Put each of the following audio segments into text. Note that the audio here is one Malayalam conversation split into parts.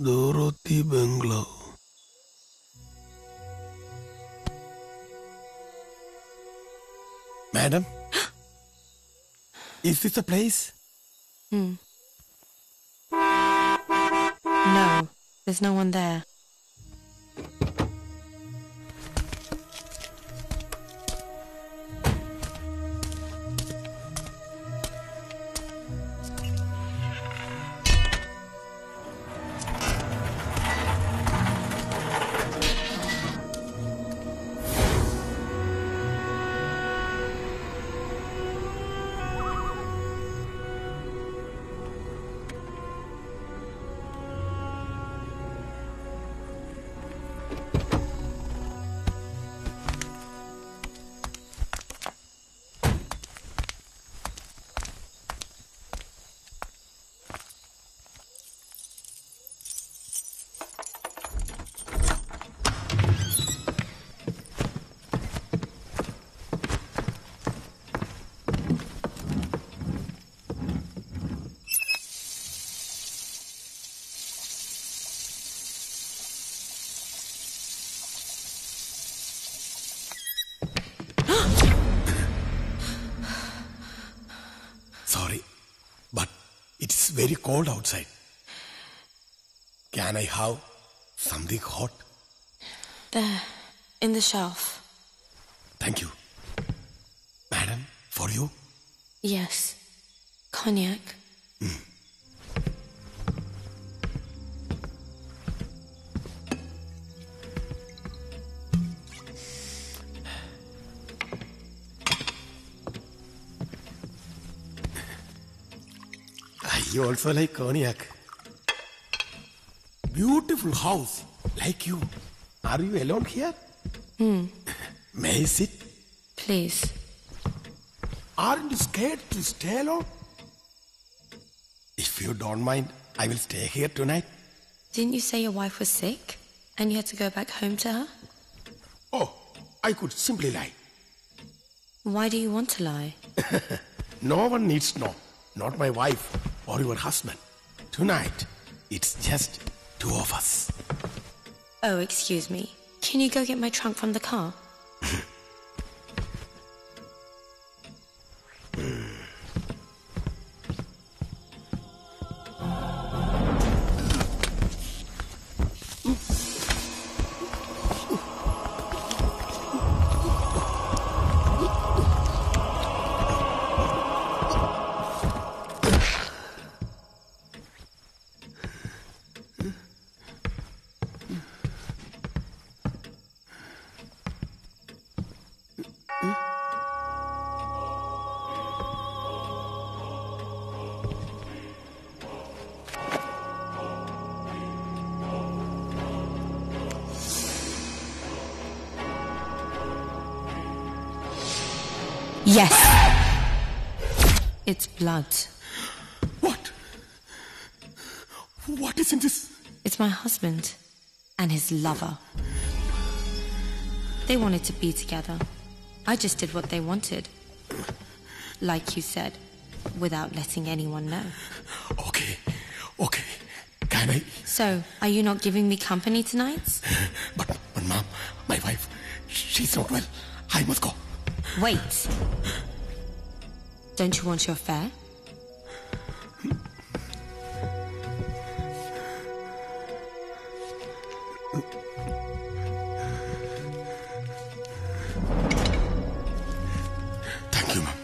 Dorothy Bungalow. Madam, is this a place? Hmm. No, there's no one there. Sorry, but it's very cold outside. Can I have something hot? There, in the shelf. Thank you. Madam, for you? Yes. Cognac. I also like cognac. Beautiful house, like you. Are you alone here? Hmm. May I sit? Please. Aren't you scared to stay alone? If you don't mind, I will stay here tonight. Didn't you say your wife was sick? And you had to go back home to her? Oh, I could simply lie. Why do you want to lie? No one needs to know. Not my wife or your husband. Tonight, it's just two of us. Oh, excuse me. Can you go get my trunk from the car? Yes. It's blood. What? What is in this? It's my husband and his lover. They wanted to be together. I just did what they wanted. Like you said, without letting anyone know. Okay, okay. Can I? So, are you not giving me company tonight? But, but mom, my wife, she's not well. I must go. Wait. Don't you want your fare? Thank you, mom.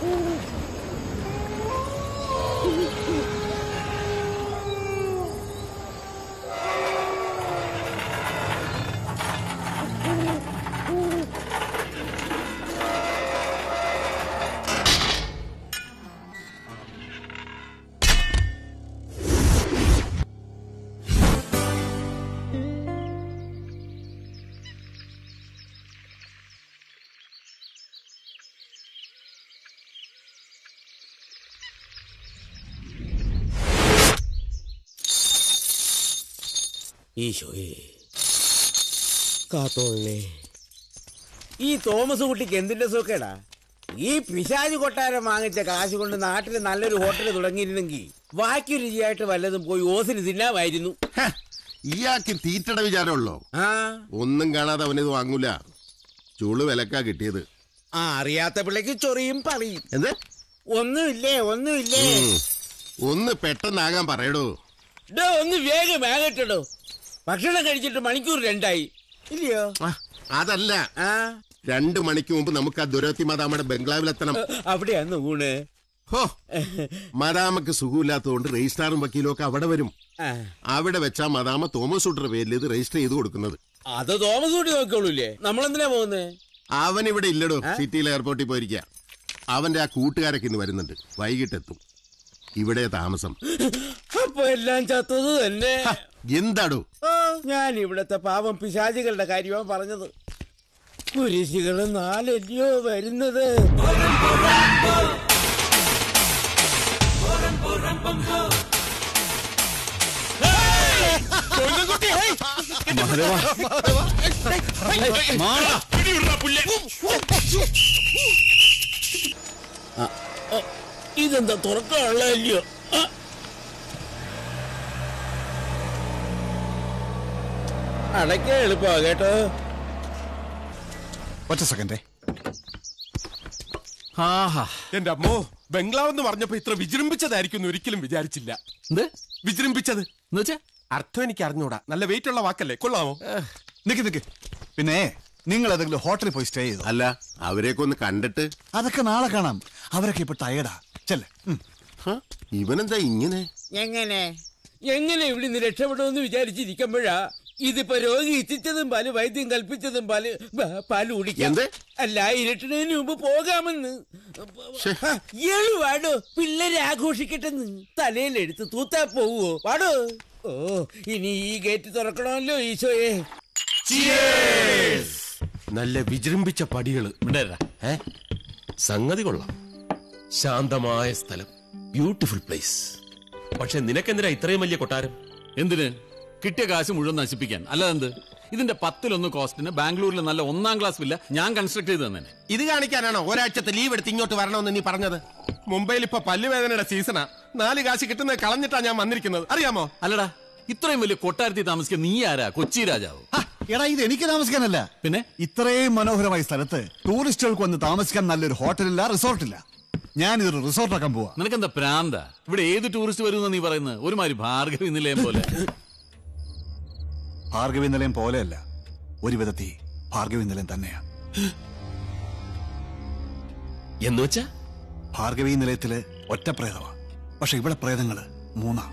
ഈശോയെ കാത്തോളേ ഈ തോമസ് കുട്ടിക്ക് എന്തിന്റെ സുഖേടാ ഈ പിശാജ് കൊട്ടാരം വാങ്ങിച്ച കാശ് കൊണ്ട് നാട്ടിൽ നല്ലൊരു ഹോട്ടൽ തുടങ്ങിയിരുന്നെങ്കിൽ വാക്കി രുചിയായിട്ട് വല്ലതും പോയി ഓസിന് തിന്നാമായിരുന്നു ഹ, ഇയാൾക്ക് തീറ്റയുടെ വിചാരമുള്ളോ ആ ഒന്നും കാണാതെ അവനിത് വാങ്ങൂല ചൂള് വിലക്കാ കിട്ടിയത് ആ അറിയാത്ത പിള്ളേക്ക് ചൊറിയും പറയും എന്ത് ഒന്നുമില്ലേ ഒന്നുമില്ലേ ഉം. ഒന്ന് പെട്ടെന്നാകാൻ പറയടോ ഡോ ഒന്ന് വേഗം ആകട്ടോ ഭക്ഷണം കഴിച്ചിട്ട് മണിക്കൂർ രണ്ടായി ഇല്ലയോ ആ, അതല്ല ആ രണ്ടു മണിക്ക് മുമ്പ് നമുക്ക് ആ ദുരത്തി മാതാമയുടെ ബംഗ്ലാവിലെത്തണം അവിടെയാന്ന് ഊണ് ഹോ മദാമക്ക് സുഖമില്ലാത്തതുകൊണ്ട് രജിസ്ട്രാറും വക്കീലും ഒക്കെ അവിടെ വരും ആ, അവിടെ വെച്ചാ മദാമ തോമസ് ഉട്ടർ പേരിൽ ഇത് രജിസ്റ്റർ ചെയ്ത് കൊടുക്കുന്നത് അത് തോമസ് കൂട്ടി നോക്കിക്കോളൂല്ലേ നമ്മളെന്തിനാ പോകുന്നേ അവൻ ഇവിടെ ഇല്ലടോ സിറ്റിയിൽ എയർപോർട്ടിൽ പോയിരിക്കുക അവന്റെ ആ കൂട്ടുകാരൊക്കെ ഇന്ന് വരുന്നുണ്ട് വൈകിട്ടെത്തും ഇവിടെ താമസം അപ്പൊ എല്ലാം ചത്തത് തന്നെ ഹ, എന്താടോ ആ, ഞാൻ ഇവിടത്തെ പാവം പിശാചികളുടെ കാര്യമാണ് പറഞ്ഞത് കുരിശികള് നാലല്ലയോ വരുന്നത് ആ, ഓ, ഇതെന്താ തുറക്കാനുള്ളതല്ലയോ ആ. അടയ്ക്കാൻ എളുപ്പമാ കേട്ടോ ഒറ്റ സെക്കൻഡേ ആഹാ എന്റെ അമ്മോ ബംഗ്ലാവ് എന്ന് പറഞ്ഞപ്പോ ഇത്ര വിജൃംഭിച്ചതായിരിക്കും ഒരിക്കലും വിചാരിച്ചില്ല എന്ത് വിജൃംഭിച്ചത് എന്നുവെച്ചാ അർത്ഥം എനിക്ക് അറിഞ്ഞൂടാ നല്ല വെയിറ്റ് ഉള്ള വാക്കല്ലേ കൊള്ളാമോ നിക്ക് നിക്ക് പിന്നെ നിങ്ങൾ ഏതെങ്കിലും ഹോട്ടലിൽ പോയി സ്റ്റേ ചെയ്തു അല്ല അവരെയൊക്കെ ഒന്ന് കണ്ടിട്ട് അതൊക്കെ നാളെ കാണാം അവരൊക്കെ ഇപ്പൊ ടയർഡാ ചെല്ലേ ഹ, ഇവനെന്താ ഇങ്ങനെ എങ്ങനെ എങ്ങനെ ഇവിടെ നിന്ന് രക്ഷപ്പെടുമെന്ന് വിചാരിച്ചിരിക്കുമ്പോഴാ ഇതിപ്പോ രോഗി ഇച്ഛിച്ചതും പാല് വൈദ്യം കൽപ്പിച്ചതും പാല് ബ- പാല് കുടിക്കാം എന്ത്? അല്ല ഇരുട്ടുന്നതിന് മുമ്പ് പോകാമെന്ന് ശ്ശെ. ഹ, ഇയാള് വാടോ പിള്ളേരെ ആഘോഷിക്കട്ടെന്ന് തലയിലെടുത്ത് തൂത്താ പോവോ വാടോ ഓ ഇനി ഈ ഗേറ്റ് തുറക്കണമല്ലോ ഈശോയെ നല്ല വിജൃംഭിച്ച പടികള് ഏ സംഗതി കൊള്ളാം ശാന്തമായ സ്ഥലം ബ്യൂട്ടിഫുൾ പ്ലേസ് പക്ഷെ നിനക്കെന്തിനാ ഇത്രയും വലിയ കൊട്ടാരം എന്തിന് കിട്ടിയ കാശ് മുഴുവൻ നശിപ്പിക്കാൻ അല്ലാതെന്ത് ഇതിന്റെ പത്തിലൊന്ന് കോസ്റ്റിന് ബാംഗ്ലൂരിൽ നല്ല ഒന്നാം ക്ലാസ് വില്ല ഞാൻ കൺസ്ട്രക്ട് ചെയ്ത് തന്നെ ഇത് കാണിക്കാനാണോ ഒരാഴ്ചത്തെ ലീവ് എടുത്ത് ഇങ്ങോട്ട് വരണമെന്ന് നീ പറഞ്ഞത് മുംബൈയിൽ ഇപ്പൊ പല്ലുവേദനയുടെ സീസണാ നാല് കാശ് കിട്ടുന്നത് കളഞ്ഞിട്ടാ ഞാൻ വന്നിരിക്കുന്നത് അറിയാമോ അല്ലടാ ഇത്രയും വലിയ കൊട്ടാരത്തിൽ താമസിക്കാൻ നീ ആരാ കൊച്ചി രാജാവ് ആ, എടാ ഇത് എനിക്ക് താമസിക്കാനല്ല പിന്നെ? ഇത്രയും മനോഹരമായ സ്ഥലത്ത് ടൂറിസ്റ്റുകൾക്ക് വന്ന് താമസിക്കാൻ നല്ലൊരു ഹോട്ടലില്ല റിസോർട്ടില്ല ഞാൻ ഇതൊരു റിസോർട്ടാക്കാൻ പോവാ നിനക്കെന്താ പ്രാന്ത ഇവിടെ ഏത് ടൂറിസ്റ്റ് വരുമെന്ന് നീ പറയുന്നത് ഒരുമാതിരി ഭാർഗവി നിലയം പോലെ ഭാർഗവി നിലയം പോലെയല്ല ഒരു വിധത്തിൽ ഭാർഗവി നിലയം തന്നെയാ എന്ന് വെച്ചാ ഭാർഗവി നിലയത്തില് ഒറ്റ പ്രേതമാ പക്ഷെ ഇവിടെ പ്രേതങ്ങള് മൂന്നാ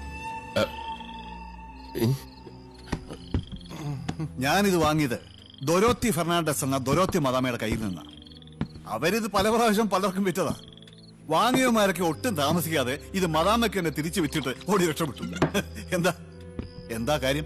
ഞാനിത് വാങ്ങിയത് ദൊരോത്തി ഫെർണാണ്ടസ് എന്ന ദൊരോത്തി മദാമയുടെ കയ്യിൽ നിന്നാ അവരിത് പല പ്രാവശ്യം പലർക്കും വിറ്റതാ വാങ്ങിയവന്മാരൊക്കെ ഒട്ടും താമസിക്കാതെ ഇത് മദാമയ്ക്ക് തന്നെ തിരിച്ചു വിറ്റിട്ട് ഓടി രക്ഷപ്പെട്ടു എന്താ എന്താ കാര്യം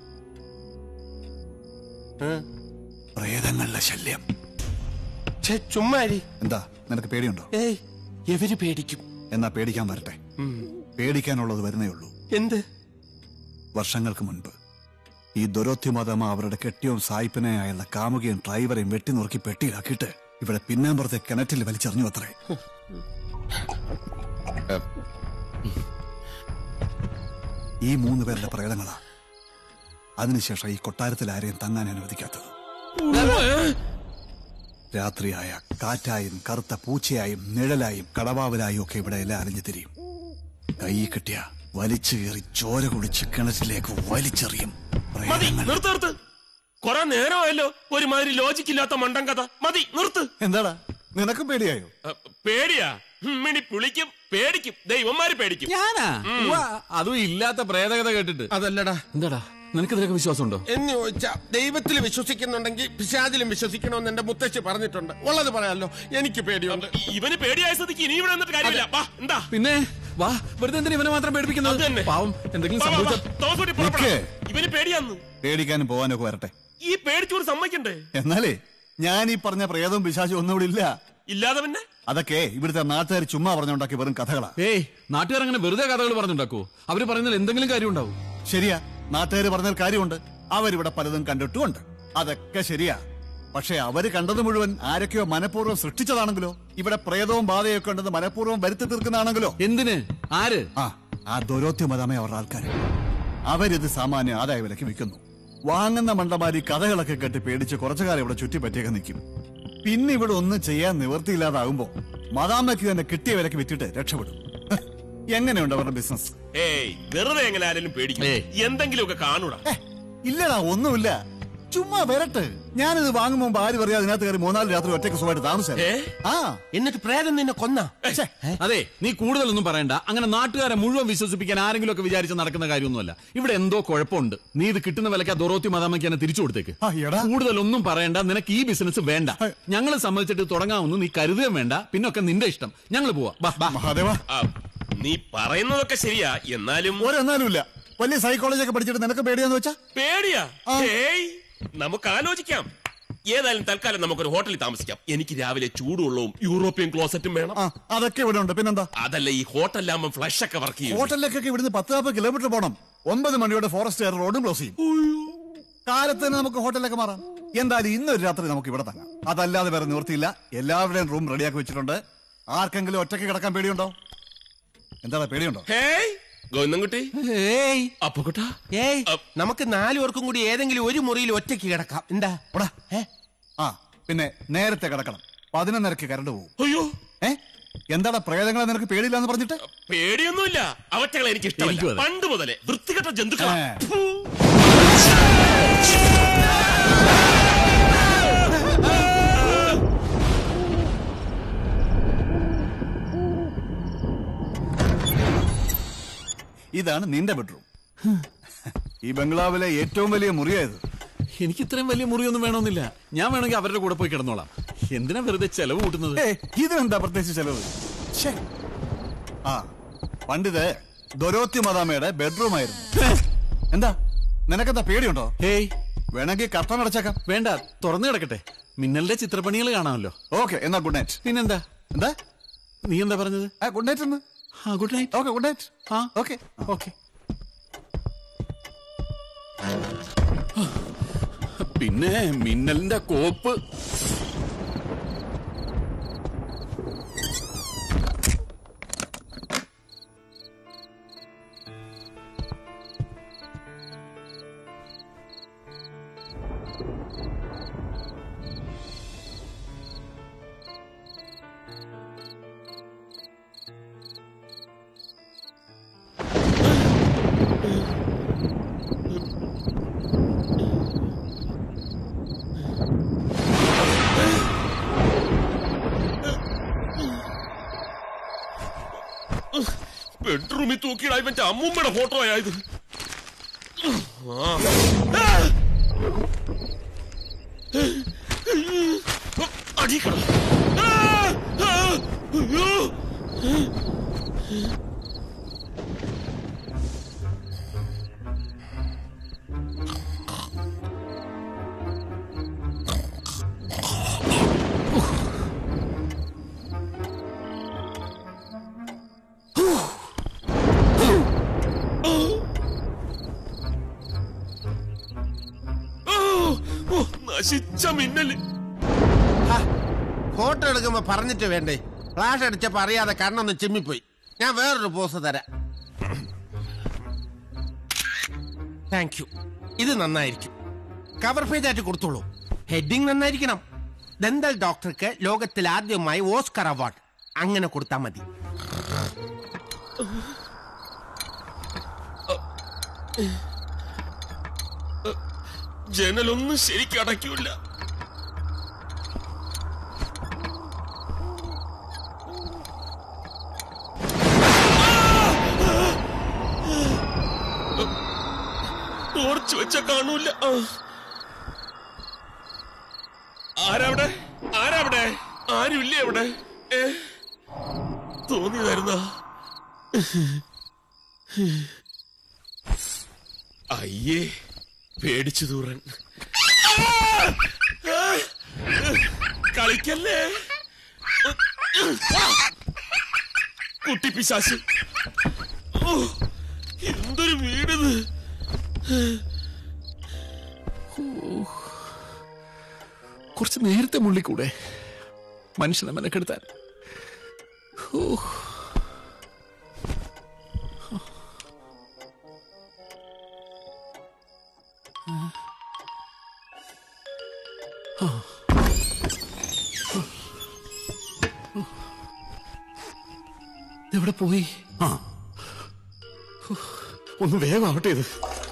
പ്രേതങ്ങളുടെ ശല്യം ഛെ, ചുമ്മാരി എന്താ നിനക്ക് പേടിയുണ്ടോ ഏയ് എവര് പേടിക്കും എന്നാ പേടിക്കാൻ വരട്ടെ പേടിക്കാനുള്ളത് വരുന്നേ ഉള്ളൂ എന്ത് വർഷങ്ങൾക്ക് മുൻപ് ഈ ദൊരോത്തി മാതാമ അവരുടെ കെട്ടിയവും സായിപ്പനെയായുള്ള കാമുകയും ഡ്രൈവറെയും വെട്ടിനുറുക്കി പെട്ടിയിലാക്കിയിട്ട് ഇവിടെ പിന്നാമ്പുറത്തെ കിണറ്റിൽ വലിച്ചെറിഞ്ഞു അത്രേ ഈ മൂന്ന് പേരുടെ പ്രേതങ്ങളാ അതിനുശേഷം ഈ കൊട്ടാരത്തിൽ ആരെയും തങ്ങാൻ അനുവദിക്കാത്തത് രാത്രിയായ കാറ്റായും കറുത്ത പൂച്ചയായും നിഴലായും കടവാവലായും ഒക്കെ ഇവിടെ എല്ലാം അലിഞ്ഞു തിരിയും കൈ കിട്ടിയ വലിച്ചു കയറി ചോര കുടിച്ച് കിണറ്റിലേക്ക് വലിച്ചെറിയും മതി പ്രേതങ്ങൾ. നിർത്ത് നിർത്ത് കൊറേ നേരമായല്ലോ ഒരുമാതിരി ലോജിക്കില്ലാത്ത മണ്ടൻ കഥ മതി നിർത്ത് എന്താടാ നിനക്കും പേടിയായോ അ, പേടിയാ മിണി പുളിക്കും പേടിക്കും ദൈവന്മാര് പേടിക്കും ഞാനാ ഉവ്വ, അതും ഇല്ലാത്ത പ്രേതകഥ കേട്ടിട്ട് അതല്ലടാ എന്താടാ നിനക്ക് ഇതിലൊക്കെ വിശ്വാസമുണ്ടോ എന്ന് ചോദിച്ചാ ദൈവത്തിൽ വിശ്വസിക്കുന്നുണ്ടെങ്കിൽ പിശാചിലും വിശ്വസിക്കണമെന്ന് എന്റെ മുത്തശ്ശി പറഞ്ഞിട്ടുണ്ട് ഉള്ളത് പറയാലോ എനിക്ക് പേടിയുണ്ട് ഇവന് പേടിയായ സ്ഥിതിക്ക് ഇനി ഇവിടെ നിന്നിട്ട് കാര്യമില്ല വാ എന്താ പിന്നെ വാ വെറുതെ എന്തിനാ ഇവനെ മാത്രം അത് പേടിപ്പിക്കുന്നത് തന്നെ. പാവം എന്തെങ്കിലും വാ, വാ, വാ. സംഭവിച്ച തോമസ് കുട്ടി പുറപ്പെടാം. നിക്ക്. ഇവന് പേടിയാന്ന് പേടിക്കാനും പോകാനൊക്കെ വരട്ടെ ഈ പേടിച്ചോട് സമ്മതിക്കണ്ടേ എന്നാലേ ഞാൻ ഈ പറഞ്ഞ പ്രേതവും പിശാചും ഒന്നും ഇവിടെ ഇല്ല ഇല്ലാതെ പിന്നെ അതൊക്കെ ഇവിടുത്തെ നാട്ടുകാർ ചുമ്മാ പറഞ്ഞുണ്ടാക്കി വെറും കഥകളാ ഏയ് നാട്ടുകാർ അങ്ങനെ വെറുതെ കഥകൾ പറഞ്ഞുണ്ടാക്കുവോ അവര് പറയുന്നതിൽ എന്തെങ്കിലും കാര്യം ഉണ്ടാവും ശരിയാ നാട്ടുകാർ പറഞ്ഞാൽ കാര്യമുണ്ട് അവരിവിടെ പലതും കണ്ടിട്ടുമുണ്ട് അതൊക്കെ ശരിയാ പക്ഷെ അവര് കണ്ടത് മുഴുവൻ ആരൊക്കെയോ മനഃപൂർവ്വം സൃഷ്ടിച്ചതാണെങ്കിലോ ഇവിടെ പ്രേതവും ബാധയൊക്കെ ഉണ്ടെന്ന് മനഃപൂർവ്വം വരുത്തി തീർക്കുന്നതാണെങ്കിലോ എന്തിന് ആര് ആ ആ ദൗരോത്യ മതമേ അവരുടെ ആൾക്കാർ അവരിത് സാമാന്യ ആദായ വിലക്ക് വിൽക്കുന്നു വാങ്ങുന്ന മണ്ടമാരി കഥകളൊക്കെ കേട്ട് പേടിച്ച് കുറച്ചു കാലം ഇവിടെ ചുറ്റിപ്പറ്റിയൊക്കെ നിൽക്കും പിന്നെ ഇവിടെ ഒന്നും ചെയ്യാൻ നിവൃത്തിയില്ലാതാകുമ്പോ മതാമ്മയ്ക്ക് തന്നെ കിട്ടിയ വിലക്ക് വിറ്റിട്ട് രക്ഷപ്പെടും ഹ്, എങ്ങനെയുണ്ട് അവരുടെ ബിസിനസ് ഏയ് വെറുതെ എങ്ങനെ ആരെങ്കിലും പേടിക്കും ഏയ്. എന്തെങ്കിലുമൊക്കെ കാണൂടാ ഏ, ഇല്ലടാ ഒന്നുമില്ല ചുമ്മാ വരട്ടെ ഞാനിത് വാങ്ങുമ്പോ ആര് പറയാ അതിനകത്ത് കയറി മൂന്നാല് രാത്രി ഒറ്റയ്ക്ക് സുഖമായിട്ട് താമസം ഏ? ആ എന്നിട്ട് പ്രേതം നിന്നെ കൊന്ന അതെ നീ കൂടുതലൊന്നും പറയണ്ട അങ്ങനെ നാട്ടുകാരെ മുഴുവൻ വിശ്വസിപ്പിക്കാൻ ആരെങ്കിലും ഒക്കെ വിചാരിച്ച് നടക്കുന്ന കാര്യമൊന്നുമല്ല ഇവിടെ എന്തോ കുഴപ്പമുണ്ട് നീ ഇത് കിട്ടുന്ന വിലക്ക് ആ ദൊറോത്തി മതാമയ്ക്ക് തന്നെ തിരിച്ചു കൊടുത്തേക്ക് ആ, എടാ. കൂടുതലൊന്നും പറയണ്ട നിനക്ക് ഈ ബിസിനസ് വേണ്ട ഞങ്ങൾ സമ്മതിച്ചിട്ട് തുടങ്ങാമെന്ന് നീ കരുതുകയും വേണ്ട പിന്നൊക്കെ നിന്റെ ഇഷ്ടം ഞങ്ങൾ പോവാ ബാ, ബാ. മഹാദേവ ആ, നീ പറയുന്നതൊക്കെ ശരിയാ എന്നാലും ഒരെന്നാലും ഇല്ല വലിയ സൈക്കോളജി ഒക്കെ പഠിച്ചിട്ട് നിനക്ക് പേടിയാന്ന് വെച്ചാ പേടിയാ ഏയ് നമുക്ക് ആലോചിക്കാം ഏതായാലും തൽക്കാലം നമുക്കൊരു ഹോട്ടലിൽ താമസിക്കാം എനിക്ക് രാവിലെ ചൂടുവെള്ളവും യൂറോപ്യൻ ക്ലോസറ്റും വേണം ആ അതൊക്കെ ഇവിടെ ഉണ്ട് പിന്നെന്താ അതല്ല ഈ ഹോട്ടലിലാകുമ്പോൾ ഫ്ലഷ് ഒക്കെ വർക്ക് ചെയ്യും ഹോട്ടലിലേക്കൊക്കെ ഇവിടുന്ന് പത്ത് നാൽപ്പത് കിലോമീറ്റർ പോകണം ഒമ്പത് മണിയോടെ ഫോറസ്റ്റ് എയർ റോഡും ക്ലോസ് ചെയ്യും കാലത്ത് തന്നെ നമുക്ക് ഹോട്ടലിലേക്ക് മാറാം എന്തായാലും ഇന്നൊരു രാത്രി നമുക്ക് ഇവിടെ തങ്ങാം അതല്ലാതെ വേറെ നിവൃത്തിയില്ല എല്ലാവരുടെയും റൂം റെഡിയാക്കി വെച്ചിട്ടുണ്ട് ആർക്കെങ്കിലും ഒറ്റയ്ക്ക് കിടക്കാൻ പേടിയുണ്ടോ എന്താ പേടിയുണ്ടോ ഹേയ് ഗോവിന്ദൻകുട്ടി ഏയ് അപ്പുകുട്ടാ ഏയ് അപ്പ്. നമുക്ക് നാലു പേർക്കും കൂടി ഏതെങ്കിലും ഒരു മുറിയിൽ ഒറ്റയ്ക്ക് കിടക്കാം എന്താ ഓടാ. ഏ? ആ പിന്നെ നേരത്തെ കിടക്കണം പതിനൊന്നരക്ക് കരണ്ട് പോകും അയ്യോ ഏ എന്താടാ പ്രേതങ്ങളെ നിനക്ക് പേടിയില്ല എന്ന് പറഞ്ഞിട്ട് പേടിയൊന്നുമില്ല അവറ്റകളെ എനിക്ക് എനിക്കും ഇഷ്ടമല്ല അതെ. പണ്ട് മുതലേ വൃത്തികെട്ട ജന്തുക്കളാ ഏ. ഫൂ. ഇതാണ് നിന്റെ ബെഡ്റൂം ഈ ബംഗ്ലാവിലെ ഏറ്റവും വലിയ മുറിയായത് എനിക്ക് ഇത്രയും വലിയ മുറിയൊന്നും വേണമെന്നില്ല ഞാൻ വേണമെങ്കിൽ അവരുടെ കൂടെ പോയി കിടന്നോളാം എന്തിനാ വെറുതെ ചെലവ് കൂട്ടുന്നത് ഏ ഇതിനെന്താ പ്രത്യേകിച്ച് ചെലവ് ശ്ശേ. ആ പണ്ടിത് ദൊരോത്തി മദാമയുടെ ബെഡ്റൂം ആയിരുന്നു എന്താ നിനക്കെന്താ പേടിയുണ്ടോ ഹേയ് വേണമെങ്കിൽ കർട്ടൻ അടച്ചേക്കാം വേണ്ട തുറന്നു കിടക്കട്ടെ മിന്നലിന്റെ ചിത്രപ്പണികൾ കാണാമല്ലോ ഓക്കെ എന്നാ ഗുഡ് നൈറ്റ് പിന്നെന്താ എന്താ നീ എന്താ പറഞ്ഞത് ആ ഗുഡ് നൈറ്റ് എന്ന് ആ good night okay good night ആ ഓക്കെ ഓക്കെ പിന്നെ മിന്നലിന്റെ കോപ്പ് ബെഡ്റൂമിൽ തൂക്കിയിടാ ഇവന്റെ അമ്മൂമ്മയുടെ ഫോട്ടോ ആയത് അടിക്കണം നശിച്ച മിന്നല് ഹാ, ഫോട്ടോ എടുക്കുമ്പോ പറഞ്ഞിട്ട് വേണ്ടേ ഫ്ലാഷ് അടിച്ചപ്പോ അറിയാതെ കണ്ണൊന്ന് ചിമ്മിപ്പോയി ഞാൻ വേറൊരു പോസ് തരാം താങ്ക് യു ഇത് നന്നായിരിക്കും കവർ പേജ് ആയിട്ട് കൊടുത്തോളൂ ഹെഡിങ് നന്നായിരിക്കണം ദന്തൽ ഡോക്ടർക്ക് ലോകത്തിൽ ആദ്യമായി ഓസ്കർ അവാർഡ് അങ്ങനെ കൊടുത്താൽ മതി ജനലൊന്നും ശരിക്കും അടയ്ക്കൂല ടോർച്ച് വെച്ച കാണൂല ആ. ആരവിടെ ആരവിടെ ആരുമില്ലേ അവിടെ ഏ തോന്നിയതായിരുന്ന അയ്യേ പേടിച്ചു തൂറൻ കളിക്കല്ലേ കുട്ടി പിശാശ് ഓ, എന്തൊരു വീടിത് കുറച്ച് നേരത്തെ മുള്ളിക്കൂടെ മനുഷ്യനെ മെനക്കെടുത്താൻ ഓ എവിടെ പോയി ആ ഹോ, ഒന്ന് വേഗമാവട്ടെ ഇത്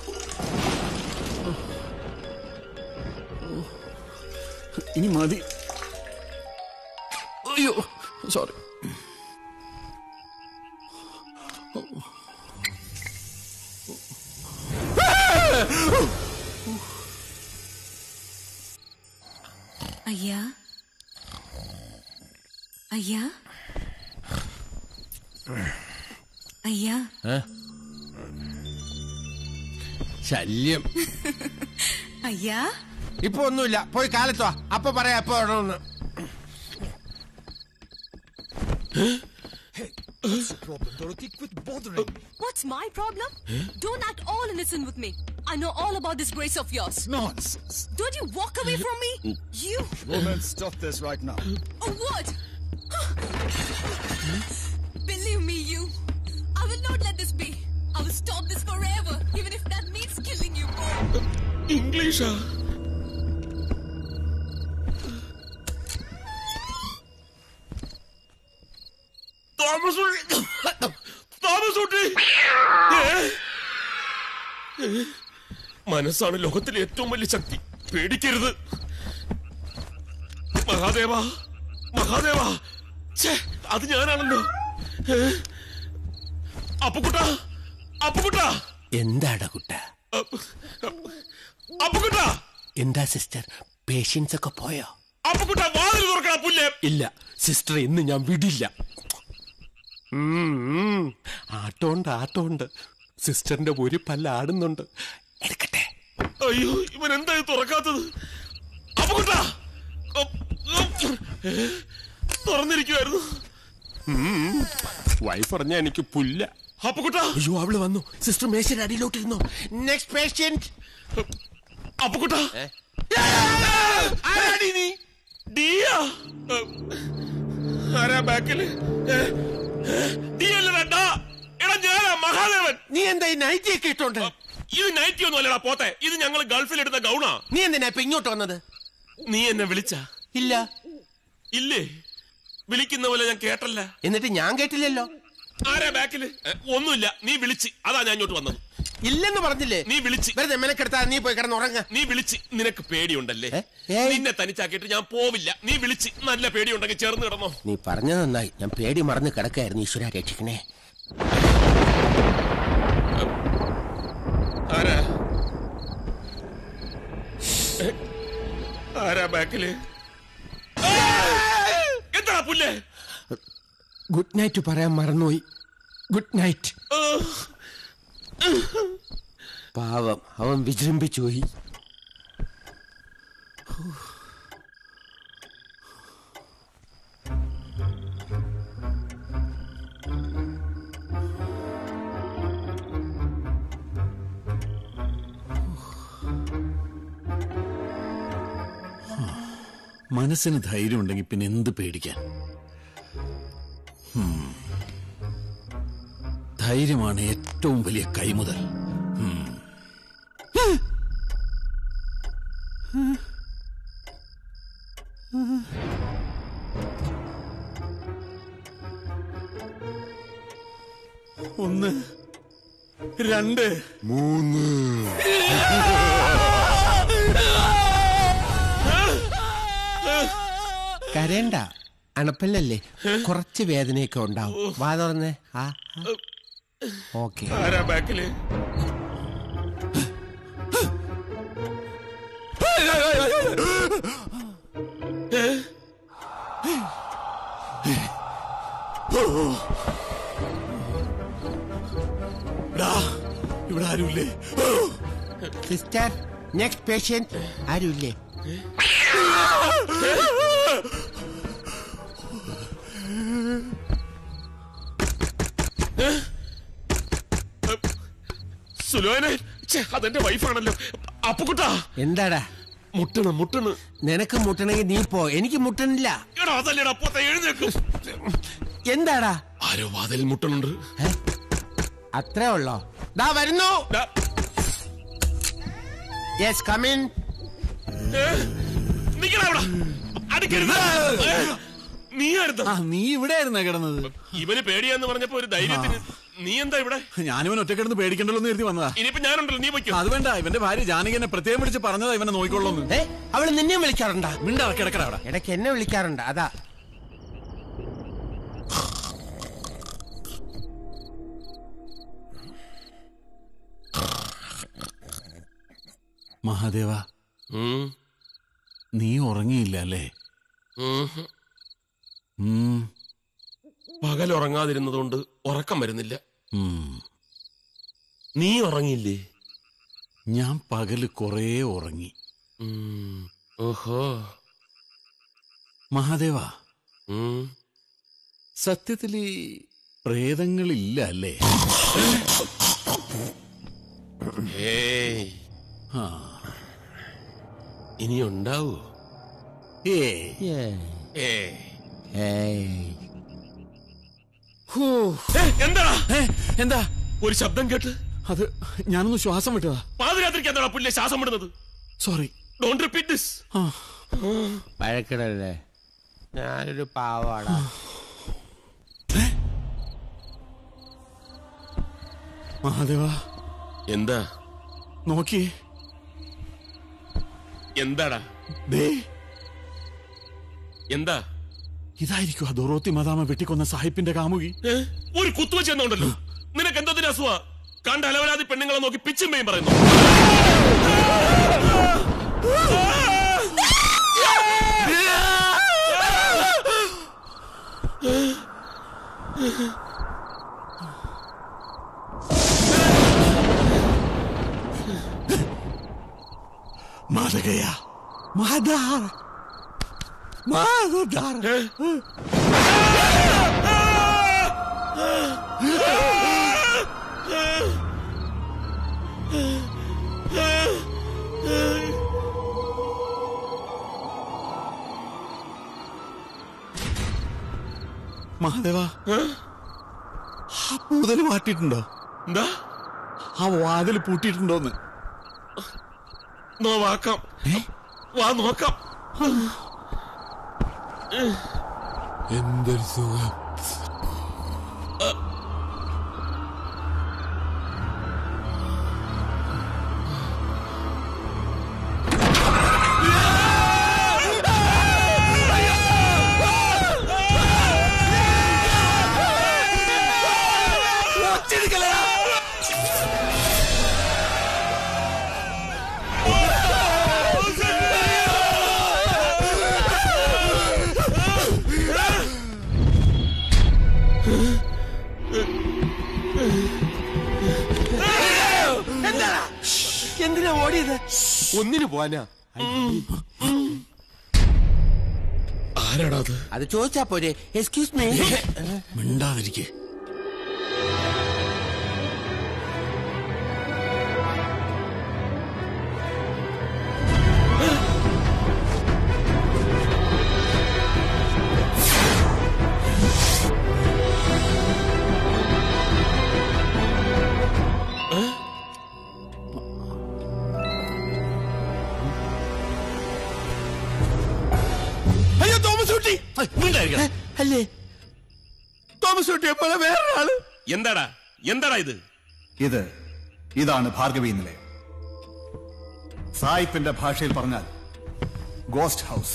ഇനി മതി അയ്യോ സോറി അയ്യാ അയ്യാ അയ്യാ ശല്യം അയ്യാ ഇപ്പൊ ഒന്നുമില്ല പോയി കാലത്തോ അപ്പൊ പറയാ എപ്പോ വേണമെന്ന് What's my problem? Don't act all innocent with me. I know all about this grace of yours. Nonsense. Don't you walk away from me? You Woman, stop this right now. a what? Believe me, you. I will not let this be. I will stop this forever, even if that means killing you both. ഇംഗ്ലീഷാ തോമസ് ഉള്ളി- തോമസ് കുട്ടി ഏ? ഏ? മനസ്സാണ് ലോകത്തിലെ ഏറ്റവും വലിയ ശക്തി പേടിക്കരുത് മഹാദേവ മഹാദേവ ഛേ അത് ഞാനാണല്ലോ ഏ? അപ്പുക്കുട്ട അപ്പുക്കുട്ട എന്താടാ കുട്ട അപ്പുക്കുട്ട എന്താ സിസ്റ്റർ പേഷ്യൻസ് ഒക്കെ പോയോ അപ്പുക്കുട്ട വാതിൽ തുറക്കണ പുല്ലേ ഇല്ല സിസ്റ്റർ ഇന്ന് ഞാൻ വിടില്ല ഉം, ഉം. ആട്ടമുണ്ട് ആട്ടമുണ്ട് സിസ്റ്ററിന്റെ ഒരു പല്ല ആടുന്നുണ്ട് എടുക്കട്ടെ അയ്യോ ഇവൻ എന്താ ഇത് തുറക്കാത്തത് അപ്പുക്കുട്ട തുറന്നിരിക്കുവായിരുന്നു വൈഫ് പറഞ്ഞ എനിക്ക് പുല്ല അപ്പുക്കുട്ട അയ്യോ അവള് വന്നു സിസ്റ്റർ മേശയുടെ അടിയിലോട്ടിരുന്നു നെക്സ്റ്റ് പേഷ്യന്റ് അപ്പുക്കുട്ട ആരാടി നീ ഡിയാ ആരാ ബാക്കില് ഡി അല്ലടാ ഡാ എടാ ഞാനാ മഹാദേവൻ നീ എന്താ ഈ നൈറ്റി ഒക്കെ ഇട്ടോണ്ട് ഇത് നൈറ്റി ഒന്നും അല്ലടാ പോത്തെ ഇത് ഞങ്ങൾ ഗൾഫിൽ എടുത്ത ഗൗണാ നീ എന്തിനാ ഇപ്പൊ ഇങ്ങോട്ട് വന്നത് നീ എന്നെ വിളിച്ച ഇല്ല ഇല്ലേ വിളിക്കുന്ന പോലെ ഞാൻ കേട്ടല്ല എന്നിട്ട് ഞാൻ കേട്ടില്ലല്ലോ ആരാ ബാക്കില് ഏ, ഒന്നുമില്ല നീ വിളിച്ച് അതാ ഞാൻ ഇങ്ങോട്ട് വന്നത് ഇല്ലെന്ന് പറഞ്ഞില്ലേ നീ വിളിച്ച് വെറുതെ മെനക്കെടുത്താ നീ പോയി കിടന്ന് ഉറങ്ങ നീ വിളിച്ച് നിനക്ക് പേടിയുണ്ടല്ലേ ഏ? ഏയ്. നിന്നെ തനിച്ചാക്കിയിട്ട് ഞാൻ പോവില്ല നീ വിളിച്ച് നല്ല പേടിയുണ്ടെങ്കിൽ ചേർന്ന് കിടന്നോ നീ പറഞ്ഞത് നന്നായി ഞാൻ പേടി മറന്ന് കിടക്കായിരുന്നു ഈശ്വര രക്ഷിക്കണേ ആരാ ഏ? ആരാ ബാക്കില് ആ! എന്താ പുല്ലേ ഗുഡ് നൈറ്റ് പറയാൻ മറന്നുപോയി ഗുഡ് നൈറ്റ് ആ! പാവം അവൻ വിജൃംഭിച്ചു പോയി മനസ്സിന് ധൈര്യം ഉണ്ടെങ്കിൽ പിന്നെ എന്ത് പേടിക്കാൻ ഹും. ധൈര്യമാണ് ഏറ്റവും വലിയ കൈമുതൽ ഹും. ഒന്ന് രണ്ട് മൂന്ന് കരയണ്ട അണപ്പല്ലല്ലേ കുറച്ച് വേദനയൊക്കെ ഉണ്ടാവും വാ തുറന്നേ ആ ഓക്കെ ആരാ ബാക്കില് എടാ, ഇവിടെ ആരുമില്ലേ സിസ്റ്റർ നെക്സ്റ്റ് പേഷ്യന്റ് ആരുമില്ലേ സുലോനെ ഛെ, അതെന്റെ വൈഫാണല്ലോ അപ്പുക്കുട്ടാ എന്താടാ മുട്ടണ് മുട്ടണ് നിനക്ക് മുട്ടണമെങ്കിൽ നീ പോ എനിക്ക് മുട്ടണില്ല എടാ അതല്ലേടാ അപ്പത്തെ എഴുന്നേക്കും എന്താടാ ആരോ വാതിൽ മുട്ടണുണ്ട് അത്രേ ഉള്ളോ ദാ വരുന്നു ഡാ, യെസ് കമിൻ ഏ, നിക്കടാ അവിടെ. അടിക്കരുത് ഏ, നീ ആരുന്ന ആ നീ ഇവിടെ ആയിരുന്നാ കിടന്നത് ഇവന് പേടിയാന്ന് പറഞ്ഞപ്പോ ഒരു ധൈര്യത്തിന് നീ എന്താ ഇവിടെ ഞാനിവൻ ഒറ്റ കിടന്ന് പേടിക്കണ്ടല്ലോ എന്ന് കരുതി വന്നതാ ഇനിയിപ്പോ ഞാനുണ്ടല്ലോ നീ വയ്ക്കും അത് വേണ്ട ഇവന്റെ ഭാര്യ ജാനകി എന്നെ പ്രത്യേകം വിളിച്ച് പറഞ്ഞതാ ഇവനെ നോക്കിക്കൊള്ളുന്നു ഏ അവള് നിന്നെ വിളിക്കാറുണ്ടാ മിണ്ടാ കിടക്കട അവിടെ ഇടയ്ക്ക് എന്നെ വിളിക്കാറുണ്ട് അതാ മഹാദേവ ഉം, നീ ഉറങ്ങിയില്ല അല്ലേ ഉം. ഉം, പകൽ ഉറങ്ങാതിരുന്നതുകൊണ്ട് ഉറക്കം വരുന്നില്ല ഉം. നീ ഉറങ്ങിയില്ലേ ഞാൻ പകല് കുറേ ഉറങ്ങി ഉം, ഓഹോ മഹാദേവ ഉം. സത്യത്തിൽ ഈ പ്രേതങ്ങളില്ല അല്ലേ ഏയ് ആ ഇനി ഉണ്ടാവോ ഏ ഏ എന്താടാ എന്താ ഒരു ശബ്ദം കേട്ട് അത് ഞാനൊന്ന് ശ്വാസം വിട്ടതാ പാതിരാത്രിക്ക് എന്താടാ പുല്ലെ ശ്വാസം വിടുന്നത് സോറി ഡോണ്ട് റിപ്പീറ്റ് ദിസ് ആ വഴക്കിടല്ലേ ഞാനൊരു പാവാടാ മഹാദേവ എന്താ നോക്കിയേ എന്താടാ ദേ എന്താ ഇതായിരിക്കും ആ ദൊറോത്തി മദാമ വെട്ടിക്കൊന്ന സാഹിബിന്റെ കാമുകി ഏ? ഒരു കുത്തുവെച്ച് എന്നുണ്ടല്ലോ നിനക്ക് എന്തോത്തിന് അസുഖ കണ്ട അലവരാതി പെണ്ണുങ്ങളെ നോക്കി പിച്ചുമ്പയും പറയുന്നു മാതകയ മാതാർ മാതാർ മഹാദേവ ആ പൂതൽ മാറ്റിയിട്ടുണ്ടോ എന്താ ആ വാതിൽ പൂട്ടിയിട്ടുണ്ടോന്ന് നോവാക്കാം വാ നോക്കാം എന്തൊരു സുഖം എന്തിനാ ഓടിയത് ഒന്നിനു പോവാനാ ആരാടാ അത് അത് ചോദിച്ചാ പോരെ എക്സ്ക്യൂസ് മീ മിണ്ടാതിരിക്കേ അയ്യോ തോമസ് കുട്ടി മിണ്ടായിരിക്കണം അല്ലേ തോമസ് കുട്ടിയെ പോലെ വേറൊരാള് എന്താടാ എന്താടാ ഇത് ഇത് ഇതാണ് ഭാർഗവി നിലയം സായിപ്പിന്റെ ഭാഷയിൽ പറഞ്ഞാൽ ഗോസ്റ്റ് ഹൗസ്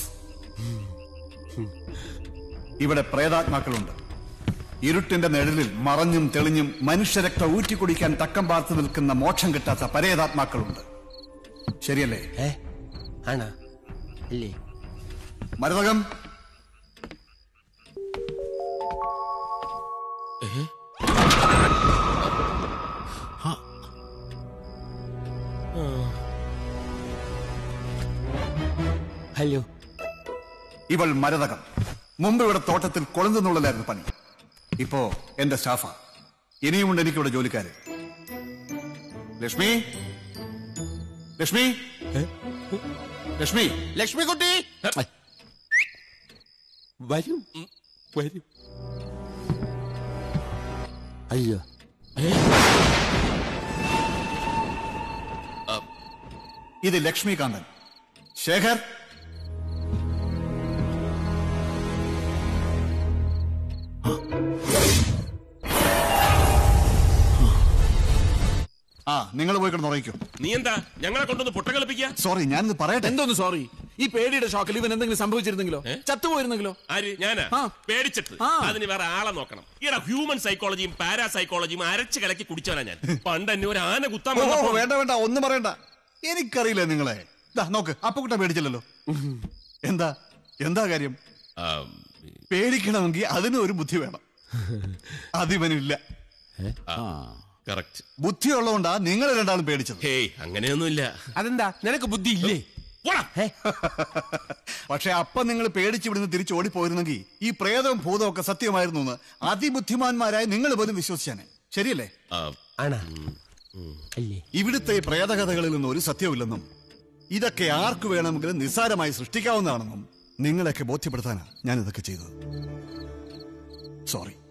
ഇവിടെ പ്രേതാത്മാക്കളുണ്ട് ഇരുട്ടിന്റെ നിഴലിൽ മറഞ്ഞും തെളിഞ്ഞും മനുഷ്യരക്ത ഊറ്റിക്കുടിക്കാൻ തക്കം പാർത്ത് നിൽക്കുന്ന മോക്ഷം കിട്ടാത്ത പരേതാത്മാക്കളുണ്ട് ശരിയല്ലേ ഏ ആണോ അല്ലേ മരതകം ഹലോ ഇവൾ മരതകം മുമ്പ് ഇവിടെ തോട്ടത്തിൽ കൊളുന്തുന്നുള്ളലായിരുന്നു പണി ഇപ്പോ എന്റെ സ്റ്റാഫാ ഇനിയുമുണ്ട് എനിക്കിവിടെ ജോലിക്കാര് ലക്ഷ്മി ലക്ഷ്മി ലക്ഷ്മി ലക്ഷ്മിക്കുട്ടി വരും വരും അയ്യോ ഇത് ലക്ഷ്മികാന്തൻ ശേഖർ ആ നിങ്ങൾ പോയി കിടന്ന് ഉറങ്ങിക്കോ നീ എന്താ ഞങ്ങളെ കൊണ്ടൊന്ന് പൊട്ട കളിപ്പിക്കുക സോറി ഞാനിത് പറയട്ടെ എന്തോന്ന് സോറി ഈ പേടിയുടെ ഷോക്കിൽ ഇവൻ എന്തെങ്കിലും സംഭവിച്ചിരുന്നെങ്കിലോ ചത്തുപോയിരുന്നെങ്കിലോ ആര് ഞാനാ ആ. പേടിച്ചിട്ട് ആ. അതിന് വേറെ ആളെ നോക്കണം ഈടാ ഹ്യൂമൻ സൈക്കോളജിയും പാരാ സൈക്കോളജിയും അരച്ച് കലക്കി കുടിച്ചവനാ ഞാൻ പണ്ട് എന്നെ ഒരു ആന കുത്താൻ ഓ വന്നപ്പോ വേണ്ട വേണ്ട ഒന്നും പറയണ്ട എനിക്കറിയില്ല നിങ്ങളെ ദാ നോക്ക് അപ്പക്കുട്ട പേടിച്ചില്ലല്ലോ എന്താ എന്താ കാര്യം ആ, പേടിക്കണമെങ്കിൽ അതിനും ഒരു ബുദ്ധി വേണം അതിവനില്ല കറക്റ്റ് ബുദ്ധിയുള്ളതുകൊണ്ടാ നിങ്ങൾ രണ്ടാളും പേടിച്ചത് ഹേയ് അങ്ങനെയൊന്നുമില്ല അതെന്താ നിനക്ക് ബുദ്ധി ഇല്ലേ പോടാ. പക്ഷെ അപ്പൊ നിങ്ങൾ പേടിച്ച് ഇവിടുന്ന് തിരിച്ചു ഓടിപ്പോയിരുന്നെങ്കിൽ ഈ പ്രേതവും ഭൂതവും ഒക്കെ സത്യമായിരുന്നു എന്ന് അതിബുദ്ധിമാന്മാരായ നിങ്ങൾ പോലും വിശ്വസിച്ചാനെ ശരിയല്ലേ ആ, ആണാ അല്ലേ ഇവിടുത്തെ പ്രേതകഥകളിൽ നിന്ന് ഒരു സത്യമില്ലെന്നും ഇതൊക്കെ ആർക്കു വേണമെങ്കിലും നിസ്സാരമായി സൃഷ്ടിക്കാവുന്നതാണെന്നും നിങ്ങളെയൊക്കെ ബോധ്യപ്പെടുത്താനാണ് ഞാൻ ഇതൊക്കെ ചെയ്തത് സോറി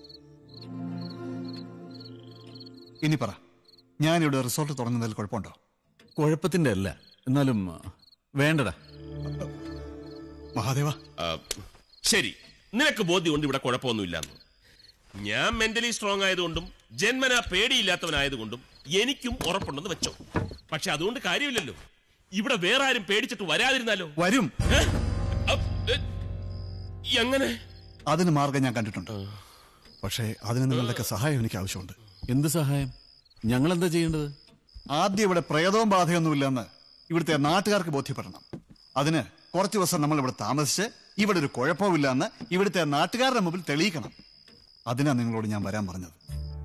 ഇനി പറ ഞാനിവിടെ റിസോർട്ട് തുടങ്ങുന്നതിൽ കുഴപ്പമുണ്ടോ കുഴപ്പത്തിന്റെ അല്ല എന്നാലും ആ, വേണ്ടടാ മഹാദേവ ആ, ശരി നിനക്ക് ബോധ്യമുണ്ട് ഇവിടെ കുഴപ്പമൊന്നുമില്ലെന്ന് ഞാൻ മെന്റലി സ്ട്രോങ് ആയതുകൊണ്ടും ജന്മനാ പേടിയില്ലാത്തവനായതുകൊണ്ടും എനിക്കും ഉറപ്പുണ്ടെന്ന് വെച്ചോ പക്ഷെ അതുകൊണ്ട് കാര്യമില്ലല്ലോ ഇവിടെ വേറെ ആരും പേടിച്ചിട്ട് വരാതിരുന്നാലോ വരും ഏ? അപ്പ്, ഏ, എങ്ങനെ അതിന് മാർഗം ഞാൻ കണ്ടിട്ടുണ്ട് പക്ഷേ അതിന് നിങ്ങളുടെയൊക്കെ സഹായം എനിക്ക് ആവശ്യമുണ്ട് എന്ത് സഹായം ഞങ്ങൾ എന്താ ചെയ്യേണ്ടത് ആദ്യം ഇവിടെ പ്രേതവും ബാധയൊന്നുമില്ലെന്ന് ഇവിടുത്തെ നാട്ടുകാർക്ക് ബോധ്യപ്പെടണം അതിന് കുറച്ച് ദിവസം നമ്മൾ ഇവിടെ താമസിച്ച് ഇവിടെ ഒരു കുഴപ്പമില്ലെന്ന് ഇവിടുത്തെ നാട്ടുകാരുടെ മുമ്പിൽ തെളിയിക്കണം അതിനാ നിങ്ങളോട് ഞാൻ വരാൻ പറഞ്ഞത്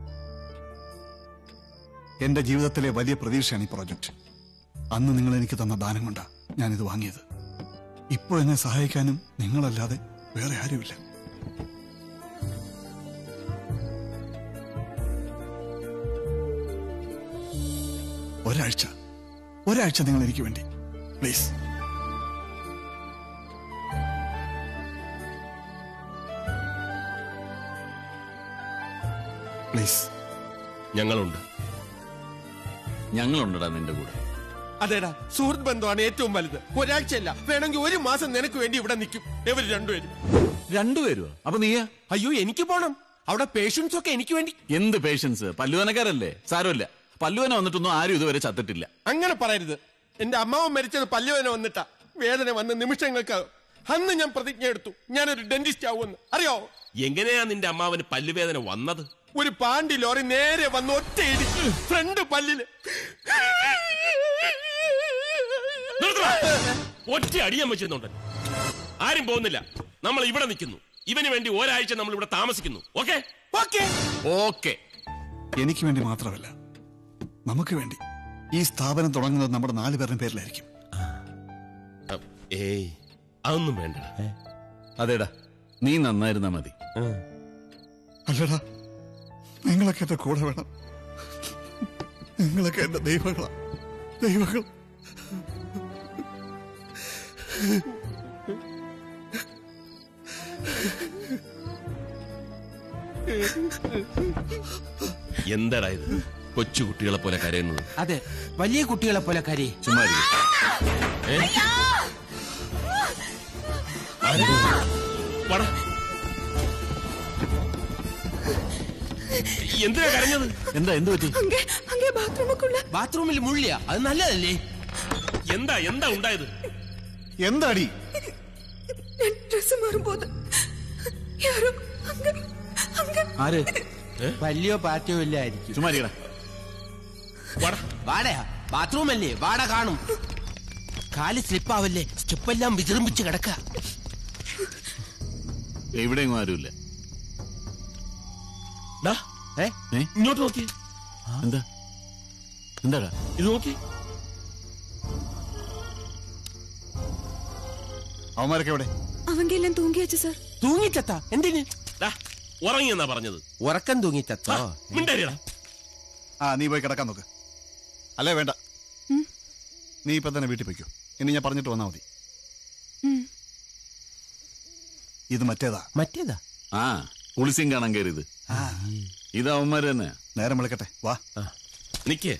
എന്റെ ജീവിതത്തിലെ വലിയ പ്രതീക്ഷയാണ് ഈ പ്രോജക്റ്റ് അന്ന് നിങ്ങൾ എനിക്ക് തന്ന ദാനം കൊണ്ടാ ഞാനിത് വാങ്ങിയത് ഇപ്പോൾ എന്നെ സഹായിക്കാനും നിങ്ങളല്ലാതെ വേറെ ആരുമില്ല ഒരാഴ്ച ഒരാഴ്ച നിങ്ങൾ എനിക്ക് വേണ്ടി പ്ലീസ് പ്ലീസ് ഞങ്ങളുണ്ട് ഞങ്ങളുണ്ടടാ നിന്റെ കൂടെ അതേടാ സുഹൃത്ത് ബന്ധമാണ് ഏറ്റവും വലുത് ഒരാഴ്ചയല്ല വേണമെങ്കിൽ ഒരു മാസം നിനക്ക് വേണ്ടി ഇവിടെ നിൽക്കും ഇവര് രണ്ടുപേരും രണ്ടുപേരുവോ അപ്പൊ നീയാ അയ്യോ എനിക്ക് പോണം അവിടെ പേഷ്യൻസ് ഒക്കെ എനിക്ക് വേണ്ടി എന്ത് പേഷ്യൻസ് പല്ലുവനക്കാരല്ലേ സാരമില്ല പല്ലുവന വന്നിട്ടൊന്നും ആരും ഇതുവരെ ചത്തിട്ടില്ല അങ്ങനെ പറയരുത് എന്റെ അമ്മാവൻ മരിച്ചത് പല്ലുവേന വന്നിട്ടാ വേദന വന്ന നിമിഷങ്ങൾക്ക് അന്ന് ഞാൻ പ്രതിജ്ഞ എടുത്തു ഞാനൊരു ഡെന്റിസ്റ്റ് ആവുമെന്ന് അറിയോ എങ്ങനെയാ നിന്റെ അമ്മാവന് പല്ലുവേദന വന്നത് ഒരു പാണ്ടി ലോറി നേരെ വന്ന് ഒറ്റ ഇടിച്ച് ഫ്രണ്ട് പല്ലില് നിർത്തടാ. ഒറ്റ അടിയാൻ വെച്ചിരുന്നുണ്ട് ആരും പോകുന്നില്ല നമ്മൾ ഇവിടെ നിൽക്കുന്നു ഇവന് വേണ്ടി ഒരാഴ്ച നമ്മൾ ഇവിടെ താമസിക്കുന്നു ഓക്കെ ഓക്കെ ഓക്കെ എനിക്ക് വേണ്ടി മാത്രമല്ല നമുക്ക് വേണ്ടി ഈ സ്ഥാപനം തുടങ്ങുന്നത് നമ്മുടെ നാല് പേരുടെ പേരിലായിരിക്കും ഏയ് അതൊന്നും വേണ്ട അതേടാ നീ നന്നായിരുന്നാ മതി അല്ലടാ നിങ്ങളൊക്കെ എന്റെ കൂടെ വേണം നിങ്ങളൊക്കെ എന്റെ ദൈവങ്ങളാ ദൈവങ്ങൾ എന്താടാ ഇത് കൊച്ചു കുട്ടികളെ പോലെ കരയുന്നത് അതെ വലിയ കുട്ടികളെ പോലെ കരി ചുമ്മാ ഇരിക്ക്. ഏ? വാടാ. എന്തിനാ കരഞ്ഞത് എന്താ എന്ത് പറ്റി ಹಂಗೆ ಹಂಗೆ ಬಾತ್ರೂಮಕ್ಕುಳ್ಳ ബാത്റൂമിൽ മുള്ളിയ അത് നല്ലതല്ലേ എന്താ എന്താ ഉണ്ടായത് എന്താടി ನನ್ ಡ್ರೆಸ್ ಮಾರಬಹುದು ಯಾರು ಹಂಗ ಹಂಗ ആര് വലിയോ പാറ്റയോ ഇല്ലായിരിക്കും ചുമ്മാ ഇരിക്കടാ വാടാ വാടയാ ബാത്റൂം അല്ലേ വാട കാണും കാല് സ്ലിപ്പാവല്ലേ സ്റ്റെപ്പെല്ലാം വിജൃംഭിച്ച് കിടക്ക എവിടെയെങ്കിലും ആരുമില്ല ഡാ, ഏ ഏ ഇങ്ങോട്ട് നോക്കി എന്താ എന്താടാ ഇത് നോക്കി അവന്മാരൊക്കെ എവിടെ அவங்க எல்லாம் தூங்கியாச்சு சார் തൂങ്ങിച്ചത്ത എന്തിന് ഡാ, ഉറങ്ങിയെന്നാ പറഞ്ഞത് ഉറക്കം തൂങ്ങിച്ചത്തോ മിണ്ടരിയടാ ആ നീ പോയി കിടക്കാൻ നോക്ക് അല്ലേ വേണ്ട നീ ഇപ്പൊ തന്നെ വീട്ടിൽ പോയിക്കോ ഇനി ഞാൻ പറഞ്ഞിട്ട് വന്നാ മതി ഇത് മറ്റേതാ മറ്റേതാ ആ കുളിസിയും കാണാൻ കയറിയത് ഇത് അവന്മാര് തന്നെ നേരം വിളിക്കട്ടെ വാ നിക്കേ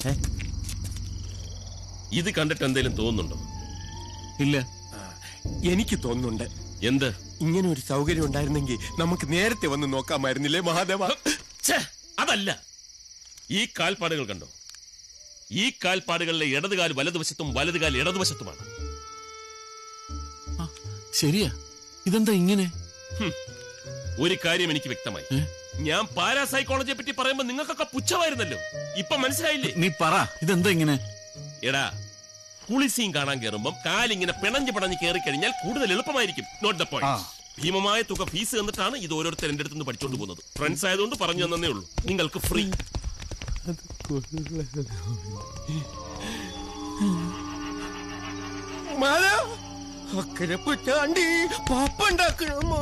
ഇത് കണ്ടിട്ട് എന്തേലും തോന്നുന്നുണ്ടോ ഇല്ല എനിക്ക് തോന്നുന്നുണ്ട് എന്ത് ഇങ്ങനെ ഒരു സൗകര്യം ഉണ്ടായിരുന്നെങ്കിൽ നമുക്ക് നേരത്തെ വന്ന് നോക്കാമായിരുന്നില്ലേ മഹാദേവ ഛേ, അതല്ല ഈ കാൽപ്പാടുകൾ കണ്ടോ ഈ കാൽപ്പാടുകളിലെ ഇടതുകാൽ വലതുവശത്തും വലതുകാൽ ഇടതുവശത്തുമാണ് ആ, ശരിയാ ഇതെന്താ ഇങ്ങനെ ഹും. ഒരു കാര്യം എനിക്ക് വ്യക്തമായി ഏ? ഞാൻ പാരാസൈക്കോളജിയെ പറ്റി പറയുമ്പോ നിങ്ങൾക്കൊക്കെ പുച്ഛമായിരുന്നല്ലോ ഇപ്പൊ മനസ്സിലായില്ലേ നീ പറ ഇതെന്താ ഇങ്ങനെ എടാ കുളിസീൻ കാണാൻ കയറുമ്പം കാലിങ്ങനെ പിണഞ്ഞ് പിണഞ്ഞ് കയറി കഴിഞ്ഞാൽ കൂടുതൽ എളുപ്പമായിരിക്കും നോട്ട് ദ ആ. പോയിന്റ് ഭീമമായ തുക ഫീസ് തന്നിട്ടാണ് ഇത് ഓരോരുത്തർ എന്റെ അടുത്ത് പഠിച്ചോണ്ട് പോകുന്നത് ഫ്രണ്ട്സ് ആയതുകൊണ്ട് പറഞ്ഞു തന്നേ ഉള്ളൂ നിങ്ങൾക്ക് ഫ്രീ അക്കരെ പുറ്റാണ്ടി പാപ്പുണ്ടാക്കണമോ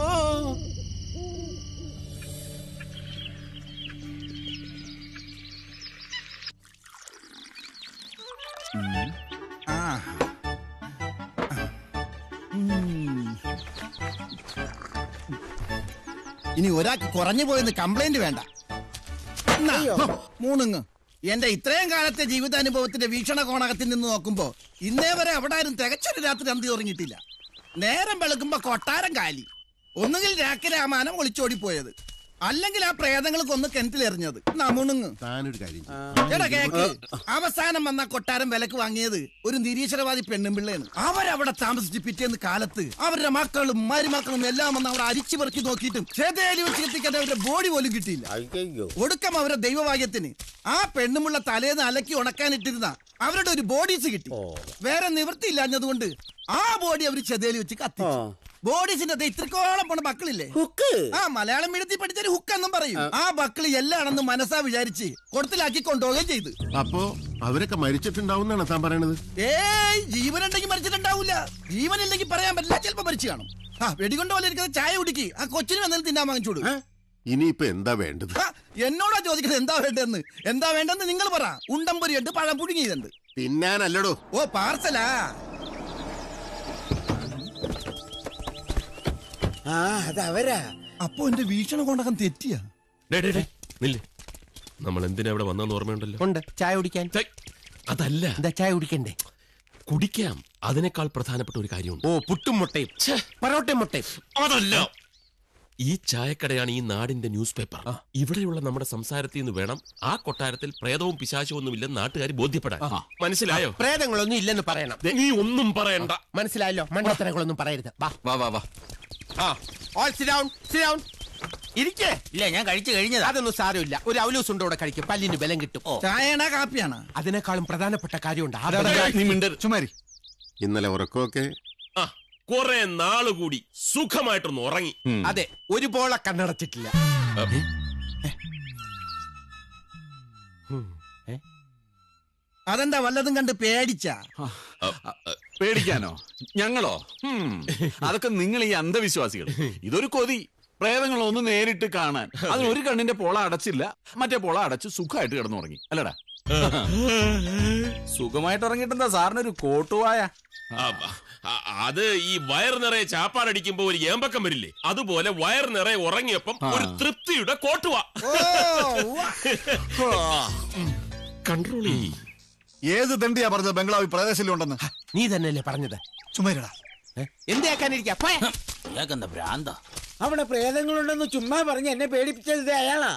ഇനി ഒരാൾക്ക് കുറഞ്ഞു പോയെന്ന് കംപ്ലൈന്റ് വേണ്ട എന്നാ, മൂന്നുങ്ങ് എന്റെ ഇത്രയും കാലത്തെ ജീവിതാനുഭവത്തിന്റെ വീക്ഷണകോണകത്തിൽ നിന്ന് നോക്കുമ്പോ ഇന്നേ വരെ അവിടെ ആരും തികച്ചൊരു രാത്രി അന്തി ഉറങ്ങിയിട്ടില്ല നേരം വെളുക്കുമ്പോ കൊട്ടാരം കാലി ഒന്നുകിൽ രാക്കിരാമാനം ഒളിച്ചോടിപ്പോയത് അല്ലെങ്കിൽ ആ പ്രേതങ്ങൾ കൊന്ന് കിണറ്റിലെറിഞ്ഞത് നമുണുങ്ങ് താനൊരു കാര്യം ചെയ്യ്. എടാ കേക്ക് അവസാനം വന്ന കൊട്ടാരം വിലക്ക് വാങ്ങിയത് ഒരു നിരീശ്വരവാദി പെണ്ണും പിള്ളയാണ് അവരവിടെ താമസിച്ച് പിറ്റേന്ന് കാലത്ത് അവരുടെ മക്കളും മരുമക്കളും എല്ലാം വന്ന് അവിടെ അരിച്ചു പെറുക്കി നോക്കിയിട്ടും ചേതേലി വെച്ച് എത്തിക്കാൻ അവരുടെ ബോഡി പോലും കിട്ടിയില്ല അയ്യോ ഒടുക്കം അവരുടെ ദൈവഭാഗ്യത്തിന് ആ പെണ്ണുമുള്ള തലേന്ന് അലക്കി ഉണക്കാനിട്ടിരുന്ന അവരുടെ ഒരു ബോഡീസ് കിട്ടി വേറെ നിവൃത്തിയില്ലാഞ്ഞതുകൊണ്ട് ആ ബോഡി അവർ ചെതേലി വെച്ച് കത്തിച്ചു ബോഡീസിന്റെ ദേ ഇത്രക്കോളം പോണ മക്കളില്ലേ ഹുക്ക് ആ മലയാളം മീഡിയത്തിൽ പഠിച്ചൊരു ഹുക്ക് എന്നും പറയും ആ മക്കള് എല്ലാണെന്ന് മനസ്സാ വിചാരിച്ച് കൊടുത്തിലാക്കി കൊണ്ടുപോവുകയും ചെയ്തു അപ്പോ അവരൊക്കെ മരിച്ചിട്ടുണ്ടാവുന്നാണ് താൻ പറയണത് ഏയ് ജീവനുണ്ടെങ്കിൽ മരിച്ചിട്ടുണ്ടാവില്ല ജീവനില്ലെങ്കിൽ പറയാൻ പറ്റില്ല ചിലപ്പോ മരിച്ചു കാണും ആ വെടികൊണ്ട് പോലെ ഇരിക്കുന്ന ചായ കുടിക്ക് ആ കൊച്ചിന് വന്നാലും തിന്നാൻ വാങ്ങിച്ചോളൂ ഇനിയിപ്പോ എന്താ വേണ്ടത് ആ, എന്നോടാ ചോദിക്കുന്നത് എന്താ വേണ്ടെന്ന് എന്താ വേണ്ടെന്ന് നിങ്ങൾ പറ ഉണ്ടംപൊരിയുണ്ട് പഴം പുഴുങ്ങിയതുണ്ട് തിന്നാനല്ലടോ ഓ പാർസലാ ആ അതവരാ അപ്പൊ എന്റെ വീക്ഷണകോണകം തെറ്റിയാ ഡേ, ഡേ, ഡേ, നില്ല്. നമ്മൾ എന്തിനാ ഇവിടെ വന്നെന്ന് ഓർമ്മയുണ്ടല്ലോ ഉണ്ട് ചായ കുടിക്കാൻ ഛെ, അതല്ല എന്താ ചായ കുടിക്കണ്ടേ കുടിക്കാം അതിനേക്കാൾ പ്രധാനപ്പെട്ട ഒരു കാര്യമുണ്ട് ഓ പുട്ടും മുട്ടയും പൊറോട്ടയും മുട്ടയും അതല്ല ഈ ചായക്കടയാണ് ഈ നാടിന്റെ ന്യൂസ് പേപ്പർ ഇവിടെയുള്ള നമ്മുടെ സംസാരത്തിൽ നിന്ന് വേണം ആ കൊട്ടാരത്തിൽ പ്രേതവും പിശാചവും ഒന്നുമില്ലെന്ന് നാട്ടുകാർ ബോധ്യപ്പെടാൻ മനസ്സിലായോ പ്രേതങ്ങളൊന്നും ഇല്ലെന്ന് പറയണം ദേ, നീ ഒന്നും പറയണ്ട മനസ്സിലായല്ലോ മണ്ടത്തരങ്ങളൊന്നും പറയരുത് വാ വാ വാ വാ ആ all sit down, sit down. ഇരിക്കേ ഇല്ല ഞാൻ കഴിച്ചു കഴിഞ്ഞതാ അതൊന്നും സാരമില്ല ഒരു അവലൂസ് ഉണ്ട് ഇവിടെ കഴിക്കും പല്ലിന് ബലം കിട്ടും ചായയാണാ കാപ്പിയാണാ അതിനേക്കാളും പ്രധാനപ്പെട്ട കാര്യമുണ്ട് ആ നീ മിണ്ടരുത് ചുമാരി ഇന്നലെ ഉറക്കമൊക്കെ ആ കുറെ നാള് കൂടി സുഖമായിട്ടൊന്ന് ഉറങ്ങി അതെ ഒരു പോളെ കണ്ണടച്ചിട്ടില്ല അതെന്താ വല്ലതും കണ്ട് പേടിച്ചാ പേടിക്കാനോ ഞങ്ങളോ ഹും, അതൊക്കെ നിങ്ങൾ ഈ അന്ധവിശ്വാസികൾ ഇതൊരു കൊതി പ്രേതങ്ങൾ ഒന്ന് നേരിട്ട് കാണാൻ അതിന് ഒരു കണ്ണിന്റെ പോള അടച്ചില്ല മറ്റേ പോള അടച്ച് സുഖമായിട്ട് കിടന്നുറങ്ങി അല്ലടാ സുഖമായിട്ട് ഉറങ്ങിട്ടെന്താ സാറിനൊരു കോട്ടുവായ ആ, ആ, അത് ഈ വയർ നിറയെ ചാപ്പാടടിക്കുമ്പോ ഒരു ഏമ്പക്കം വരില്ലേ അതുപോലെ വയർ നിറയെ ഉറങ്ങിയപ്പം ഒരു തൃപ്തിയുടെ കോട്ടുവാ കൺട്രോൾ ചെയ്യ് ഏത് ദണ്ടിയാ പറഞ്ഞത് ബംഗ്ലാവിൽ പ്രദേശം ഉണ്ടെന്ന് നീ തന്നെയല്ലേ പറഞ്ഞത് ചുമരടാ എന്താക്കാനിരിക്കാ അവിടെ പ്രേതങ്ങളുണ്ടെന്ന് ചുമ്മാ പറഞ്ഞ് എന്നെ പേടിപ്പിച്ചത് ദേ അയാളാ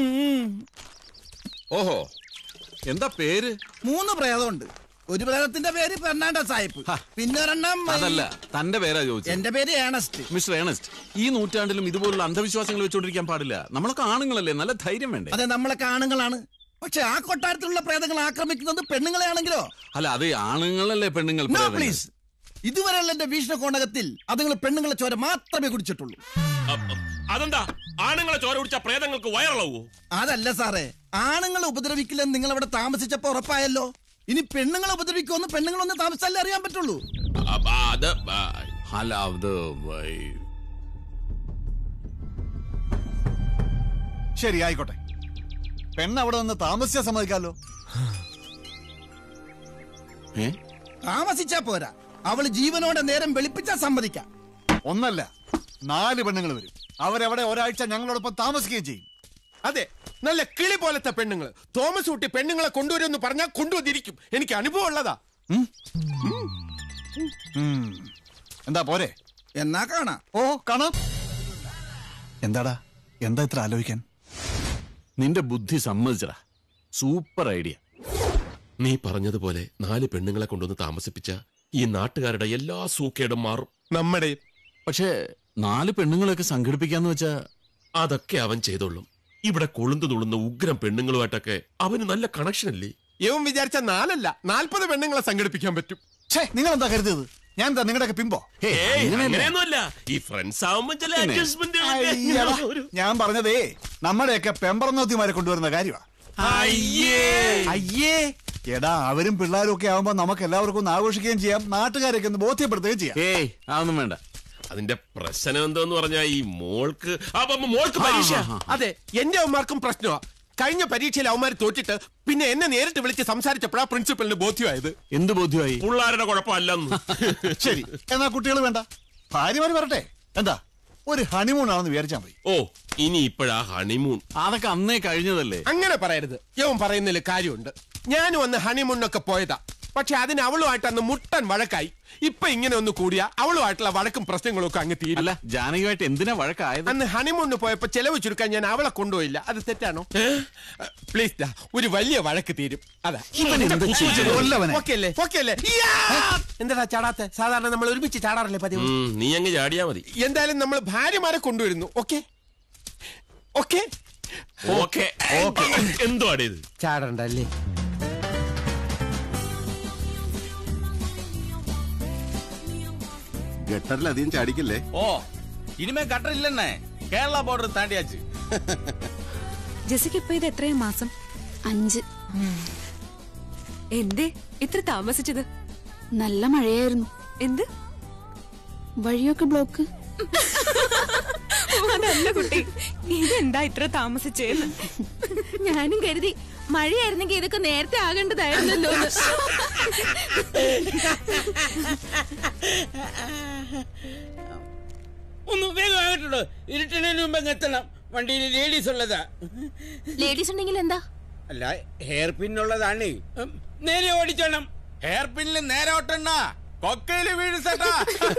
ഓഹോ എന്താ പേര് മൂന്ന് പ്രേതമുണ്ട് ഒരു പ്രേതത്തിന്റെ പേര് ഫെർണാണ്ടോ സാഹിബ് പിന്നെ ഒരെണ്ണം ഈ- അതല്ല തന്റെ പേരാ ചോദിച്ചത് എന്റെ പേര് ഏണസ്റ്റ് മിസ്റ്റർ ഏണസ്റ്റ് ഈ നൂറ്റാണ്ടിലും ഇതുപോലുള്ള അന്ധവിശ്വാസങ്ങൾ വെച്ചോണ്ടിരിക്കാൻ പാടില്ല നമ്മളൊക്കെ ആണുങ്ങളല്ലേ നല്ല ധൈര്യം വേണ്ടേ അതെ നമ്മളൊക്കെ ആണുങ്ങളാണ് പക്ഷെ ആ കൊട്ടാരത്തിലുള്ള പ്രേതങ്ങൾ ആക്രമിക്കുന്നത് പെണ്ണുങ്ങളെ ആണെങ്കിലോ അല്ല അത് ആണുങ്ങളല്ലേ പെണ്ണുങ്ങൾ നോ പ്രേതങ്ങൾ? പ്ലീസ് ഇതുവരെയുള്ള എന്റെ വീക്ഷണകോണകത്തിൽ അതുങ്ങൾ പെണ്ണുങ്ങളെ ചോര മാത്രമേ കുടിച്ചിട്ടുള്ളൂ അ- അതെന്താ ആണുങ്ങളെ ചോര കുടിച്ച പ്രേതങ്ങൾക്ക് വയറിളവോ അതല്ല സാറേ ആണുങ്ങളെ ഉപദ്രവിക്കില്ലെന്ന് നിങ്ങൾ അവിടെ താമസിച്ചപ്പോ ഉറപ്പായല്ലോ ഇനി പെണ്ണുങ്ങളെ ഉപദ്രവിക്കുമെന്ന് പെണ്ണുങ്ങളൊന്ന് താമസിച്ചാലേ അറിയാൻ പറ്റുള്ളൂ അ- അത് ആ, അല്ല അത് വൈ- ശരി ആയിക്കോട്ടെ പെണ്ണ് അവിടെ നിന്ന് താമസിച്ചാൽ സമ്മതിക്കാലോ ഏ താമസിച്ചാ പോരാ അവള് ജീവനോടെ നേരം വെളുപ്പിച്ചാ സമ്മതിക്കാം ഒന്നല്ല നാല് പെണ്ണുങ്ങൾ വരും അവരവിടെ ഒരാഴ്ച ഞങ്ങളോടൊപ്പം താമസിക്കുകയും ചെയ്യും അതെ നല്ല കിളി പോലത്തെ പെണ്ണുങ്ങൾ തോമസ് കുട്ടി പെണ്ണുങ്ങളെ കൊണ്ടുവരുമെന്ന് പറഞ്ഞാൽ കൊണ്ടുവന്നിരിക്കും എനിക്ക് അനുഭവം ഉള്ളതാ ഉം. എന്താ പോരെ എന്നാ കാണാം ഓ കാണാം എന്താടാ എന്താ ഇത്ര ആലോചിക്കാൻ നിന്റെ ബുദ്ധി സമ്മതിച്ചടാ സൂപ്പർ ഐഡിയ നീ പറഞ്ഞതുപോലെ നാല് പെണ്ണുങ്ങളെ കൊണ്ടുവന്ന് താമസിപ്പിച്ച ഈ നാട്ടുകാരുടെ എല്ലാ സൂക്കേടും മാറും നമ്മുടെ പക്ഷേ നാല് പെണ്ണുങ്ങളെയൊക്കെ സംഘടിപ്പിക്കാന്ന് വെച്ചാ അതൊക്കെ അവൻ ചെയ്തോളും ഇവിടെ കൊളുന്തു തുളുന്ന ഉഗ്രം പെണ്ണുങ്ങളുമായിട്ടൊക്കെ അവന് നല്ല കണക്ഷൻ അല്ലേ ഇവൻ വിചാരിച്ച നാലല്ല നാൽപ്പത് പെണ്ണുങ്ങളെ സംഘടിപ്പിക്കാൻ പറ്റും ഛേ നിങ്ങൾ എന്താ കരുതിയത് ഞാൻ എന്താ നിങ്ങളുടെയൊക്കെ പിമ്പോ ഹേയ്, ഏയ് അങ്ങനെയല്ല. അങ്ങനെയൊന്നുമല്ല ഈ ഫ്രണ്ട്സ് ആവുമ്പോ ചില പിന്നെ. adjustment അയ്യടാ, ഒരു- ഞാൻ പറഞ്ഞതേ നമ്മുടെയൊക്കെ പെമ്പറന്നോത്തിമാരെ കൊണ്ടുവരുന്ന കാര്യമാ അയ്യേ അയ്യേ എടാ അവരും പിള്ളേരും ഒക്കെ ആവുമ്പോ നമുക്ക് എല്ലാവർക്കും ഒന്ന് ആഘോഷിക്കുകയും ചെയ്യാം നാട്ടുകാരെയൊക്കെ ഒന്ന് ബോധ്യപ്പെടുത്തുകയും ചെയ്യാം ഏയ് അതൊന്നും വേണ്ട അതിന്റെ പ്രശ്നം എന്തോന്ന് പറഞ്ഞാ ഈ മോൾക്ക് അപ്പൊ മോൾക്ക് പരീക്ഷ അതെ എന്റെ അവന്മാർക്കും പ്രശ്നമാ കഴിഞ്ഞ പരീക്ഷയിൽ അവന്മാർ തോറ്റിട്ട് പിന്നെ എന്നെ നേരിട്ട് വിളിച്ച് സംസാരിച്ചപ്പോഴാ പ്രിൻസിപ്പലിന് ബോധ്യമായത് എന്ത് ബോധ്യമായി പിള്ളേരുടെ കുഴപ്പമല്ലെന്ന് ശരി എന്നാ കുട്ടികൾ വേണ്ട ഭാര്യമാര് വരട്ടെ എന്താ ഒരു ഹണിമൂൺ ആണെന്ന് വിചാരിച്ചാ മതി ഓ ഇനി ഇപ്പോഴാ ഹണിമൂൺ അതൊക്കെ അന്നേ കഴിഞ്ഞതല്ലേ അങ്ങനെ പറയരുത് യവൻ പറയുന്നതിൽ കാര്യമുണ്ട് ഞാനും അന്ന് ഹണിമൂണിനൊക്കെ പോയതാ പക്ഷെ അതിന് അവളുമായിട്ട് അന്ന് മുട്ടൻ വഴക്കായി ഇപ്പൊ ഇങ്ങനെ ഒന്ന് കൂടിയാ അവളുമായിട്ടുള്ള വഴക്കും പ്രശ്നങ്ങളും ഒക്കെ അങ്ങ് തീരില്ല അല്ല ജാനകിയുമായിട്ട് എന്തിനാ വഴക്കായത് അന്ന് ഹണിമൂണിന് പോയപ്പോ ചെലവ് ചുരുക്കാൻ ഞാൻ അവളെ കൊണ്ടുപോയില്ല അത് തെറ്റാണോ പ്ലീസ് ദാ ഒരു വലിയ വഴക്ക് തീരും അതാ കൊല്ലവനെ. ഓക്കെ അല്ലേ ഓക്കെ അല്ലേ യാ! എന്താടാ ചാടാത്തെ സാധാരണ നമ്മൾ ഒരുമിച്ച് ചാടാറില്ലേ പതിവ് ഉം, നീ അങ്ങ് ചാടിയാ മതി എന്തായാലും നമ്മൾ ഭാര്യമാരെ കൊണ്ടുവരുന്നു ഓക്കെ ഓക്കെ ഓക്കെ എന്തോ ഇത് ചാടണ്ടല്ലേ ഗട്ടറിൽ അധികം ചാടിക്കല്ലേ ஓ இனிமே கட்டர் இல்லைண்ணே கேரளா பார்டர் தாண்டியாச்சு ജെസിക്ക് ഇപ്പൊ ഇത് എത്രയും മാസം അഞ്ച് എന്തേ ഇത്ര താമസിച്ചത് നല്ല മഴയായിരുന്നു എന്ത് വഴിയൊക്കെ ബ്ലോക്ക് അതല്ല കുട്ടി ഇതെന്താ ഇത്ര താമസിച്ചേന്ന് ഞാനും കരുതി മഴയായിരുന്നെങ്കിൽ ഇതൊക്കെ നേരത്തെ ആകേണ്ടതായിരുന്നല്ലോ ഒന്ന് വേഗം ആകട്ടോ ഇരുട്ടുന്നതിന് മുമ്പ് അങ്ങ് എത്തണം വണ്ടിയിൽ ലേഡീസ് ഉള്ളതാ ലേഡീസ് ഉണ്ടെങ്കിൽ എന്താ അല്ല ഹെയർ പിൻ ഉള്ളതാണ് നേരെ ഓടിച്ചോണം ഹെയർ പിന്നിൽ നേരെ ഓട്ടണ്ട കൊക്കയില് വീഴ്സട്ടാ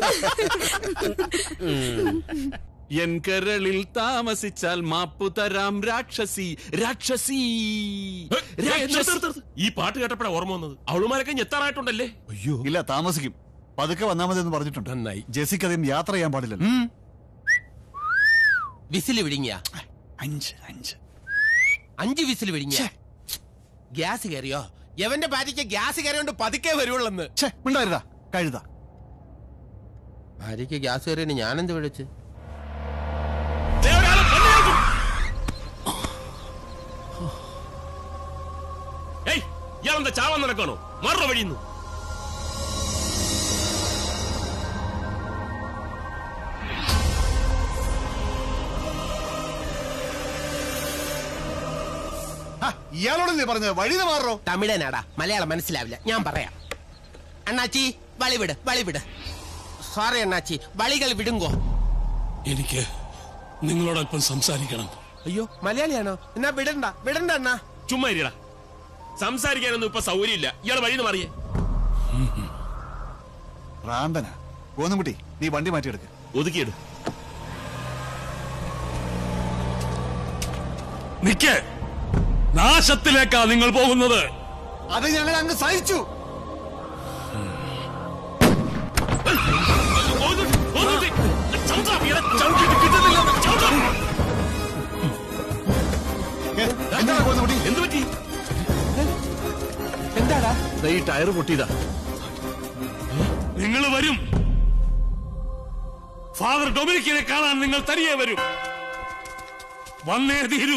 എൻ കരളിൽ താമസിച്ചാൽ മാപ്പു തരാം രാക്ഷസി രാക്ഷസി ഏ, നിർത്ത്, നിർത്ത്, നിർത്ത്. ഈ പാട്ട് കേട്ടപ്പോഴാ ഓർമ്മ വന്നത് അവളുമാരൊക്കെ ഞെത്താറായിട്ടുണ്ടല്ലേ അയ്യോ ഇല്ല താമസിക്കും പതുക്കെ വന്നാൽ മതി എന്ന് പറഞ്ഞിട്ടുണ്ട് നന്നായി. ജെസിക്ക് അധികം യാത്ര ചെയ്യാൻ പാടില്ലല്ലോ വിസിൽ വിഴുങ്ങിയ അഞ്ച് അഞ്ച് അഞ്ച് വിസിൽ വിഴുങ്ങിയ ഗ്യാസ് കയറിയോ എവന്റെ ഭാര്യയ്ക്ക് ഗ്യാസ് കയറിയോണ്ട് പതുക്കെ വരുവുള്ളെന്ന് ഛേ മിണ്ടായിരുതാ കഴുത ഭാര്യയ്ക്ക് ഗ്യാസ് കയറിയ ഞാനെന്ത് വിളിച്ച് ദേ, ഒരാള് പെണ്ണ് കേൾക്കും. ഏയ് ഇയാളെന്താ ചാവാൻ നടക്കണോ മറു വഴിയുന്നു ആ, ഇയാളോടല്ലേ പറഞ്ഞത് വഴിന്ന് മാറോ തമിഴനാടാ മലയാളം മനസ്സിലാവില്ല ഞാൻ പറയാം അണ്ണാച്ചി വളി വിട് വളി വിട് സോറി അണ്ണാച്ചി വളികൾ വിടുങ്കോ എനിക്ക് നിങ്ങളോടൊപ്പം സംസാരിക്കണം അയ്യോ മലയാളിയാണോ എന്നാ വിടണ്ട വിടണ്ട അണ്ണാ ചുമ്മാ ഇരിടാ സംസാരിക്കാനൊന്നും ഇപ്പൊ സൗകര്യമില്ല ഇയാൾ വഴിന്ന് മാറിയേ ഭ്രാന്തന ഗോന്നുകുട്ടി നീ വണ്ടി മാറ്റിയെടുക്ക ഒതുക്കിയിട് നിക്ക് നാശത്തിലേക്കാ നിങ്ങൾ പോകുന്നത് അത് ഞങ്ങൾ അങ്ങ് സഹിച്ചു ഒതുക്കി, ഒതുക്കി. ചവിട്ടാ, ഇയാളെ ചവിട്ടിയിട്ട് കിട്ടുന്നില്ല. ചവിട്ടാ. ഏ, എന്താണ് ഗോന്നുകുട്ടി എന്ത് പറ്റി എന്താടാ ദേ ഈ ടയർ പൊട്ടിയതാ നിങ്ങൾ നിങ്ങൾ വരും ഫാദർ ഡൊമിനിക്കിനെ കാണാൻ നിങ്ങൾ തനിയെ വരും വന്നേ തീരൂ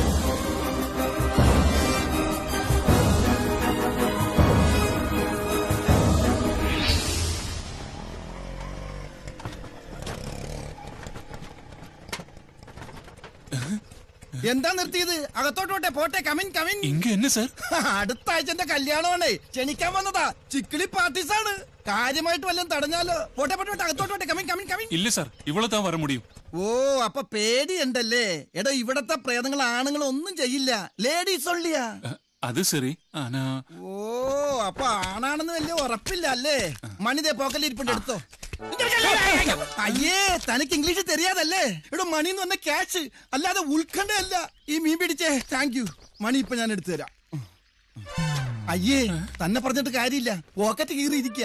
എന്താ നിർത്തിയത് അകത്തോട്ടോട്ടെ പോട്ടെ കമിൻ കമിൻ ഇങ്ങ എന്നെ സർ അടുത്ത ആഴ്ച എന്റെ കല്യാണമാണേ ക്ഷണിക്കാൻ വന്നതാ ചിക്കിളി പാർട്ടീസാണ് കാര്യമായിട്ട് വല്ലതും തടഞ്ഞാലോ പോട്ടെ പോട്ടെ പോട്ടെ, അകത്തോട്ടോട്ടെ കമിൻ കമിൻ കമിൻ ഇല്ല സർ ഇവിടെ താൻ വര മുടിയും ഓ അപ്പൊ പേടിയുണ്ടല്ലേ എടോ ഇവിടത്തെ പ്രേതങ്ങൾ ആണുങ്ങൾ ഒന്നും ചെയ്യില്ല ലേഡീസ് ഒള്ളിയാ അത് ശരി ആനാ ഓ അപ്പൊ ആണാണെന്ന് വലിയ ഉറപ്പില്ല അല്ലേ മണിതേ പോക്കലിരിപ്പുണ്ട് എടുത്തോ അയ്യേ തനിക്ക് ഇംഗ്ലീഷ് தெரியாதല്ലേ എടോ മണി എന്ന് പറഞ്ഞ ക്യാഷ് അല്ലാതെ ഉൾക്കണ്ടല്ല ഈ മീൻ പിടിച്ചേ താങ്ക് യു മണി ഇപ്പൊ ഞാൻ എടുത്തു തരാം അയ്യേ തന്നെ പറഞ്ഞിട്ട് കാര്യമില്ല പോക്കറ്റ് കീറിയിരിക്കുക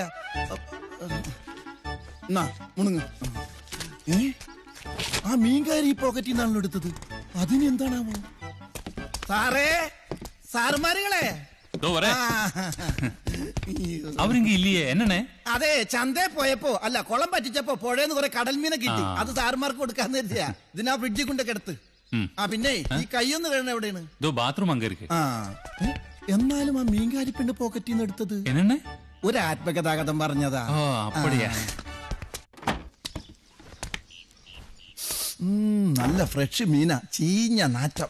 എന്നാ മുണുങ്ങ് ഏ ആ മീൻകാരി ഈ പോക്കറ്റിൽ നിന്നാണല്ലോ എടുത്തത് അതിന് എന്താണാവോ സാറേ സാറുമാരുകളെ ദോ വരെ ആ, അവരിങ്ങ ഇല്ലയേ എന്നേ അതെ ചന്തയിൽ പോയപ്പോ അല്ല കുളം പറ്റിച്ചപ്പോ പുഴയെന്ന് കുറെ കടൽ മീനെ കിട്ടി ആ. അത് സാറുമാർക്ക് കൊടുക്കാന്ന് കരുതിയാ ഇതിനാ ഫ്രിഡ്ജിൽ കൊണ്ടൊക്കെ എടുത്ത് ഉം. ആ പിന്നെ ഈ കൈയൊന്ന് കഴിയണ എവിടെയാണ് ദോ ബാത്റൂം അങ്കരിക്ക് ആ ഏ? എന്നാലും ആ മീൻകാരി പെണ്ണ് പോക്കറ്റിൽ നിന്ന് എടുത്തത് എന്നേ ഒരു ആത്മകഥാഗതം പറഞ്ഞതാ ഓ അപ്പടിയാ ഉം, നല്ല ഫ്രഷ് മീന ചീഞ്ഞ നാറ്റം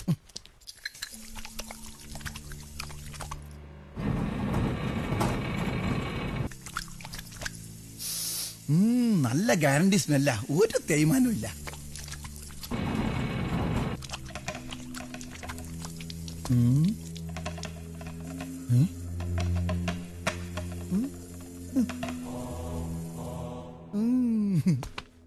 ഉം, നല്ല ഗ്യാരണ്ടി സ്മെല്ല ഒരു തേയ്മാനും ഇല്ല ഉം. ഉം. ഉം. ഉം.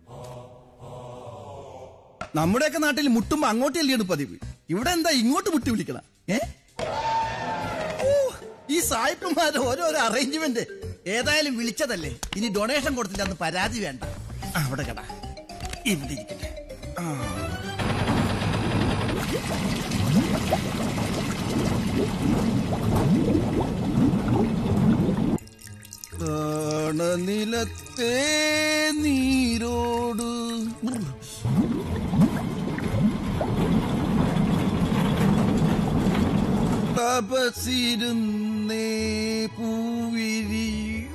നമ്മുടെയൊക്കെ നാട്ടിൽ മുട്ടുമ്പോ അങ്ങോട്ട് അല്ലിയാണ് പതിവ് ഇവിടെ എന്താ ഇങ്ങോട്ട് മുട്ടി വിളിക്കണം ഏ ഓ, ഈ സായിപ്പന്മാരുടെ ഓരോരോ അറേഞ്ച്മെന്റ് ഏതായാലും വിളിച്ചതല്ലേ ഇനി ഡൊണേഷൻ കൊടുത്തില്ല അന്ന് പരാതി വേണ്ട ആ, അവിടെ കട ഇവിടെ ഇരിക്കട്ടെ ആ. നിലത്തെ നീരോട് തപസിരുന്നേ പൂവിരി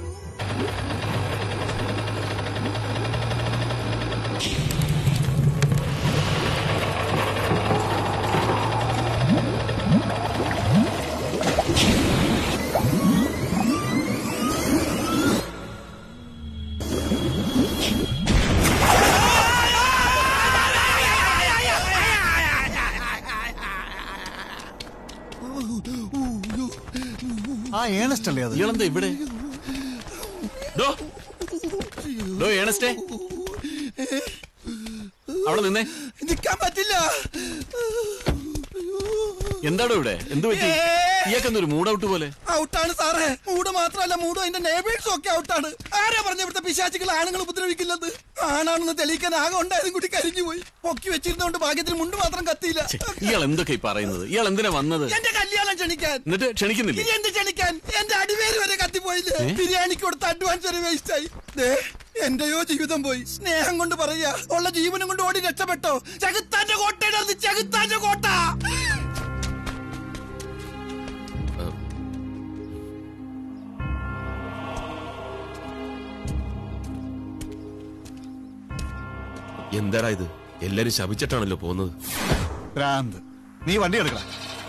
ആ ഏണസ്റ്റ് അല്ലേ അത് ഇയാളെന്താ ഇവിടെ ഡോ ഡോ ഏണസ്റ്റേ അവിടെ നിന്നേ നിക്കാൻ പറ്റില്ല എന്താടോ ഇവിടെ എന്ത് പറ്റി ഇയാൾക്കെന്തൊരു മൂഡ് ഔട്ട് പോലെ ഔട്ടാണ് സാറേ മൂട് മാത്രമല്ല മൂടും അതിന്റെ നെയ്ബേഴ്സും ഒക്കെ ഔട്ടാണ് ആരാ പറഞ്ഞ ഇവിടുത്തെ പിശാചികൾ ആണുങ്ങൾ ഉപദ്രവിക്കില്ലെന്ന് ആണാണെന്ന് തെളിയിക്കാൻ ആകെ ഉണ്ടായതും കൂടി കരിഞ്ഞു പോയി പൊക്കി വെച്ചിരുന്നോണ്ട് ഭാഗ്യത്തിന് മുണ്ട് മാത്രം കത്തിയില്ല ഛെ, ഇയാൾ എന്തൊക്കെ ഈ പറയുന്നത് ഇയാൾ എന്തിനാ വന്നത് എന്റെ കല്യാണം ക്ഷണിക്കാൻ എന്നിട്ട് ക്ഷണിക്കുന്നില്ലേ ഇനി എന്ത് ക്ഷണിക്കാൻ എന്റെ അടിവേര് വരെ കത്തിപ്പോയില്ലേ ഏ? ബിരിയാണിക്ക് കൊടുത്ത അഡ്വാൻസ് വരെ വേസ്റ്റ് ആയി ദേ, എന്റെയോ ജീവിതം പോയി സ്നേഹം കൊണ്ട് പറയാ ഉള്ള ജീവനും കൊണ്ട് ഓടി രക്ഷപ്പെട്ടോ ചകുത്താന്റെ കോട്ടയുടെ ചകുത്താന്റെ കോട്ട എന്താടാ ഇത് എല്ലാരും ശപിച്ചിട്ടാണല്ലോ പോകുന്നത് ഭ്രാന്ത് നീ വണ്ടി എടുക്കണം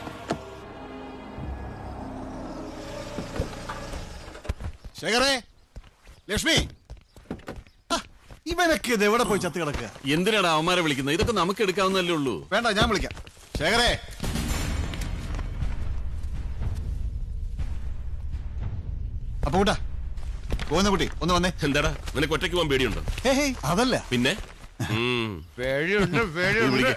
ശേഖരേ ലക്ഷ്മി ആ, ഇവനൊക്കെ ഇത് എവിടെ പോയി ചത്ത് കിടക്കുക എന്തിനാണ് അവന്മാരെ വിളിക്കുന്നത് ഇതൊക്കെ നമുക്ക് എടുക്കാവുന്നല്ലേ ഉള്ളൂ വേണ്ട ഞാൻ വിളിക്കാം ശേഖരേ അപ്പൊ കൂട്ടാ പോകുന്ന കുട്ടി ഒന്ന് വന്നേ എന്താടാ നിനക്ക് ഒറ്റയ്ക്ക് പോകാൻ പേടിയുണ്ടോ ഹേ ഹേ അതല്ല പിന്നെ ഉം. പേടിയുണ്ട് നീ പേടിയുണ്ട് വിളിക്ക്.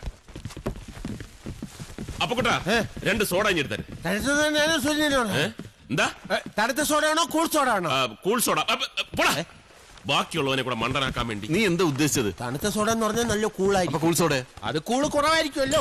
അപ്പൊ കൂട്ടാ രണ്ട് സോഡ ഇഞ്ഞി എടുത്തേ തടുത്ത തന്നെയാണ് സുനിലോട് എന്താ തടുത്ത സോഡയാണോ കൂൾ സോഡ ആണോ ആ, കൂൾ സോഡ അപ്പ, പോടാ ബാക്കിയുള്ളവനെ കൂടെ മണ്ടനാക്കാൻ വേണ്ടി നീ എന്താ ഉദ്ദേശിച്ചത് തണുത്ത സോഡ എന്ന് പറഞ്ഞാൽ നല്ല കൂളായി അപ്പൊ കൂൾ സോഡേ അത് കൂള് കുറവായിരിക്കുമല്ലോ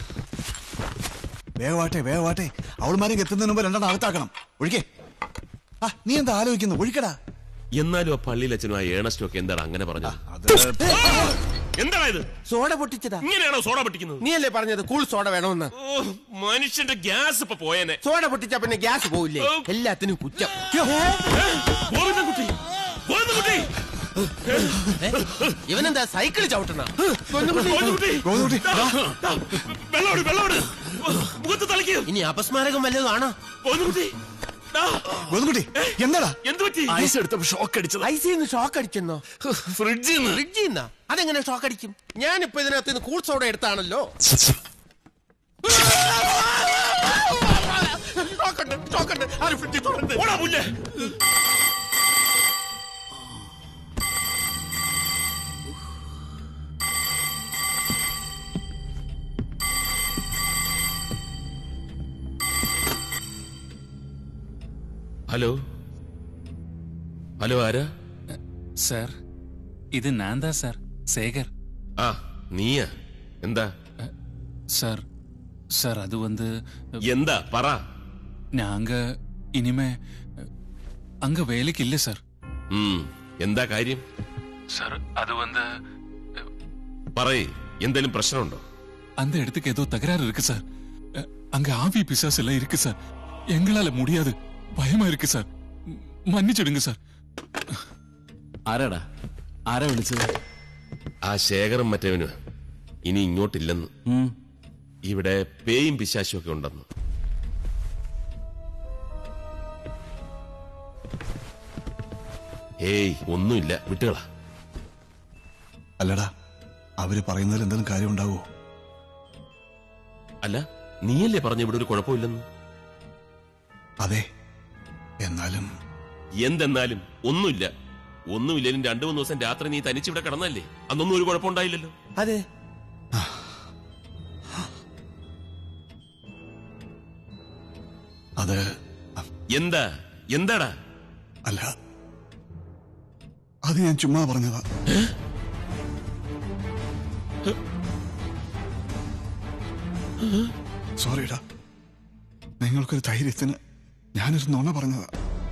വേഗമാട്ടെ വേഗമാട്ടെ അവൾമാരെ എത്തുന്നതിന് മുമ്പ് രണ്ടെണ്ണം അകത്താക്കണം ഒഴിക്കേ നീ എന്താ ആലോചിക്കുന്നു ഒഴിക്കടാ എന്നാലും ആ പള്ളിയിൽ അച്ഛനും ആ ഏണസ്റ്റും ഒക്കെ എന്താണ് അങ്ങനെ പറഞ്ഞത് എന്താണ് ഇത് സോഡ പൊട്ടിച്ചതാ ഇങ്ങനെയാണോ സോഡ പൊട്ടിക്കുന്നത് നീയല്ലേ പറഞ്ഞത് കൂൾ സോഡ വേണമെന്ന് ഓ മനുഷ്യന്റെ ഗ്യാസ് ഇപ്പൊ പോയേനെ സോഡ പൊട്ടിച്ച പിന്നെ ഗ്യാസ് പോവില്ലേ എല്ലാത്തിനും കുറ്റം ഗോവിന്ദൻകുട്ടി ഗോവിന്ദൻകുട്ടി ഇവനെന്താ സൈക്കിൾ ചവിട്ടണ ഗോവിന്ദൻകുട്ടി വെള്ളോട് വെള്ളോട് മുഖത്ത് തളിക്കൂ ഇനി അപസ്മാരകം വല്ലതും ആണോ ഗോവിന്ദൻകുട്ടി ഗോതകുട്ടി എന്താടാ എന്ത് പറ്റി ഐസ് എടുത്തപ്പോ ഷോക്ക് അടിച്ചത് ഐസിന്ന് ഷോക്ക് അടിച്ചെന്നോ ഫ്രിഡ്ജിൽ ഫ്രിഡ്ജിൽ നിന്നാ അതെങ്ങനെ ഷോക്ക് അടിക്കും ഞാനിപ്പോ ഇതിനകത്ത് നിന്ന് കൂൾ സോഡ എടുത്താണല്ലോ ഷോക്കുണ്ട് ഷോക്കുണ്ട് ആരും ഫ്രിഡ്ജിൽ തുറന്ന് ഓടാ പുല്ലേ ഹലോ ഹലോ ആരാ സാർ இது நான் தான் சார் சேகர் ആ നീയാ എന്താ சார் சார் அது வந்து എന്താ പറ நாங்க இனிமே அங்க வேலைக்கு இல்ல சார் ഉം, എന്താ കാര്യം சார் அது வந்து പറയ് എന്തേലും പ്രശ്നമുണ്ടോ அந்த இடத்துக்கு ஏதோ தகராறு இருக்கு சார் அ, அங்க ஆவி பிசாஸ் எல்லாம் இருக்கு சார் எங்களால முடியாது பயமா இருக்கு சார் ம், மன்னிச்சிடுங்க சார் ആരാടാ ആരാ വിളിച്ചത് ആ ശേഖരം മറ്റവന് ഇനി ഇങ്ങോട്ടില്ലെന്ന് ഇവിടെ പേയും പിശാശും ഒക്കെ ഉണ്ടെന്ന് ഏയ് ഒന്നുമില്ല വിട്ടുകളാ അല്ലടാ അവര് പറയുന്നതിൽ എന്തെങ്കിലും കാര്യം ഉണ്ടാവോ അല്ല നീയല്ലേ പറഞ്ഞ ഇവിടെ ഒരു കുഴപ്പമില്ലെന്ന് അതെ എന്നാലും എന്തെന്നാലും ഒന്നുമില്ല ഒന്നുമില്ലേലും രണ്ടു മൂന്ന് ദിവസം രാത്രി നീ തനിച്ചിവിടെ കിടന്നല്ലേ അന്നൊന്നും ഒരു കുഴപ്പമുണ്ടായില്ലല്ലോ അതെ അത് എന്താ എന്താടാ അല്ല അത് ഞാൻ ചുമ്മാ പറഞ്ഞതാ സോറിടാ നിങ്ങൾക്കൊരു ധൈര്യത്തിന് ഞാനൊരു നുണ പറഞ്ഞതാ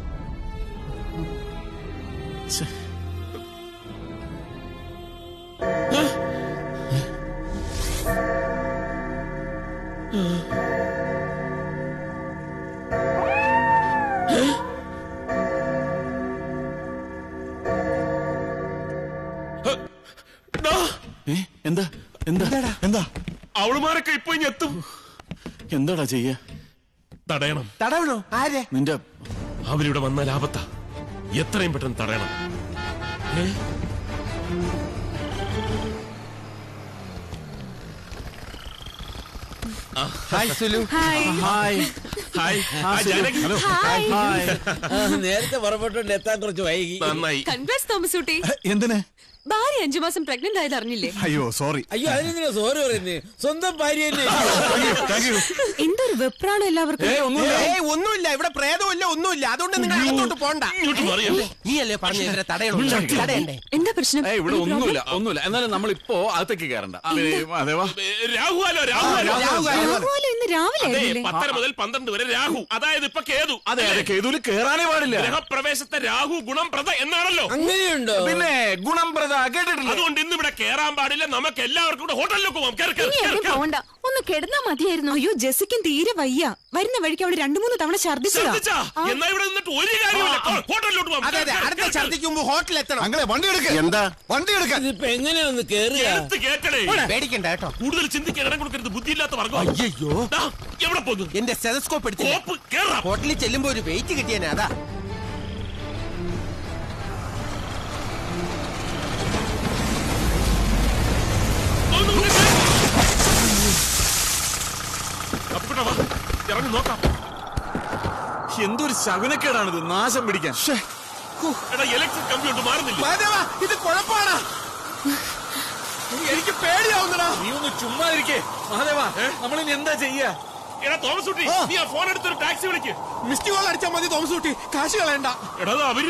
ഏ എന്താ എന്താ എന്താ അവളുമാരൊക്കെ ഇപ്പൊ ഇനി എത്തും എന്താടാ ചെയ്യ തടയണം തടവണോ ആരെ നിന്റെ അവരിവിടെ വന്നാൽ ആപത്താ എത്രയും പെട്ടെന്ന് തടയണം ഏ? ആ, hi Sulu hi hi hi ആ, ജാനകി. നേരത്തെ പുറപ്പെട്ടുകൊണ്ട് എത്താൻ കുറച്ച് വൈകി നന്നായി കൺഗ്രാസ് തോമസ് കുട്ടി എന്തിന് ഭാര്യ അഞ്ചു മാസം പ്രഗ്നന്റ് ആയത് അറിഞ്ഞില്ലേ അയ്യോ സോറി അയ്യോ അതിനെന്തിനാ സോറി പറയുന്നത് സ്വന്തം ഭാര്യ തന്നെ എന്തൊരു വെപ്രാണം എല്ലാവർക്കും ഏയ് ഒന്നുമില്ല ഇവിടെ പ്രേതമില്ല ഒന്നുമില്ല അതുകൊണ്ട് നിങ്ങൾ അകത്തോട്ട് പോണ്ട ഇങ്ങോട്ട് മാറിയോ? നീയല്ലേ പറഞ്ഞ ഇവരെ തടയണം തടയണ്ടേ എന്താ പ്രശ്നം ഏ ഇവിടെ ഒന്നുമില്ല ഒന്നുമില്ല എന്നാലും നമ്മൾ ഇപ്പോ അകത്തേക്ക് കയറണ്ട അതേവാ ഏ, രാഹുവാലോ രാഹു രാഹുവാലം ഇന്ന് രാവിലെ അതെ ആയിരുന്നില്ലേ പത്തര മുതൽ പന്ത്രണ്ട് വരെ രാഹു അതായത് ഇപ്പൊ കേതു അതെ അതെ കേതുവിൽ കേറാനേ പാടില്ല ഗ്രഹപ്രവേശത്തെ രാഹു ഗുണം പ്രത എന്നാണല്ലോ അങ്ങനെയുണ്ടോ പിന്നെ ഗുണം പ്രത കേട്ടിട്ടില്ല അതുകൊണ്ട് ഇന്ന് ഇവിടെ കേറാൻ പാടില്ല നമുക്ക് എല്ലാവർക്കും കൂടെ ഹോട്ടലിലേക്ക് പോവാം കേറ്, കേറ്, ഇനി കേറ്, എവിടെ കേറ്. പോവണ്ട ഒന്ന് കിടന്നാ മതിയായിരുന്നു അയ്യോ ജെസിക്കും തീരെ വയ്യ വരുന്ന വഴിക്ക് അവള് രണ്ടു മൂന്ന് തവണ ഛർദിച്ചതാ ശ്രദ്ധിച്ചാ എന്നാ ഇവിടെ നിന്നിട്ട് ഒരു കാര്യമില്ല കൊ- ഹോട്ടലിലോട്ട് പോവാം അതെ അതെ കേറ്, അടുത്ത കേറ്, കേറ്. ഛർദിക്ക് മുമ്പ് ഹോട്ടലിൽ എത്തണം അങ്ങനെ വണ്ടി എടുക്ക എന്താ വണ്ടി എടുക്ക ഇതിപ്പോ എങ്ങനെയാ കേറുക എടുത്ത് കേക്കണേ പേടിക്കണ്ട കേട്ടോ കൂടുതൽ ചിന്തിക്കാൻ ഇടം കൊടുക്കരുത് ബുദ്ധിയില്ലാത്ത വർഗം അയ്യോ ദാ, എവിടെ പോകുന്നു എന്റെ സ്റ്റെതസ്കോപ്പ് എടുത്തില്ല കോപ്പ് കേറാം ഹോട്ടലിൽ ചെല്ലുമ്പോ ഒരു വെയിറ്റ് കിട്ടിയനെ അതാ അപ്പുകുട്ടാ, വാ. ഇറങ്ങി നോക്കാം എന്തൊരു ശകുനക്കേടാണിത് നാശം പിടിക്കാൻ എടാ ഇലക്ട്രിക് കമ്പി കൊണ്ട് മാറുന്നില്ല മാധവ ഇത് കുഴപ്പമാണ് എനിക്ക് പേടിയാവുന്നടാ നീ ഒന്ന് ചുമ്മാ ഇരിക്കേ മഹാദേവ നമ്മളിനി എന്താ ചെയ്യാ എടാ തോമസ് കുട്ടി നീ ആ ഫോൺ എടുത്തൊരു ടാക്സി വിളിക്ക് മിസ്ഡ് കോൾ അടിച്ചാൽ മതി തോമസ് കുട്ടി കാശ് കളയണ്ട എടാ അത് അവര്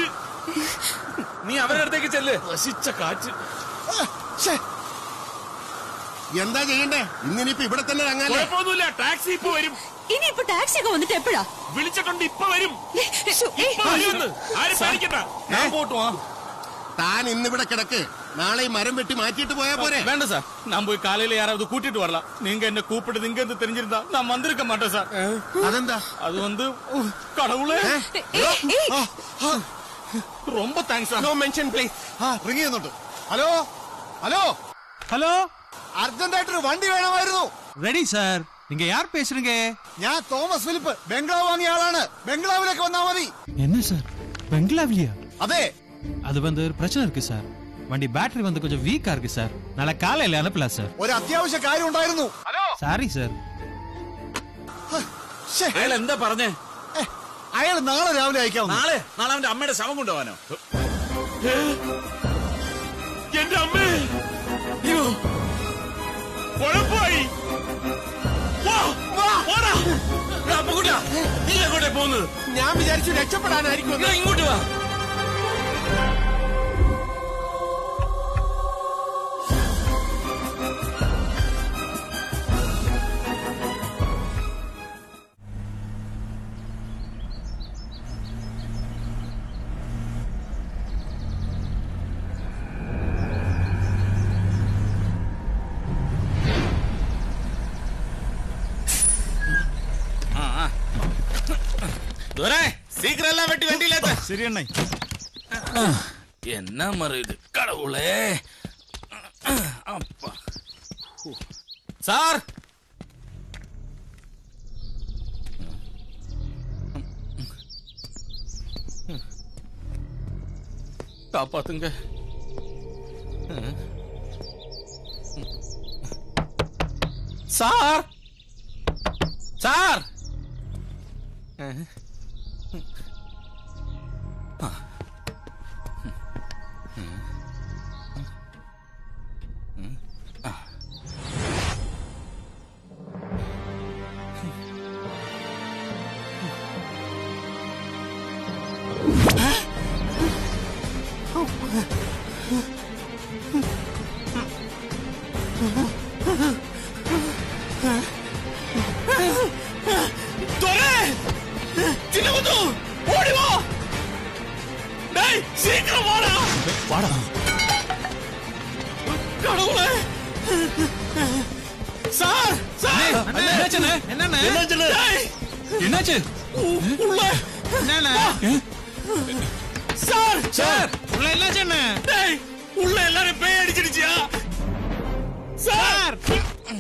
നീ അവരുടെ അടുത്തേക്ക് ചെല്ല് നശിച്ച കാറ്റ് എന്താ ചെയ്യണ്ടേ ഇന്നിനിപ്പോ ഇവിടെ തന്നെ തങ്ങാല്ലേ കുഴപ്പമൊന്നുമില്ല ടാക്സി ഇപ്പൊ വരും ഇനി ഇപ്പൊ ടാക്സി ഒക്കെ വന്നിട്ട് എപ്പോഴാ വിളിച്ചിട്ടുണ്ട് ഇപ്പൊ വരും ശ്ശോ, ഏയ്. ഇപ്പൊ വരുമെന്ന് ആരും പേടിക്കണ്ട ഞാൻ പോട്ടുവാ താൻ ഇന്നിവിടെ കിടക്ക് നാളെ ഈ മരം വെട്ടി മാറ്റിയിട്ട് പോയാ പോരെ வேണ്ട சார் நான் போய் காலையில யாராவது கூட்டிட்டு வரலாம் நீங்க என்ன கூப்பிட்டு இங்க இருந்து தெரிஞ்சிருந்தா நான் வந்திருக்க மாட்டேன் சார் അതെന്താ அது வந்து உ, கடவுளே ഏയ്, ഏയ്. ரொம்ப thanks sir no mention please ആ റിങ് ചെയ്യുന്നുണ്ട് ഹലോ ഹലോ ஹலோ അർജന്റായിട്ടൊരു വണ്ടി വേണമായിരുന്നു ரெடி சார் நீங்க யார் பேசுறீங்க ഞാൻ തോമസ് ഫിലിപ്പ് ബംഗ്ലാവ് വാങ്ങിയ ആളാണ് ബംഗ്ലാവിലേക്ക് വന്നാ മതി என்ன சார் பெங்களாவிலியா അതെ அது வந்து ஒரு பிரச்சனை இருக்கு சார் வண்டி பேட்டரி வந்து கொஞ்சம் வீக்கா இருக்கு சார் நாளை காலையில அனுப்பலாம் சார் ഒരു അത്യാവശ്യ കാര്യം ഉണ്ടായിരുന്നു சாரி சார் ശ്ശേ, അയാൾ എന്താ പറഞ്ഞേ ഏ, അയാൾ നാളെ രാവിലെ അയക്കാം നാളെ നാളെ അവന്റെ അമ്മയുടെ ശവം കൊണ്ടുപോകാനോ എന്റെ അമ്മേ അയ്യോ കുഴപ്പമായി വാ, വാ, ഓടാ. എടാ, അപ്പുകുട്ടാ, നീ എങ്ങോട്ടേ പോകുന്നത് ഞാൻ വിചാരിച്ചു രക്ഷപ്പെടാനായിരിക്കും ഇങ്ങ് ഇങ്ങോട്ട് വാ சீக்கிரம் எல்லாம் வெட்டி வண்டியில ശരി എണ്ണ என்ன மறுது கடவுளே அப்பா சார் காப்பாத்துங்க சார் சார் ചിന്നമുത്തു ഓടി വാ ഡേയ് സീക്കിരം വാടാ வாடா கடவுளே சார் சார் என்னாச்சுண்ணே? என்னண்ணே? டேய், என்னாச்சு உ- உள்ள என்னண்ணே? சார் சார் உள்ள என்னாச்சு என்ன டேய் உள்ள எல்லாரும் பேய் அடிச்சிடுச்சியா சார்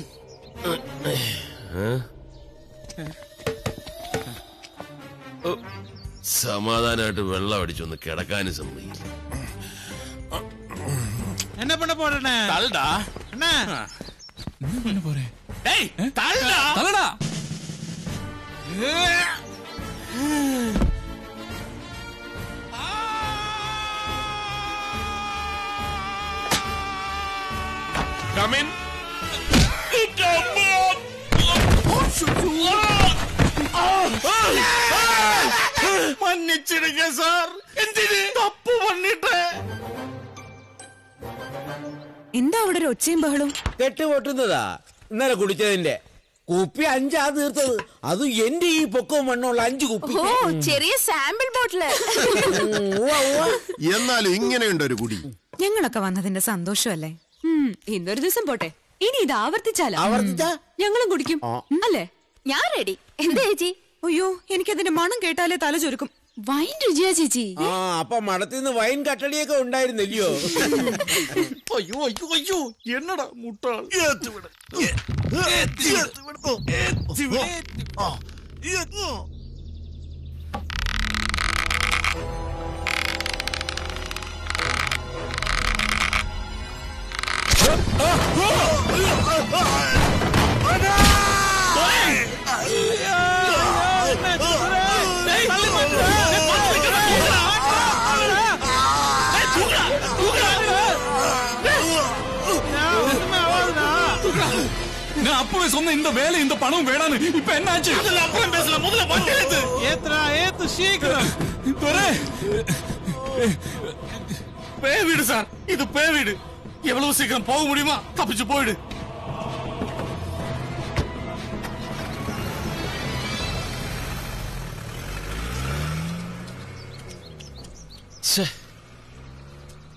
സമാധാനമായിട്ട് വെള്ളം അടിച്ചൊന്ന് കിടക്കാനും സമ്മതിക്കും என்ன பண்ண போறேண்ணே தள்ளுடா அண்ணா என்ன பண்ண போறேன் டேய் தள்ளுடா தலடா Come in. மன்னிச்சிடுங்க சார் എന്തിന് തപ്പ് பண்ணிட்டு എന്താ അവിടെ ഒരു ഒച്ചയും ബഹളും കെട്ട് പൊട്ടുന്നതാ ഇന്നലെ കുടിച്ചതിന്റെ കുപ്പി അഞ്ചാ തീർത്തത് അതും എന്റെ ഈ പൊക്കവും മണ്ണുള്ള അഞ്ച് കുപ്പി ഓ ചെറിയ സാമ്പിൾ ബോട്ടില് ഉം, ഉവ്വ, ഉവ്വ. എന്നാലും ഇങ്ങനെയുണ്ട് ഒരു കുടി ഞങ്ങളൊക്കെ വന്നതിന്റെ സന്തോഷമല്ലേ ഇന്നൊരു ദിവസം പോട്ടെ ഇനി ഇത് ആവർത്തിച്ചാലോ ആവർത്തിച്ചാ? ഞങ്ങളും കുടിക്കും അല്ലേ ഞാൻ റെഡി എന്താ ചേച്ചി അയ്യോ എനിക്കതിന്റെ മണം കേട്ടാലേ തല ചുരുക്കും വൈൻ രുചിയാ ചേച്ചി ആ അപ്പൊ മടത്തിന്ന് വൈൻ കട്ടടിയൊക്കെ ഉണ്ടായിരുന്നില്ലയോ ஐயோ ஐயோ ஐயோ என்னடா முட்டாள் நான் அப்பவே சொன்ன இந்த வேலை இந்த பணம் வேணான்னு இப்ப என்னாச்சு அப்புறம் பேசலாம் முதல்ல வண்டி எடுத்து ஏத்துறா ஏத்து சீக்கிரம் துரை பே வீடு சார் இது பே வீடு எவ்வளவு சீக்கிரம் போக முடியுமா தப்பிச்சு போயிடு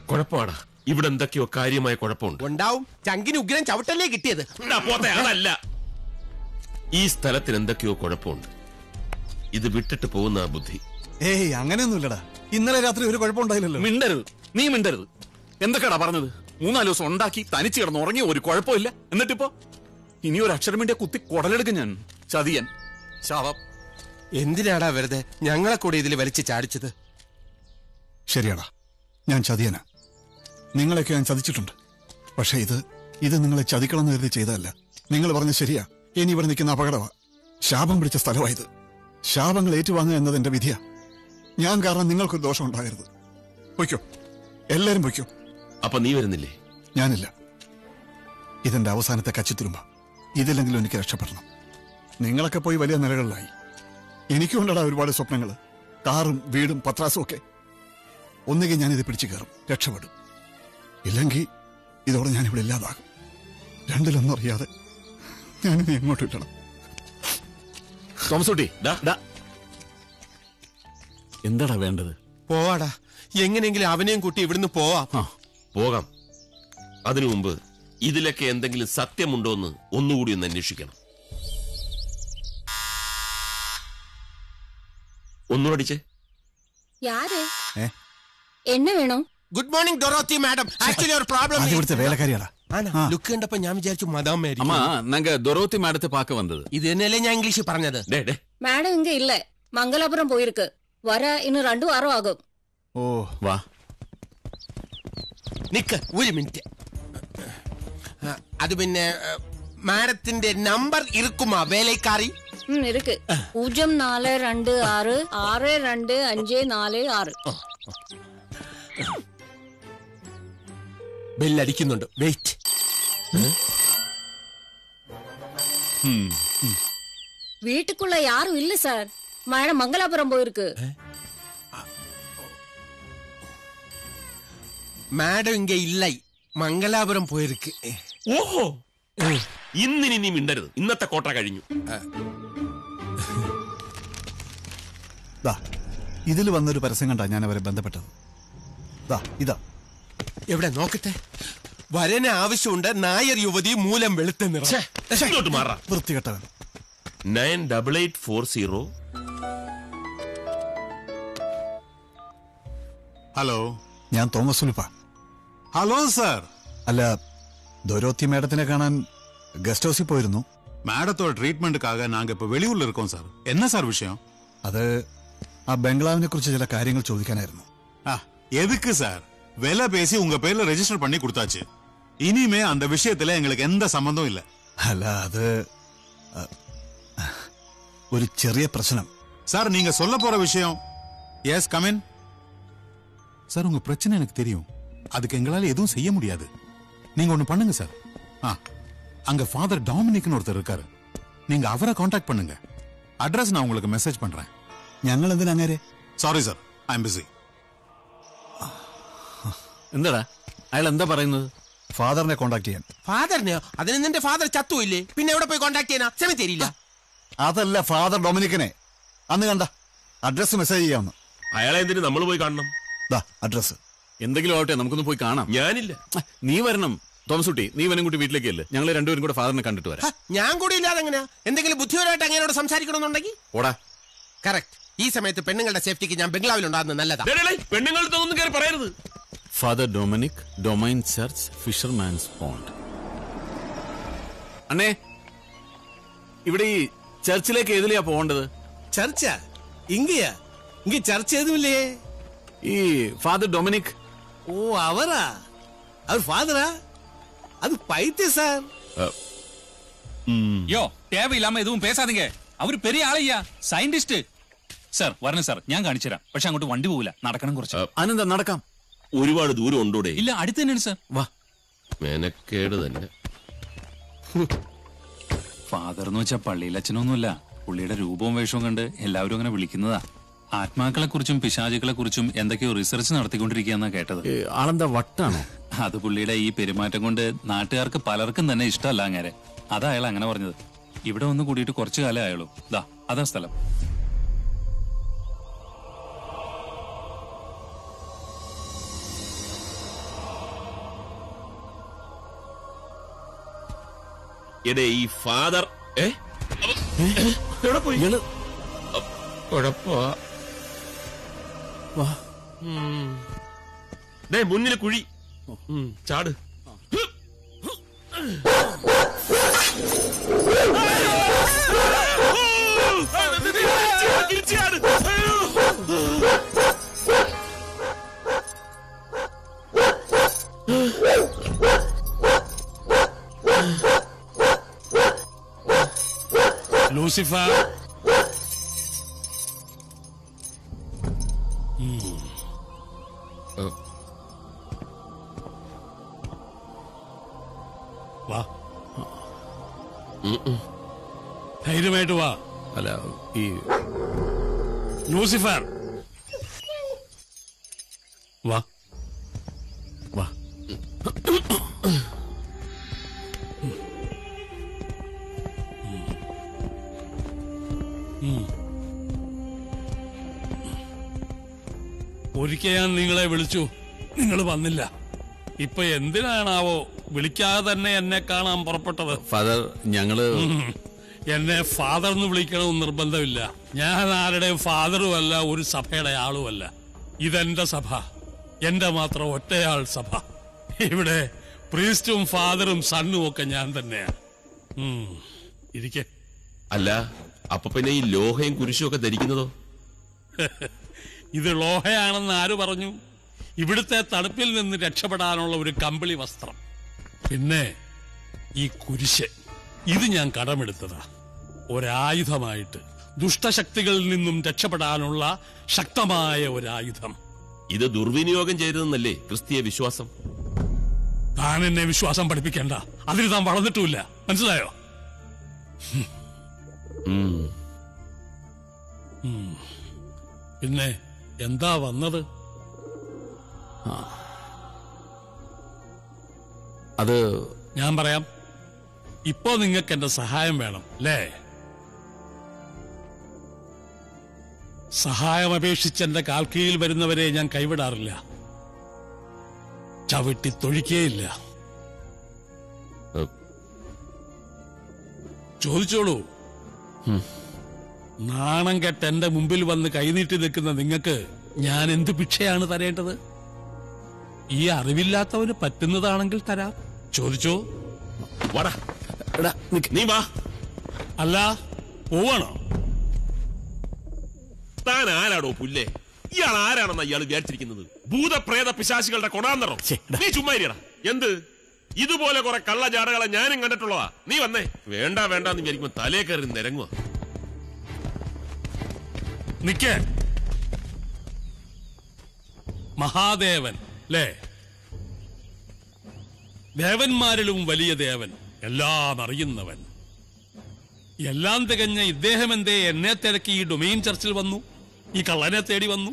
കുഴപ്പമാടാ ഇവിടെ എന്തൊക്കെയോ കാര്യമായ കുഴപ്പമുണ്ട് ഉണ്ടാവും ചങ്കിന് ഉഗ്രൻ ചവിട്ടല്ലേ കിട്ടിയത് ഇണ്ടാ, പോത്തെ അതല്ല ഈ സ്ഥലത്തിന് എന്തൊക്കെയോ കുഴപ്പമുണ്ട് ഇത് വിട്ടിട്ട് പോകുന്ന ആ ബുദ്ധി ഏയ് അങ്ങനെയൊന്നുമില്ലടാ ഇന്നലെ രാത്രി ഒരു കുഴപ്പമുണ്ടായില്ലല്ലോ മിണ്ടരുത് നീ മിണ്ടരുത് എന്തൊക്കെയാടാ പറഞ്ഞത് മൂന്നാല് ദിവസം ഉണ്ടാക്കി തനിച്ച് കിടന്ന് ഉറങ്ങി ഒരു കുഴപ്പമില്ല എന്നിട്ടിപ്പോ ഇനി ഒരു അക്ഷരം വേണ്ടിയ കുത്തി കുടലെടുക്കും ഞാൻ ചതിയൻ ശാപം എന്തിനാടാ വെറുതെ ഞങ്ങളെ കൂടെ ഇതിൽ വലിച്ചു ചാടിച്ചത് ശരിയാടാ ഞാൻ ചതിയനാ നിങ്ങളെയൊക്കെ ഞാൻ ചതിച്ചിട്ടുണ്ട് പക്ഷെ ഇത് ഇത് നിങ്ങളെ ചതിക്കണമെന്ന് കരുതി ചെയ്തതല്ല നിങ്ങൾ പറഞ്ഞ ശരിയാ ഇനി ഇവിടെ നിൽക്കുന്ന അപകടമാ ശാപം പിടിച്ച സ്ഥലമായത് ശാപങ്ങൾ ഏറ്റുവാങ്ങുക എന്നത് എന്റെ വിധിയാ ഞാൻ കാരണം നിങ്ങൾക്കൊരു ദോഷം ഉണ്ടാകരുത് പൊയ്ക്കോ എല്ലാരും പൊയ്ക്കോ അപ്പൊ നീ വരുന്നില്ലേ ഞാനില്ല ഇതെന്റെ അവസാനത്തെ കച്ചിത്തുരുമ്പ ഇതിലെങ്കിലും എനിക്ക് രക്ഷപ്പെടണം നിങ്ങളൊക്കെ പോയി വലിയ നിലകളിലായി എനിക്കുണ്ടടാ ഒരുപാട് സ്വപ്നങ്ങൾ കാറും വീടും പത്രാസും ഒക്കെ ഒന്നുകിൽ ഞാനിത് പിടിച്ചു കയറും രക്ഷപ്പെടും ഇല്ലെങ്കിൽ ഇതോടെ ഞാനിവിടെ ഇല്ലാതാകും രണ്ടിലൊന്നും അറിയാതെ ഞാനിനി എങ്ങോട്ട് വിട്ടണം തോമസ് കുട്ടി എന്താടാ വേണ്ടത് പോവാടാ എങ്ങനെയെങ്കിലും അവനെയും കൂട്ടി ഇവിടുന്ന് പോവാം പോകാം അതിനു മുമ്പ് ഇതിലൊക്കെ എന്തെങ്കിലും സത്യമുണ്ടോ എന്ന് ഒന്നുകൂടി ഒന്ന് അന്വേഷിക്കണം ഒന്നുകൂടിച്ചേ யாரு ഏ என்ன வேணும் good morning Dorothy madam actually ഒരു പ്രോബ്ലം അത് ഇവിടുത്തെ വേലക്കാരിയാടാ ലുക്ക് കണ്ടപ്പോ ഞാൻ വിചാരിച്ചു മദാം മേരി അമ്മ ഞങ്ങ ദൊറോത്തി മാഡത്തെ പാക്ക വന്നത് ഇത് തന്നെയല്ലേ ഞാൻ ഇംഗ്ലീഷിൽ പറഞ്ഞത് மேடம் இங்க இல்ல மங்களாபுரம் போயிருக்கு வர இன்னும் ரெண்டு வாரம் ஆகும் ഓ വാ നിക്ക് ഒരു മിനിറ്റ് ആ, അത് പിന്നെ ആ, മാഡത്തിന്റെ നമ്പർ ഇറുക്കുമാ വേലക്കാരി ம் இருக்கு பூஜ்ஜியம் நாலு ரெண்டு ஆறு ஆறு ரெண்டு அஞ்சு நாலு ஆறு ബെല്ലടിക്കുന്നുണ്ട് വെയിറ്റ് வீட்டுக்குள்ள யாரும் இல்ல சார் மேடம் மங்களாபுரம் போயிருக்கு മാഡം ഇങ്ങ ഇല്ലൈ മംഗലാപുരം പോയിருக்கு ഓഹോ ഇന്നിനി നീ മിണ്ടരുത് ഇന്നത്തെ കോട്ട കഴിഞ്ഞു ദാ ഇതിൽ വന്നൊരു പരസ്യം കണ്ടാ ഞാൻ അവരെ ബന്ധപ്പെട്ടത് ദാ ഇതാ എവിടെ നോക്കട്ടെ വരന് ആവശ്യമുണ്ട് നായർ യുവതി മൂലം വെളുത്ത നിറം ഇങ്ങോട്ട് മാറാ വൃത്തികെട്ടവൻ nine double eight four zero hello ഞാൻ തോമസ് ഉലുപ്പ ഹലോ സാർ അല്ല ദോരോത്തി മേഡത്തിനെ കാണാൻ ഗസ്റ്റ് ഹൗസിൽ പോയിരുന്നു மேடத்தோட ட்ரீட்மெண்ட்டுக்காக நாங்க இப்ப வெளியூர்ல இருக்கோம் சார் என்ன சார் விஷயம் അത് ആ ബംഗ്ലാവിനെ കുറിച്ച് ചില കാര്യങ്ങൾ ചോദിക്കാനായിരുന്നു ஆ, எதுக்கு சார் விலை பேசி உங்க பேர்ல ரெஜிஸ்டர் பண்ணி கொடுத்தாச்சு இனிமே அந்த விஷயத்துல எங்களுக்கு எந்த சம்பந்தம் இல்ல അല്ല അത് അ, ഒരു ചെറിയ പ്രശ്നം சார் நீங்க சொல்ல போற விஷயம் எஸ் கமின் சார் உங்க பிரச்சனை எனக்கு தெரியும் அதுக்கு எங்களால எதுவும் செய்ய முடியாது நீங்க ஒண்ணு பண்ணுங்க சார் ஆ அங்க ஃபாதர் டாமினிக்னு ஒருத்தர் இருக்காரு நீங்க அவரை காண்டாக்ட் பண்ணுங்க அட்ரஸ் நான் உங்களுக்கு மெசேஜ் பண்றேன் ഞങ്ങൾ എന്തിനാ അങ്ങേരെ sorry sir I am busy എന്താടാ അയാൾ എന്താ പറയുന്നത് ഫാദറിനെ കോണ്ടാക്ട് ചെയ്യാൻ ഫാദറിനെയോ അതിന് നിന്റെ ഫാദർ ചത്തുമില്ലേ പിന്നെ എവിടെ പോയി കോണ്ടാക്ട് ചെയ്യാനാ ക്ഷമ തരില്ല അതല്ല ഫാദർ ഡൊമിനിക്കിനെ അന്ന് കണ്ട അഡ്രസ് മെസ്സേജ് ചെയ്യാമെന്ന് അയാളെ എന്തിനു നമ്മൾ പോയി കാണണം ദാ അഡ്രസ് എന്തെങ്കിലും ആവട്ടെ നമുക്കൊന്ന് പോയി കാണാം ഞാനില്ല നീ വരണം തോമസ് കുട്ടി നീ വനും കുട്ടി വീട്ടിലേക്ക് അല്ലേ ഞങ്ങൾ രണ്ടുപേരും കൂടെ ഫാദറിനെ കണ്ടിട്ട് വരാം ഞാൻ കൂടി ഇല്ലാതെ എങ്ങനെയാ എന്തെങ്കിലും ബുദ്ധിപരമായിട്ട് അങ്ങനോട് സംസാരിക്കണമെന്നുണ്ടെങ്കിൽ ഓടാ കറക്റ്റ് ഈ സമയത്ത് പെണ്ണുങ്ങളുടെ സേഫ്റ്റിക്ക് ഞാൻ ബംഗ്ലാവിൽ ഉണ്ടാകുന്നത് നല്ലതാ പെണ്ണുങ്ങളുടെ ഒന്നും കയറി പറയരുത് father Dominic domain church fisherman's pond അണ്ണേ ഇവിടെ ഈ ചർച്ചിലേക്ക് ഏതിലെയാ പോകേണ്ടത് ചർച്ച ഇങ്ങയാ ഇങ്ങ ചർച്ച ഏതുമില്ലേ ഈ ഫാദർ ഡൊമിനിക് ஓ அவரா அவர் ஃபாதரா அது பைத்தியம் சார் யோ தேவையில்லாம எதுவும் பேசாதீங்க அவரு பெரிய ஆளையா സയന്റിസ്റ്റ് സാർ വരണം സാർ ഞാൻ കാണിച്ചു തരാം പക്ഷെ അങ്ങോട്ട് വണ്ടി പോവില്ല നടക്കണം കുറച്ച് അനന്ത നടക്കാം ഒരുപാട് ദൂരം ഉണ്ടോടെ ഇല്ല അടുത്ത് തന്നെയാണ് സാർ വാ മെനക്കേട് തന്നെ ഫാദർ എന്ന് വെച്ചാൽ പള്ളിയിൽ അച്ഛനൊന്നുമില്ല പുള്ളിയുടെ രൂപവും വേഷവും കണ്ട് എല്ലാവരും അങ്ങനെ വിളിക്കുന്നതാ ആത്മാക്കളെ കുറിച്ചും പിശാചുക്കളെ കുറിച്ചും എന്തൊക്കെയോ റിസർച്ച് നടത്തിക്കൊണ്ടിരിക്കുകയെന്നാ കേട്ടത് ആളെന്താ വട്ടാണോ അത് പുള്ളിയുടെ ഈ പെരുമാറ്റം കൊണ്ട് നാട്ടുകാർക്ക് പലർക്കും തന്നെ ഇഷ്ടമല്ല അങ്ങനെ അതാ അയാൾ അങ്ങനെ പറഞ്ഞത് ഇവിടെ ഒന്ന് കൂടിയിട്ട് കുറച്ചു കാലം ആയുള്ളൂ ദാ അതാ സ്ഥലം എടേ ഈ ഫാദർ ഏ എവിടെ പോയി കുഴപ്പമാ ദേ മുന്നിൽ കുഴി ഉം, ചാട് ലൂസിഫർ വാ ധൈര്യമായിട്ട് വാ അല്ല ഈ ലൂസിഫർ വാ വാ ഉം. ഒരിക്കൽ ഞാൻ നിങ്ങളെ വിളിച്ചു നിങ്ങൾ വന്നില്ല ഇപ്പൊ എന്തിനാണാവോ വിളിക്കാതെ തന്നെ എന്നെ കാണാൻ പുറപ്പെട്ടത് ഫാദർ ഞങ്ങള് ഉം. എന്നെ ഫാദർ എന്ന് വിളിക്കണമെന്ന് നിർബന്ധമില്ല ഞാൻ ആരുടെയും ഫാദറും അല്ല ഒരു സഭയുടെ ആളുമല്ല ഇതെന്റെ സഭ എന്റെ മാത്രം ഒറ്റയാൾ സഭ ഇവിടെ പ്രീസ്റ്റും ഫാദറും സണ്ണും ഒക്കെ ഞാൻ തന്നെയാണ് ഉം. ഇരിക്കെ അല്ല അപ്പൊ പിന്നെ ഈ ലോഹയും കുരിശും ഒക്കെ ധരിക്കുന്നതോ ഇത് ലോഹയാണെന്ന് ആര് പറഞ്ഞു ഇവിടുത്തെ തണുപ്പിൽ നിന്ന് രക്ഷപ്പെടാനുള്ള ഒരു കമ്പിളി വസ്ത്രം പിന്നെ ഈ കുരിശ് ഇത് ഞാൻ കടമെടുത്തതാ ഒരായുധമായിട്ട് ദുഷ്ടശക്തികളിൽ നിന്നും രക്ഷപ്പെടാനുള്ള ശക്തമായ ഒരായുധം ഇത് ദുർവിനിയോഗം ചെയ്തതെന്നല്ലേ ക്രിസ്തീയ വിശ്വാസം താൻ എന്നെ വിശ്വാസം പഠിപ്പിക്കണ്ട അതിന് താൻ വളർന്നിട്ടുമില്ല മനസ്സിലായോ ഉം. ഉം. പിന്നെ എന്താ വന്നത് അത് ഞാൻ പറയാം ഇപ്പോ നിങ്ങൾക്ക് എന്റെ സഹായം വേണം അല്ലേ സഹായം അപേക്ഷിച്ച് എന്റെ കാൽക്കീഴിൽ വരുന്നവരെ ഞാൻ കൈവിടാറില്ല ചവിട്ടി തൊഴിക്കേയില്ല ചോദിച്ചോളൂ നാണം കെട്ട് എന്റെ മുമ്പിൽ വന്ന് കൈനീട്ടി നിൽക്കുന്ന നിങ്ങൾക്ക് ഞാൻ എന്ത് ഭിക്ഷയാണ് തരേണ്ടത് ഈ അറിവില്ലാത്തവന് പറ്റുന്നതാണെങ്കിൽ തരാം ചോദിച്ചോ വാടാ നീ വാ അല്ല പോവാണോ താൻ ആരാടോ പുല്ലേ ഇയാൾ ആരാണെന്നാ ഇയാൾ വിചാരിച്ചിരിക്കുന്നത് ഭൂതപ്രേത പിശാചികളുടെ കൊണാന്തറോ നീ ചുമ്മാ ഇരിയടാ എന്ത് ഇതുപോലെ കുറെ കള്ള ജാടകളെ ഞാനും കണ്ടിട്ടുള്ളതാ നീ വന്നേ വേണ്ട വേണ്ട എന്ന് വിചാരിക്കുമ്പോ തലേ കയറി നിരങ്ങുക നിക്കേ മഹാദേവൻ അല്ലേ ദേവന്മാരിലും വലിയ ദേവൻ എല്ലാം അറിയുന്നവൻ എല്ലാം തികഞ്ഞ ഇദ്ദേഹം എന്തേ എന്നെ തിരക്കി ഈ ഡൊമെയിൻ ചർച്ചിൽ വന്നു ഈ കള്ളനെ തേടി വന്നു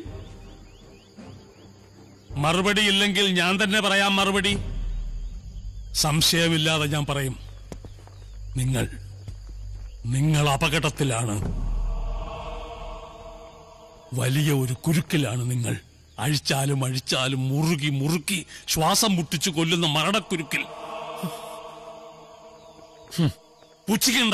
മറുപടി ഇല്ലെങ്കിൽ ഞാൻ തന്നെ പറയാം മറുപടി സംശയമില്ലാതെ ഞാൻ പറയും നിങ്ങൾ നിങ്ങൾ അപകടത്തിലാണ് വലിയ ഒരു കുരുക്കിലാണ് നിങ്ങൾ അഴിച്ചാലും അഴിച്ചാലും മുറുകി മുറുക്കി ശ്വാസം മുട്ടിച്ചു കൊല്ലുന്ന മരണക്കുരുക്കിൽ ഹും, പുച്ഛിക്കണ്ട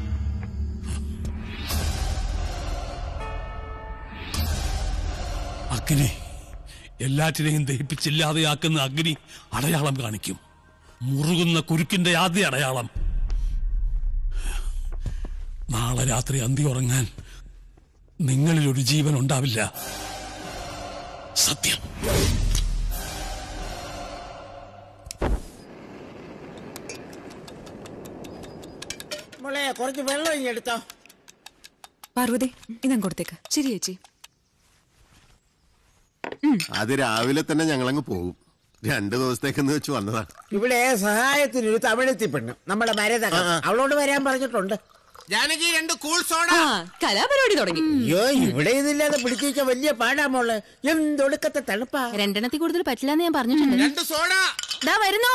അഗ്നി എല്ലാറ്റിനെയും ദഹിപ്പിച്ചില്ലാതെയാക്കുന്ന അഗ്നി അടയാളം കാണിക്കും മുറുകുന്ന കുരുക്കിന്റെ ആദ്യ അടയാളം നാളെ രാത്രി അന്തി ഉറങ്ങാൻ നിങ്ങളിൽ ഒരു ജീവൻ ഉണ്ടാവില്ല സത്യം മോളെ കുറച്ച് വെള്ളം ഇങ്ങ് എടുത്തോ പാർവതി ഇതങ്ങ് കൊടുത്തേക്ക് ശരി ചേച്ചി അത് രാവിലെ തന്നെ ഞങ്ങളങ്ങ് പോകും രണ്ടു ദിവസത്തേക്കെന്ന് വെച്ച് വന്നതാണ് ഇവിടെ സഹായത്തിനൊരു തമിഴത്തി പെണ്ണ് നമ്മുടെ മരതക അവളോട് വരാൻ പറഞ്ഞിട്ടുണ്ട് ജാനകി രണ്ട് കൂൾ സോഡ കലാപരിപാടി തുടങ്ങി അയ്യോ ഇവിടെ ഇതില്ലാതെ പിടിച്ചു വെച്ചാൽ വലിയ പാടാ മോള് എന്തൊടുക്കത്തെ തണുപ്പാ രണ്ടെണ്ണത്തിൽ കൂടുതൽ പറ്റില്ലെന്ന് ഞാൻ പറഞ്ഞിട്ടുണ്ട് രണ്ട് സോഡ ദാ വരുന്നു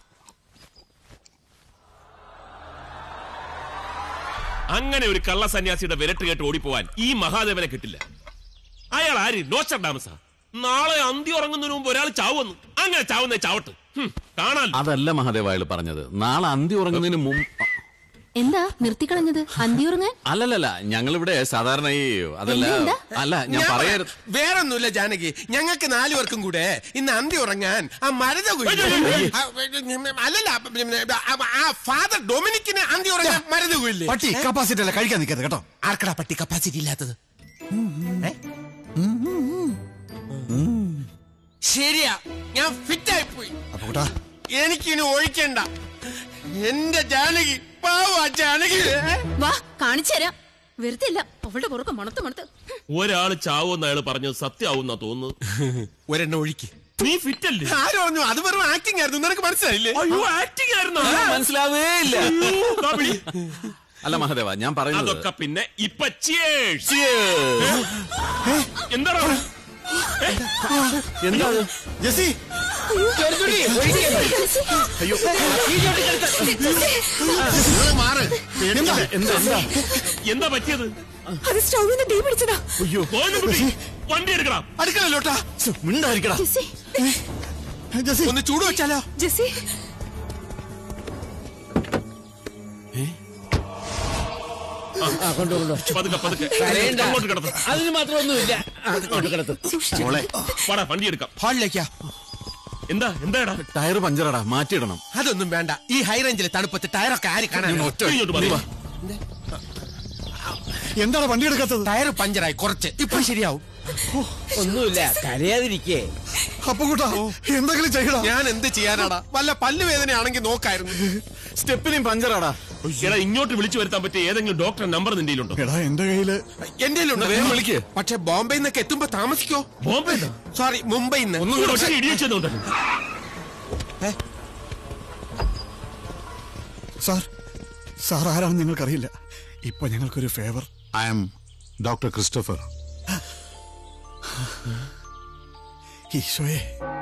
അങ്ങനെ ഒരു കള്ള സന്യാസിയുടെ വിരട്ട് കേട്ട് ഓടിപ്പോവാൻ ഈ മഹാദേവനെ കിട്ടില്ല അയാൾ ആര് നോസ്റ്റർഡാമസാ നാളെ അന്തി ഉറങ്ങുന്നതിന് മുമ്പ് ഒരാൾ ചാവുന്നു അങ്ങനെ ചാവുന്നേ ചാവട്ട് ഹും, കാണാലോ അതല്ല മഹാദേവ അയാൾ പറഞ്ഞത് നാളെ അന്തി ഉറങ്ങുന്നതിന് മുമ്പ് എന്താ നിർത്തിക്കളഞ്ഞത് അന്തിയുറങ്ങാൻ അല്ലല്ലല്ല ഞങ്ങളിവിടെ സാധാരണ ഈ അതല്ല എന്താ? അല്ല ഞാൻ ഞാൻ പറയാറ് പറയാം. വേറൊന്നുമില്ല ജാനകി ഞങ്ങൾക്ക് നാലു പേർക്കും കൂടെ ഇന്ന് അന്തി ഉറങ്ങാൻ ആ മരുത അല്ലല്ല ആ ഫാദർ ഡൊമിനിക്കിന് അന്തി ഉറങ്ങാൻ മരുത കുയില്ലേ പട്ടി കപ്പാസിറ്റി അല്ല കഴിക്കാൻ നിൽക്കരുത് കേട്ടോ ആർക്കടാ പട്ടി കപ്പാസിറ്റി ഇല്ലാത്തത് ഏ? ശരിയാ ഞാൻ ഫിറ്റ് ആയി പോയി അപ്പൊ കൂട്ടാ എനിക്കിനി ഒഴിക്കണ്ട എന്റെ ജാനകി പാവാ ജാനകി ഏ? വാ കാണിച്ചു തരാം വെറുതെ ഇല്ല അവളുടെ പുറകെ മണത്ത് മണത്ത് ഒരാള് ചാവുമെന്ന് അയാൾ പറഞ്ഞത് സത്യമാവുന്നാ തോന്നുന്നു ഒരെണ്ണം ഒഴിക്ക് നീ ഫിറ്റ് അല്ലേ ആര് പറഞ്ഞു അത് വെറും ആക്ടിംഗ് ആയിരുന്നു നിനക്ക് മനസ്സിലായില്ലേ അയ്യോ ആക്ടിംഗ് ആയിരുന്നോ ആ, മനസ്സിലാവേ ഇല്ല അയ്യോ, കബി. അല്ല മഹാദേവ ഞാൻ പറയുന്നത് അതൊക്കെ പിന്നെ ഇപ്പൊ cheers. Cheers. എന്താടാ എന്താ അത്? ജെസി അയ്യോ മാറ് എന്താ എന്താ എന്താ എന്താ പറ്റിയത് അത് സ്റ്റൗവിന്ന് തീ പിടിച്ചതാ അയ്യോ പോയിന്റ് കുട്ടി വണ്ടി എടുക്കണം അടുക്കളല്ലോട്ടാ മിണ്ടായിരിക്കടാ ജെസ്സി ജെസി ഒന്ന് ചൂട് വെച്ചാലോ ജെസ്സി ആ കൊണ്ടുകൊണ്ടോ പതുക്കെ പതുക്കെ കരയണ്ട. അങ്ങോട്ട് കിടത്തു അതിന് മാത്രമൊന്നുമില്ല ആ, കൊണ്ട് കിടത്തും മോളെ വാടാ വണ്ടി എടുക്കാം ഹാളിലേക്കാ എന്താ എന്താടാ ടയർ പഞ്ചറടാ മാറ്റിയിടണം അതൊന്നും വേണ്ട ഈ ഹൈ റേഞ്ചിലെ തണുപ്പത്ത് ടയറൊക്കെ ആര് കാണാൻ ഒറ്റ ഇങ്ങോട്ട് നീ വാ. വാ. എന്താണ് വണ്ടി എടുക്കാത്തത് ടയർ പഞ്ചറായി കുറച്ച് ഇപ്പൊ ശരിയാവും ഒന്നുമില്ല കരയാതിരിക്കേ അപ്പൊ കൂട്ടാ എന്തെങ്കിലും ചെയ്യടാ ഞാൻ എന്ത് ചെയ്യാനാടാ വല്ല പല്ലുവേദനയാണെങ്കിൽ നോക്കായിരുന്നു സ്റ്റെപ്പിനും പഞ്ചറാടാ എടാ ഇങ്ങോട്ട് വിളിച്ചു വരുത്താൻ പറ്റിയ ഏതെങ്കിലും ഡോക്ടർ നമ്പർ നിന്റെ ഉണ്ടോ എടാ എന്റെ കയ്യില് എന്റെ ഉണ്ട് വേഗം വിളിക്ക്. പക്ഷെ ബോംബെയിൽ നിന്നൊക്കെ എത്തുമ്പോ താമസിക്കോ ബോംബെ സോറി മുംബൈയിൽ നിന്ന് ഒറ്റ ഇടിയച്ചതുണ്ട് സാർ സാർ ആരാണെന്ന് നിങ്ങൾക്കറിയില്ല ഇപ്പൊ ഞങ്ങൾക്കൊരു favour I am doctor Christopher ഈശോയെ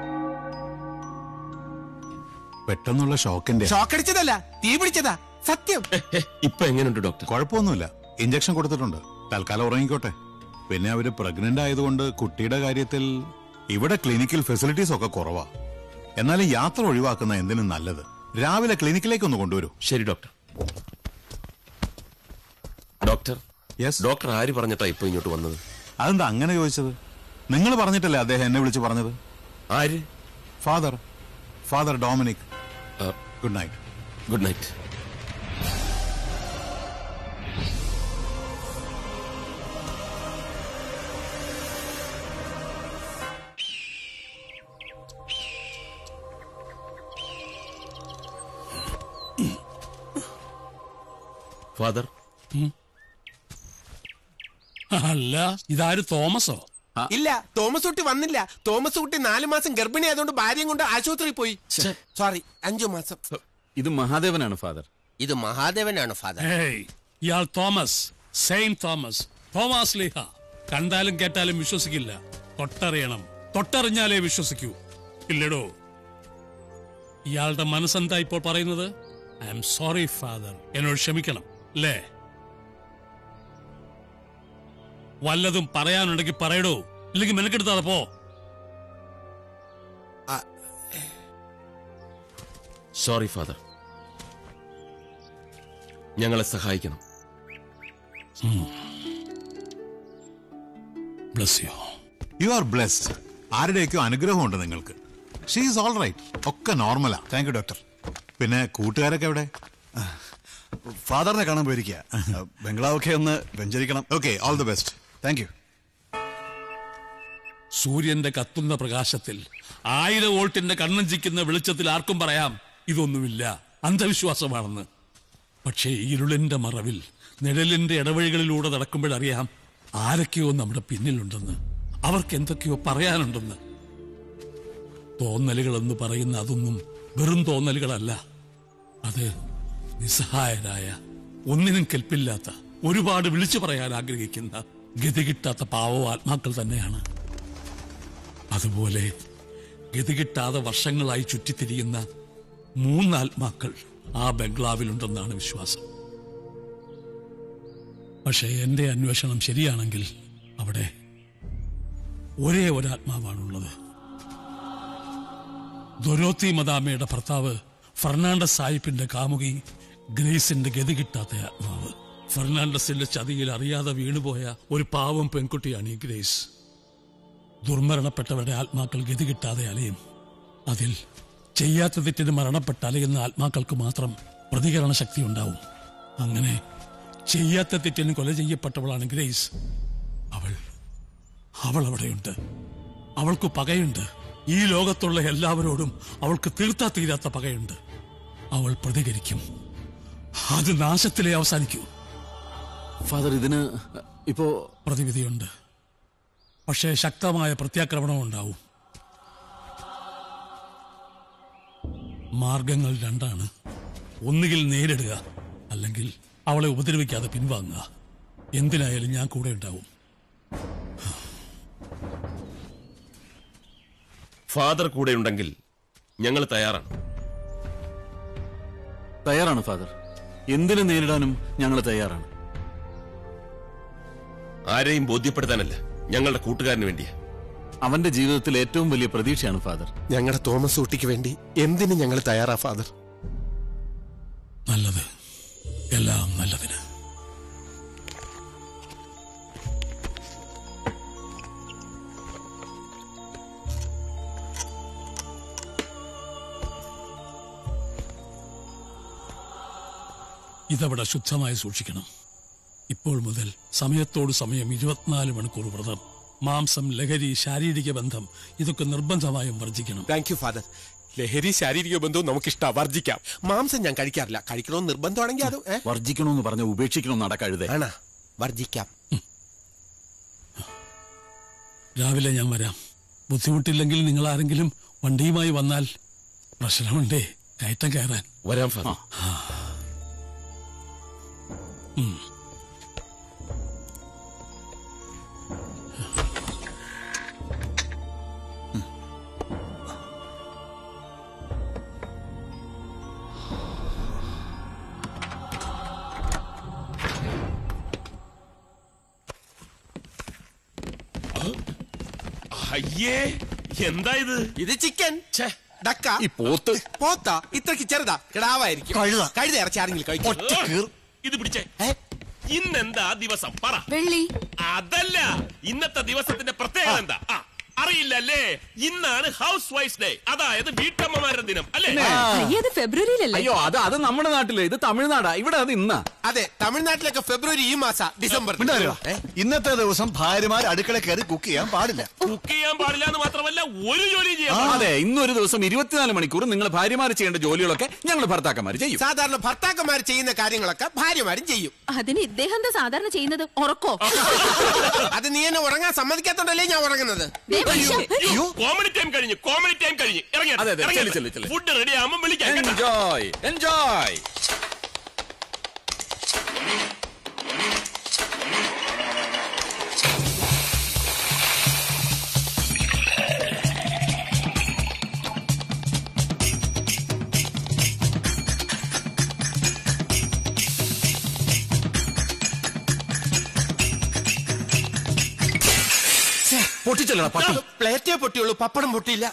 പെട്ടെന്നുള്ള ഷോക്കിന്റെ ഷോക്കടിച്ചതല്ല തീ പിടിച്ചതാ സത്യം ഇപ്പൊ എങ്ങനെയുണ്ട് ഡോക്ടർ കുഴപ്പമൊന്നുമില്ല ഇഞ്ചക്ഷൻ കൊടുത്തിട്ടുണ്ട് തൽക്കാലം ഉറങ്ങിക്കോട്ടെ പിന്നെ അവര് പ്രഗ്നന്റ് ആയതുകൊണ്ട് കുട്ടിയുടെ കാര്യത്തിൽ ഇവിടെ ക്ലിനിക്കൽ ഫെസിലിറ്റീസ് ഒക്കെ കുറവാ എന്നാലും യാത്ര ഒഴിവാക്കുന്ന എന്തിനും നല്ലത് രാവിലെ ക്ലിനിക്കിലേക്ക് ഒന്ന് കൊണ്ടുവരൂ ശരി ഡോക്ടർ ഡോക്ടർ യെസ് ഡോക്ടർ ആര് പറഞ്ഞിട്ടാ ഇപ്പൊ ഇങ്ങോട്ട് വന്നത് അതെന്താ അങ്ങനെ ചോദിച്ചത് നിങ്ങൾ പറഞ്ഞിട്ടല്ലേ അദ്ദേഹം എന്നെ വിളിച്ച് പറഞ്ഞത് ആര് father father Dominic good night good night father അല്ല ഇതാര് തോമസോ ഇല്ല തോമസ് കുട്ടി വന്നില്ല തോമസ് കുട്ടി നാലു മാസം ഗർഭിണി ആയതുകൊണ്ട് ഭാര്യയും കൊണ്ട് ആശുപത്രിയിൽ പോയി സോറി അഞ്ചു മാസം ഇത് മഹാദേവനാണ് ഫാദർ ഇത് മഹാദേവനാണ് ഫാദർ ഹേയ് ഇയാൾ തോമസ് സെയിന്റ് തോമസ് തോമസ് ലീഹ കണ്ടാലും കേട്ടാലും വിശ്വസിക്കില്ല തൊട്ടറിയണം തൊട്ടറിഞ്ഞാലേ വിശ്വസിക്കൂ ഇല്ലടോ ഇയാളുടെ മനസ്സെന്താ ഇപ്പോൾ പറയുന്നത് ഐ എം സോറി ഫാദർ എന്നോട് ക്ഷമിക്കണം അല്ലേ വല്ലതും പറയാനുണ്ടെങ്കിൽ പറയടോ ഇല്ലെങ്കിൽ മെനക്കെടുത്താതെ പോ സോറി ഫാദർ ഞങ്ങളെ സഹായിക്കണം bless you you are blessed ആരുടെയൊക്കെ അനുഗ്രഹമുണ്ട് നിങ്ങൾക്ക് ഷീ ഈസ് ഓൾ റൈറ്റ് ഒക്കെ നോർമലാ താങ്ക് യു ഡോക്ടർ പിന്നെ കൂട്ടുകാരൊക്കെ എവിടെ ഫാദറിനെ കാണാൻ പോയിരിക്കുക ബംഗ്ലാവൊക്കെ ഒന്ന് വെഞ്ചരിക്കണം okay all the best thank you സൂര്യന്റെ കത്തുന്ന പ്രകാശത്തിൽ ആയിരം വോൾട്ടിന്റെ കണ്ണഞ്ചിക്കുന്ന വെളിച്ചത്തിൽ ആർക്കും പറയാം ഇതൊന്നുമില്ല അന്ധവിശ്വാസമാണെന്ന് പക്ഷേ ഇരുളിന്റെ മറവിൽ നിഴലിന്റെ ഇടവഴികളിലൂടെ നടക്കുമ്പോഴറിയാം ആരൊക്കെയോ നമ്മുടെ പിന്നിലുണ്ടെന്ന് അവർക്ക് എന്തൊക്കെയോ പറയാനുണ്ടെന്ന് തോന്നലുകൾ എന്ന് പറയുന്ന അതൊന്നും വെറും തോന്നലുകളല്ല അത് നിസ്സഹായരായ ഒന്നിനും കെൽപ്പില്ലാത്ത ഒരുപാട് വിളിച്ചു പറയാൻ ആഗ്രഹിക്കുന്ന ഗതി കിട്ടാത്ത പാവോ ആത്മാക്കൾ തന്നെയാണ് അതുപോലെ ഗതി കിട്ടാതെ വർഷങ്ങളായി ചുറ്റിത്തിരിയുന്ന മൂന്ന് ആത്മാക്കൾ ആ ബംഗ്ലാവിലുണ്ടെന്നാണ് വിശ്വാസം പക്ഷേ എന്റെ അന്വേഷണം ശരിയാണെങ്കിൽ അവിടെ ഒരേ ഒരാത്മാവാണുള്ളത് ദൊരോത്തി മദാമയുടെ ഭർത്താവ് ഫെർണാണ്ടസ് സാഹിബിന്റെ കാമുകി ഗ്രേസിന്റെ ഗതി കിട്ടാത്ത ആത്മാവ് ഫെർണാണ്ടസിന്റെ ചതിയിൽ അറിയാതെ വീണുപോയ ഒരു പാവം പെൺകുട്ടിയാണ് ഈ ഗ്രേസ് ദുർമരണപ്പെട്ടവരുടെ ആത്മാക്കൾ ഗതി കിട്ടാതെ അലയും അതിൽ ചെയ്യാത്ത തെറ്റിന് മരണപ്പെട്ട അലയുന്ന ആത്മാക്കൾക്ക് മാത്രം പ്രതികരണ ശക്തി ഉണ്ടാവും അങ്ങനെ ചെയ്യാത്ത തെറ്റിന് കൊല ചെയ്യപ്പെട്ടവളാണ് ഗ്രേസ് അവൾ അവൾ അവിടെയുണ്ട് അവൾക്ക് പകയുണ്ട് ഈ ലോകത്തുള്ള എല്ലാവരോടും അവൾക്ക് തീർത്താ തീരാത്ത പകയുണ്ട് അവൾ പ്രതികരിക്കും അത് നാശത്തിലേ അവസാനിക്കൂ ഫാദർ ഇതിന് ഇപ്പോ പ്രതിവിധിയുണ്ട് പക്ഷേ ശക്തമായ പ്രത്യാക്രമണം ഉണ്ടാവും മാർഗങ്ങൾ രണ്ടാണ് ഒന്നുകിൽ നേരിടുക അല്ലെങ്കിൽ അവളെ ഉപദ്രവിക്കാതെ പിൻവാങ്ങുക എന്തിനായാലും ഞാൻ കൂടെ ഉണ്ടാവും ഫാദർ കൂടെ ഉണ്ടെങ്കിൽ ഞങ്ങൾ തയ്യാറാണ് തയ്യാറാണ് ഫാദർ എന്തിനു നേരിടാനും ഞങ്ങൾ തയ്യാറാണ് ആരെയും ബോധ്യപ്പെടുത്താനല്ല ഞങ്ങളുടെ കൂട്ടുകാരന് വേണ്ടിയാ അവന്റെ ജീവിതത്തിൽ ഏറ്റവും വലിയ പ്രതീക്ഷയാണ് ഫാദർ ഞങ്ങളുടെ തോമസ് കുട്ടിക്ക് വേണ്ടി എന്തിന് ഞങ്ങൾ തയ്യാറാ ഫാദർ നല്ലത് എല്ലാം നല്ലതിന് ഇതവിടെ ശുദ്ധമായി സൂക്ഷിക്കണം ഇപ്പോൾ മുതൽ സമയത്തോട് സമയം ഇരുപത്തിനാല് മണിക്കൂർ വ്രതം മാംസം ലഹരി ശാരീരിക ബന്ധം ഇതൊക്കെ നിർബന്ധമായും വർജിക്കണം താങ്ക് യു ഫാദർ ലഹരി ശാരീരിക ബന്ധവും നമുക്കിഷ്ടാ വർജിക്കാം മാംസം ഞാൻ കഴിക്കാറില്ല കഴിക്കണമെന്ന് നിർബന്ധമാണെങ്കിൽ അത് ഏ? വർജിക്കണമെന്ന് പറഞ്ഞ ഉപേക്ഷിക്കണമെന്ന് നടക്കഴുതേ ആണാ വർജിക്കാം രാവിലെ ഞാൻ വരാം ബുദ്ധിമുട്ടില്ലെങ്കിൽ നിങ്ങൾ ആരെങ്കിലും വണ്ടിയുമായി വന്നാൽ പ്രശ്നമുണ്ടേ കയറ്റം കയറാൻ വരാം ഫാദർ ഉം. അയ്യേ എന്താ ഇത് ഇത് ചിക്കൻ ഡക്ക ഈ പോത്ത് പോത്ത ഇത്രക്ക് ചെറുതാ കിടാവായിരിക്കും കഴുത കഴുത ഇറച്ചി ആരെങ്കിലും കഴിക്കും ഇത് പിടിച്ചേ ഇന്നെന്താ ദിവസം പറ വെള്ളി അതല്ല ഇന്നത്തെ ദിവസത്തിന്റെ പ്രത്യേകത എന്താ ആ, അറിയില്ലല്ലേ ഇന്നാണ് ഹൗസ് വൈഫ് ഡേ അതായത് വീട്ടമ്മമാരുടെ ദിനം അല്ലേ അത് ഫെബ്രുവരിയിലല്ലേ അയ്യോ അത് അത് നമ്മുടെ നാട്ടില് ഇത് തമിഴ്നാടാ ഇവിടെ അത് ഇന്നാ അതെ തമിഴ്നാട്ടിലൊക്കെ ഫെബ്രുവരി ഈ മാസ ഡിസംബർ ഇന്നത്തെ ദിവസം ഭാര്യമാർ അടുക്കള കയറി കുക്ക് ചെയ്യാൻ പാടില്ല കുക്ക് ചെയ്യാൻ പാടില്ല എന്ന് മാത്രമല്ല ഒരു ജോലി ചെയ്യാൻ ആ, പാടില്ല. അതെ ഇന്നൊരു ദിവസം ഇരുപത്തിനാല് മണിക്കൂർ നിങ്ങൾ ഭാര്യമാർ ചെയ്യേണ്ട ജോലികളൊക്കെ ഞങ്ങൾ ഭർത്താക്കന്മാർ ചെയ്യും സാധാരണ ഭർത്താക്കന്മാർ ചെയ്യുന്ന കാര്യങ്ങളൊക്കെ ഭാര്യമാരും ചെയ്യും അതിന് ഇദ്ദേഹം എന്താ സാധാരണ ചെയ്യുന്നത് ഉറക്കോ അത് നീ എന്നെ ഉറങ്ങാൻ സമ്മതിക്കാത്തോണ്ടല്ലേ ഞാൻ ഉറങ്ങുന്നത് ദേ മനുഷ്യ. അയ്യോ, കോമഡി ടൈം കഴിഞ്ഞു കോമഡി ടൈം കഴിഞ്ഞു ഇറങ്ങി അതെ, അതെ, ചെല്ല്, ചെല്ല്, ചെല്ല്. ഫുഡ് റെഡി ആകുമ്പോൾ വിളിക്കാം കേട്ടോ? എൻജോയ് എൻജോയ് പൊട്ടിച്ചല്ലടാ പട്ടി പ്ലേറ്റേ പൊട്ടിയുള്ളൂ പപ്പടം പൊട്ടിയില്ല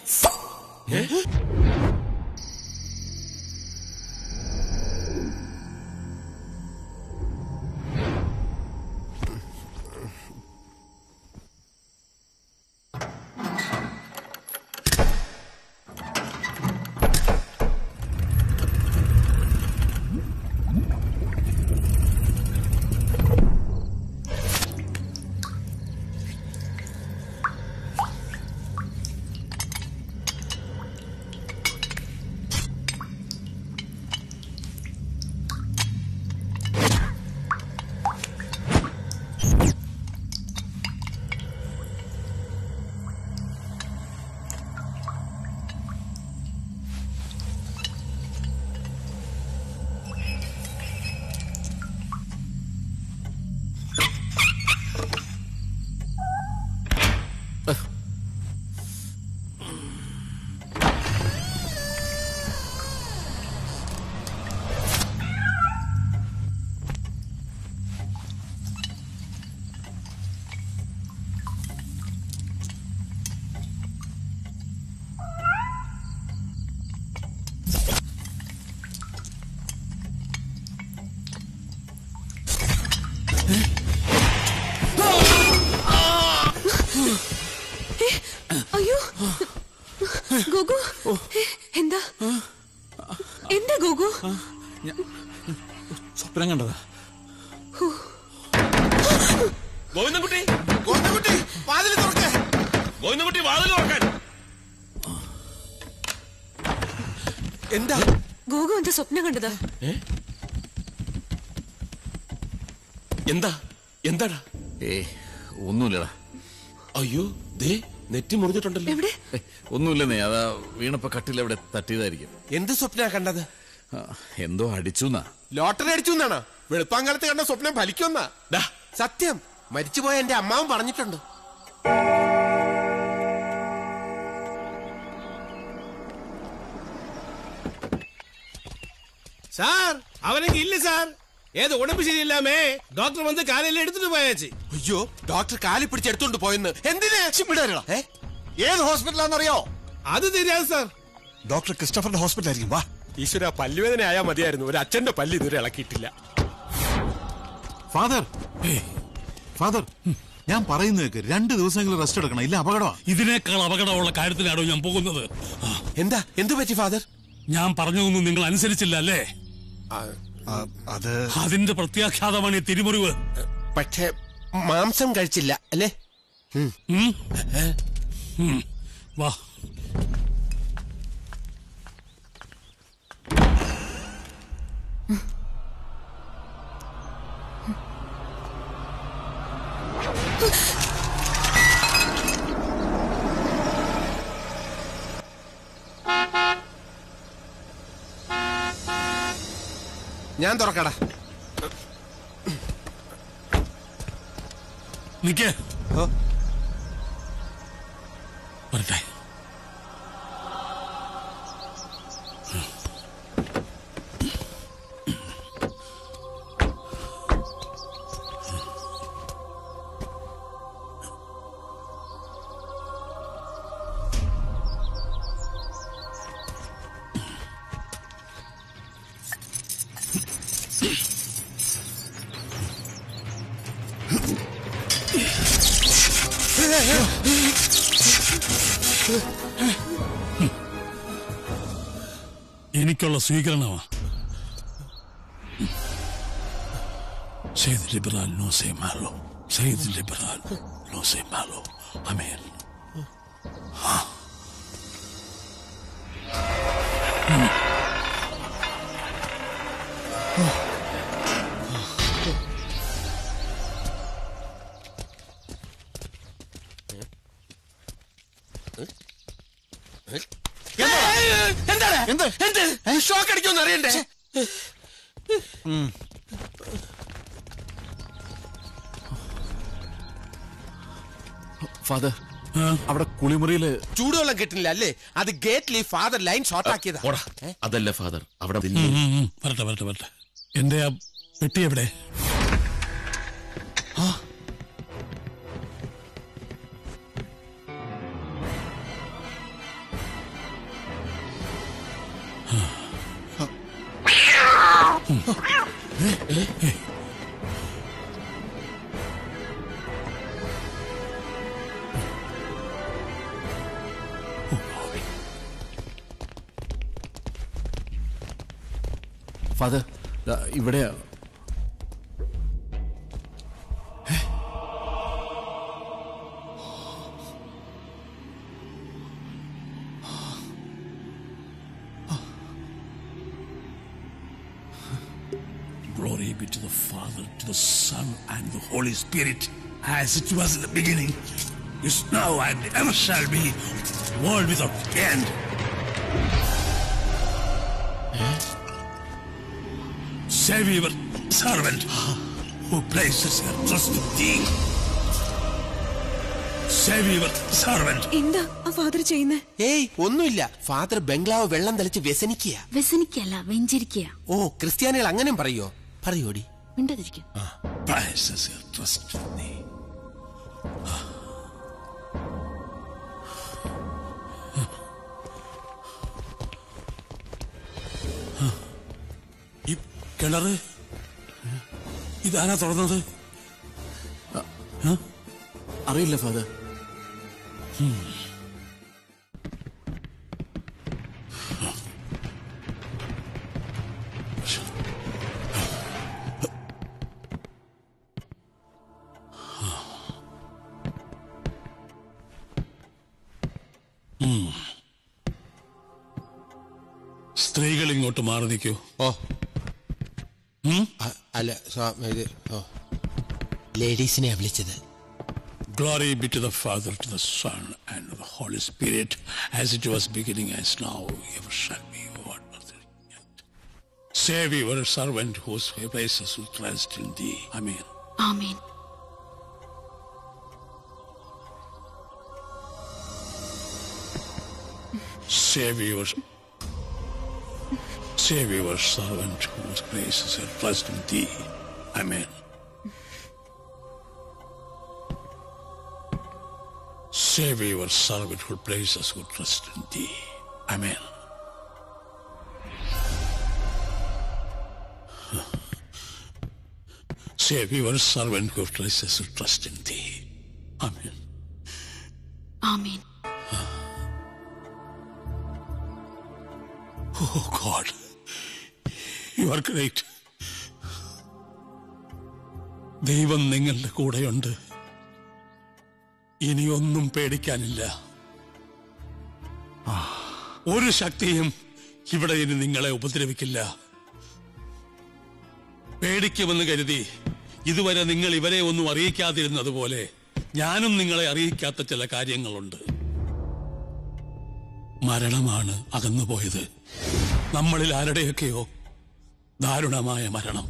സ്വപ്നം കണ്ടതാ ഗോവിന്ദൻകുട്ടി ഗോവിന്ദൻകുട്ടി വാതിൽ തുറക്ക ഗോവിന്ദൻകുട്ടി വാതിൽ തുറക്കാൻ എന്താ ഗോഗു എന്താ സ്വപ്നം കണ്ടതാ എന്താ എന്താടാ ഏ ഒന്നുമില്ലടാ അയ്യോ ദേ നെറ്റി മുറിഞ്ഞിട്ടുണ്ടല്ലോ എവിടെ ഏ, ഒന്നുമില്ലെന്നേ അതാ വീണപ്പോ കട്ടിൽ അവിടെ തട്ടിയതായിരിക്കും എന്ത് സ്വപ്ന കണ്ടത് ആ, എന്തോ അടിച്ചുന്നാ ലോട്ടറി അടിച്ചു എന്നാണോ വെളുപ്പാങ്കാലത്ത് കണ്ട സ്വപ്നം ഫലിക്കുമെന്നാ ഡാ സത്യം മരിച്ചുപോയ എന്റെ അമ്മാവൻ പറഞ്ഞിട്ടുണ്ട് സാർ അവനെങ്കിൽ ഇല്ല സാർ ഏത് ഉടമ്പ് ശരിയില്ലാമേ ഡോക്ടർ വന്ന് കാലെല്ലാം എടുത്തിട്ട് പോയാച്ചി അയ്യോ ഡോക്ടർ കാലി പിടിച്ചെടുത്തോണ്ട് പോയെന്ന് എന്തിനാ ഏ? ഏത് ഹോസ്പിറ്റലാണെന്നറിയോ അത് தெரியாது സാർ ഡോക്ടർ ക്രിസ്റ്റഫറിന്റെ ഹോസ്പിറ്റൽ ആയിരിക്കും വാ ഈശ്വര പല്ലുവേദന ആയാൽ മതിയായിരുന്നു ഒരു അച്ഛന്റെ പല്ല് ഇതുവരെ ഇളക്കിയിട്ടില്ല ഫാദർ ഫാദർ ഞാൻ പറയുന്നത് കേക്ക് രണ്ട് ദിവസമെങ്കിലും റെസ്റ്റ് എടുക്കണം ഇല്ല അപകടമാ ഇതിനേക്കാൾ അപകടമുള്ള കാര്യത്തിലാണോ ഞാൻ പോകുന്നത് എന്താ എന്തു പറ്റി ഫാദർ ഞാൻ പറഞ്ഞതൊന്നും നിങ്ങൾ അനുസരിച്ചില്ല അല്ലേ അത് അതിന്റെ പ്രത്യാഘാതമാണ് ഈ തിരിമുറിവ് പക്ഷേ മാംസം കഴിച്ചില്ല അല്ലേ ഉം? ഉം. വാ ഞാൻ തുറക്കടാ നിക്കേ വരട്ടെ എനിക്കുള്ള സ്വീകരണമാ സെയ്ദ് ലിബറാൽ നോ സേ മാലോ സെയ്ദ് ലിബറാൽ നോ സേ മാലോ അമേൻ എന്താണ് എന്ത് എന്ത് ഷോക്ക് അടിക്കുമെന്ന് അറിയണ്ടേ ഫാദർ അവിടെ കുളിമുറിയില് ചൂടുവെള്ളം കിട്ടുന്നില്ല അല്ലേ അത് ഗേറ്റിൽ ഈ ഫാദർ ലൈൻ ഷോർട്ട് ആക്കിയതാ പോടാ അതല്ല ഫാദർ അവിടെ ഉം, ഉം, ഉം. വരട്ടെ വരട്ടെ വരട്ടെ എന്റെ ആ പെട്ടി എവിടെ ഫാദർ ദാ ഇവിടെ Glory be to the Father, to the Son, and the Holy Spirit, as it was in the beginning, is now, and ever shall be, world without end. Save your servant who places her trust in thee. Save your servant. എന്താ ആ ഫാദർ ചെയ്യുന്നേ ഏയ് ഒന്നുമില്ല ഫാദർ ബംഗ്ലാവ് വെള്ളം തളിച്ച് വ്യസനിക്കുക വ്യസനിക്കല്ല വെഞ്ചരിക്കുക ഓ ക്രിസ്ത്യാനികൾ അങ്ങനെയും പറയോ പറയോടി മിണ്ടതിരിക്കും Places her trust in thee. ഈ കിണറ് ഇതാരാ തുറന്നത് അറിയില്ല ഫാദർ സ്ത്രീകൾ ഇങ്ങോട്ട് മാറി നിൽക്കൂ ഓ അല്ല സ്വാ- ഇത് ഓ ലേഡീസിനെയാ വിളിച്ചത് Glory be to the Father, to the Son, and to the Holy Spirit, as it was beginning, as now, ever shall be, what not the end. Save your servant whose faces we trust in thee. Amen. Amen Save your Save your servant whose graces we trust in thee. Amen. Save your servant who places who trust in thee. Amen. Save your servant who places who trust in thee. Amen. Amen Oh God, you are great. ദൈവം നിങ്ങളുടെ കൂടെയുണ്ട് ഇനിയൊന്നും പേടിക്കാനില്ല ഒരു ശക്തിയും ഇവിടെ ഇനി നിങ്ങളെ ഉപദ്രവിക്കില്ല പേടിക്കുമെന്ന് കരുതി ഇതുവരെ നിങ്ങൾ ഇവരെ ഒന്നും അറിയിക്കാതിരുന്നതുപോലെ ഞാനും നിങ്ങളെ അറിയിക്കാത്ത ചില കാര്യങ്ങളുണ്ട് മരണമാണ് അകന്നുപോയത് നമ്മളിൽ ആരുടെയൊക്കെയോ ദാരുണമായ മരണം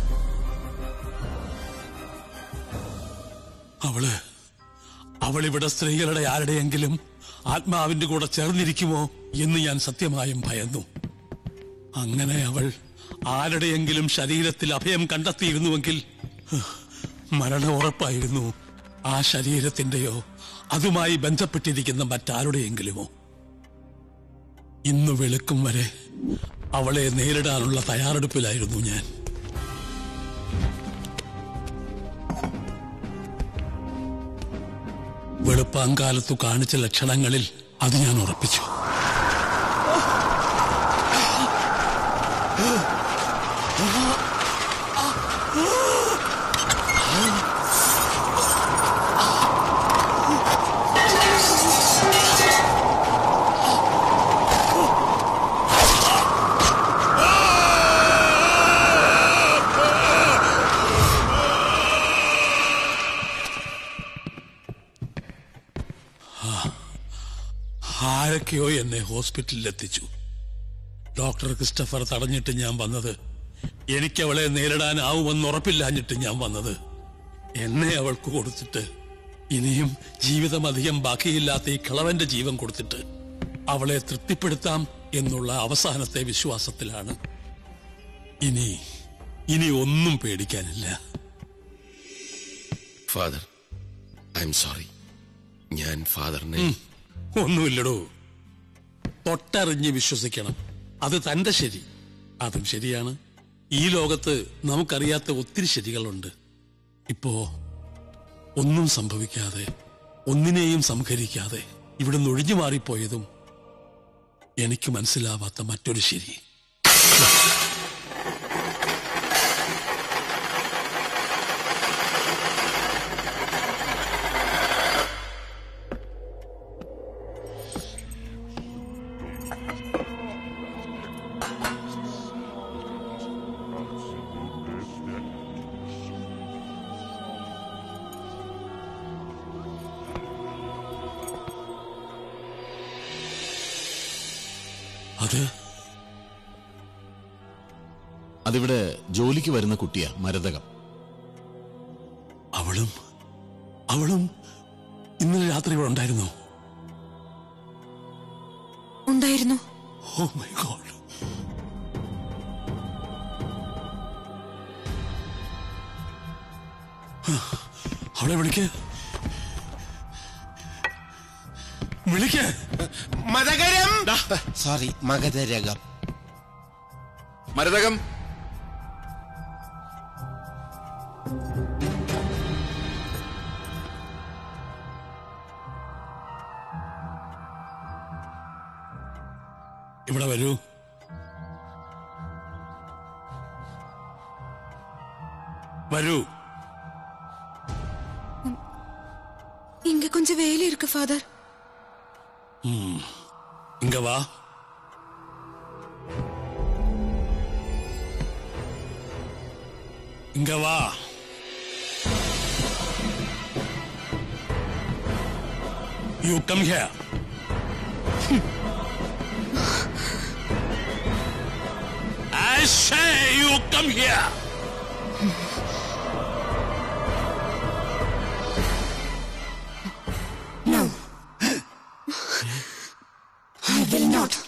അവള് അവളിവിടെ സ്ത്രീകളുടെ ആരുടെയെങ്കിലും ആത്മാവിന്റെ കൂടെ ചേർന്നിരിക്കുമോ എന്ന് ഞാൻ സത്യമായും ഭയന്നു അങ്ങനെ അവൾ ആരുടെയെങ്കിലും ശരീരത്തിൽ അഭയം കണ്ടെത്തിയിരുന്നുവെങ്കിൽ ഹ്, മരണം ഉറപ്പായിരുന്നു ആ ശരീരത്തിന്റെയോ അതുമായി ബന്ധപ്പെട്ടിരിക്കുന്ന മറ്റാരുടെയെങ്കിലുമോ ഇന്ന് വെളുക്കും വരെ അവളെ നേരിടാനുള്ള തയ്യാറെടുപ്പിലായിരുന്നു ഞാൻ വെളുപ്പാങ്കാലത്തു കാണിച്ച ലക്ഷണങ്ങളിൽ അത് ഞാൻ ഉറപ്പിച്ചു ആരൊക്കെയോ എന്നെ ഹോസ്പിറ്റലിൽ എത്തിച്ചു ഡോക്ടർ ക്രിസ്റ്റഫർ തടഞ്ഞിട്ട് ഞാൻ വന്നത് എനിക്ക് അവളെ നേരിടാനാവുമെന്ന് ഉറപ്പില്ലാഞ്ഞിട്ട് ഞാൻ വന്നത് എന്നെ അവൾക്ക് കൊടുത്തിട്ട് ഇനിയും ജീവിതം അധികം ബാക്കിയില്ലാത്ത ഈ കിളവന്റെ ജീവൻ കൊടുത്തിട്ട് അവളെ തൃപ്തിപ്പെടുത്താം എന്നുള്ള അവസാനത്തെ വിശ്വാസത്തിലാണ് ഇനി ഇനി ഒന്നും പേടിക്കാനില്ല ഫാദർ ഐ എം സോറി ഞാൻ ഫാദറിനെ ഉം. ഒന്നുമില്ലടോ തൊട്ടറിഞ്ഞ് വിശ്വസിക്കണം അത് തന്റെ ശരി അതും ശരിയാണ് ഈ ലോകത്ത് നമുക്കറിയാത്ത ഒത്തിരി ശരികളുണ്ട് ഇപ്പോ ഒന്നും സംഭവിക്കാതെ ഒന്നിനെയും സംഹരിക്കാതെ ഇവിടെ ഒഴിഞ്ഞു മാറിപ്പോയതും എനിക്ക് മനസ്സിലാവാത്ത മറ്റൊരു ശരി അത് അതിവിടെ ജോലിക്ക് വരുന്ന കുട്ടിയാ മരതകം അവളും അവളും ഇന്നലെ രാത്രി ഇവിടെ ഉണ്ടായിരുന്നു ഉണ്ടായിരുന്നു ഓ മൈ ഗോഡ് അവളെ വിളിക്ക് വിളിക്ക് മതകരം സോറി മഗധരകം മരതകം ഇവിടെ വരൂ വരൂ இங்க கொஞ்சம் வேலை இருக்கு ஃபாதர் ம். இங்க வா இங்க வா you come here I say you come here. No. I will not.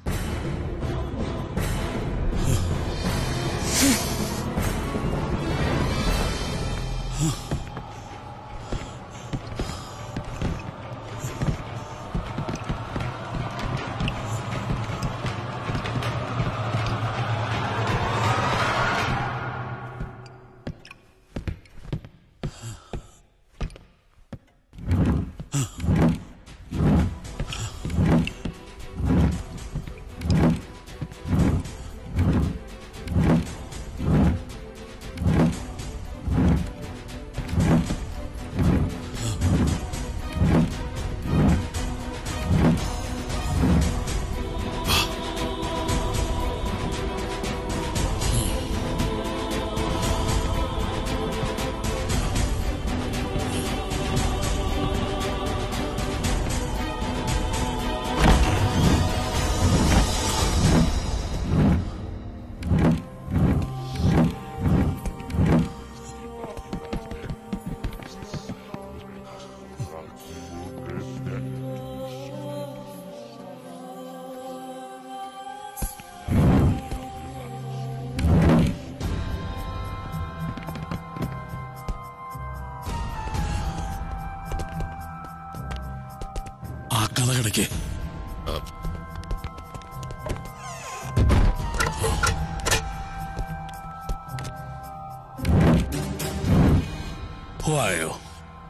ആ കഥ കിടക്കേ Who are you?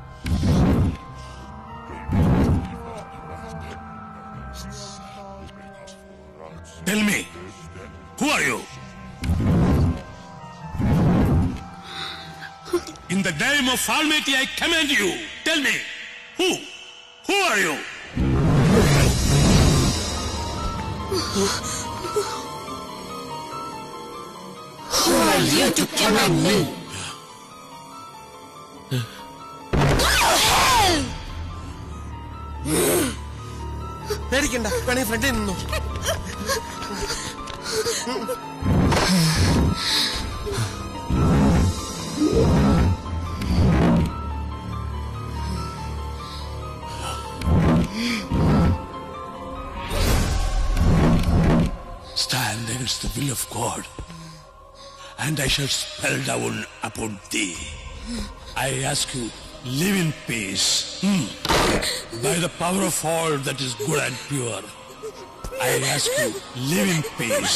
Tell me, who are you? In the name of Almighty, I command you. Tell me, who? Who are you? Who are you to command me? പേടിക്കണ്ട വേണേ ഫ്രണ്ടിൽ നിന്നു Stand against the will of God, and I shall spell down upon thee. I ask you, live in peace. Hmm. By the power of all that is good and pure. I ask you, live in peace.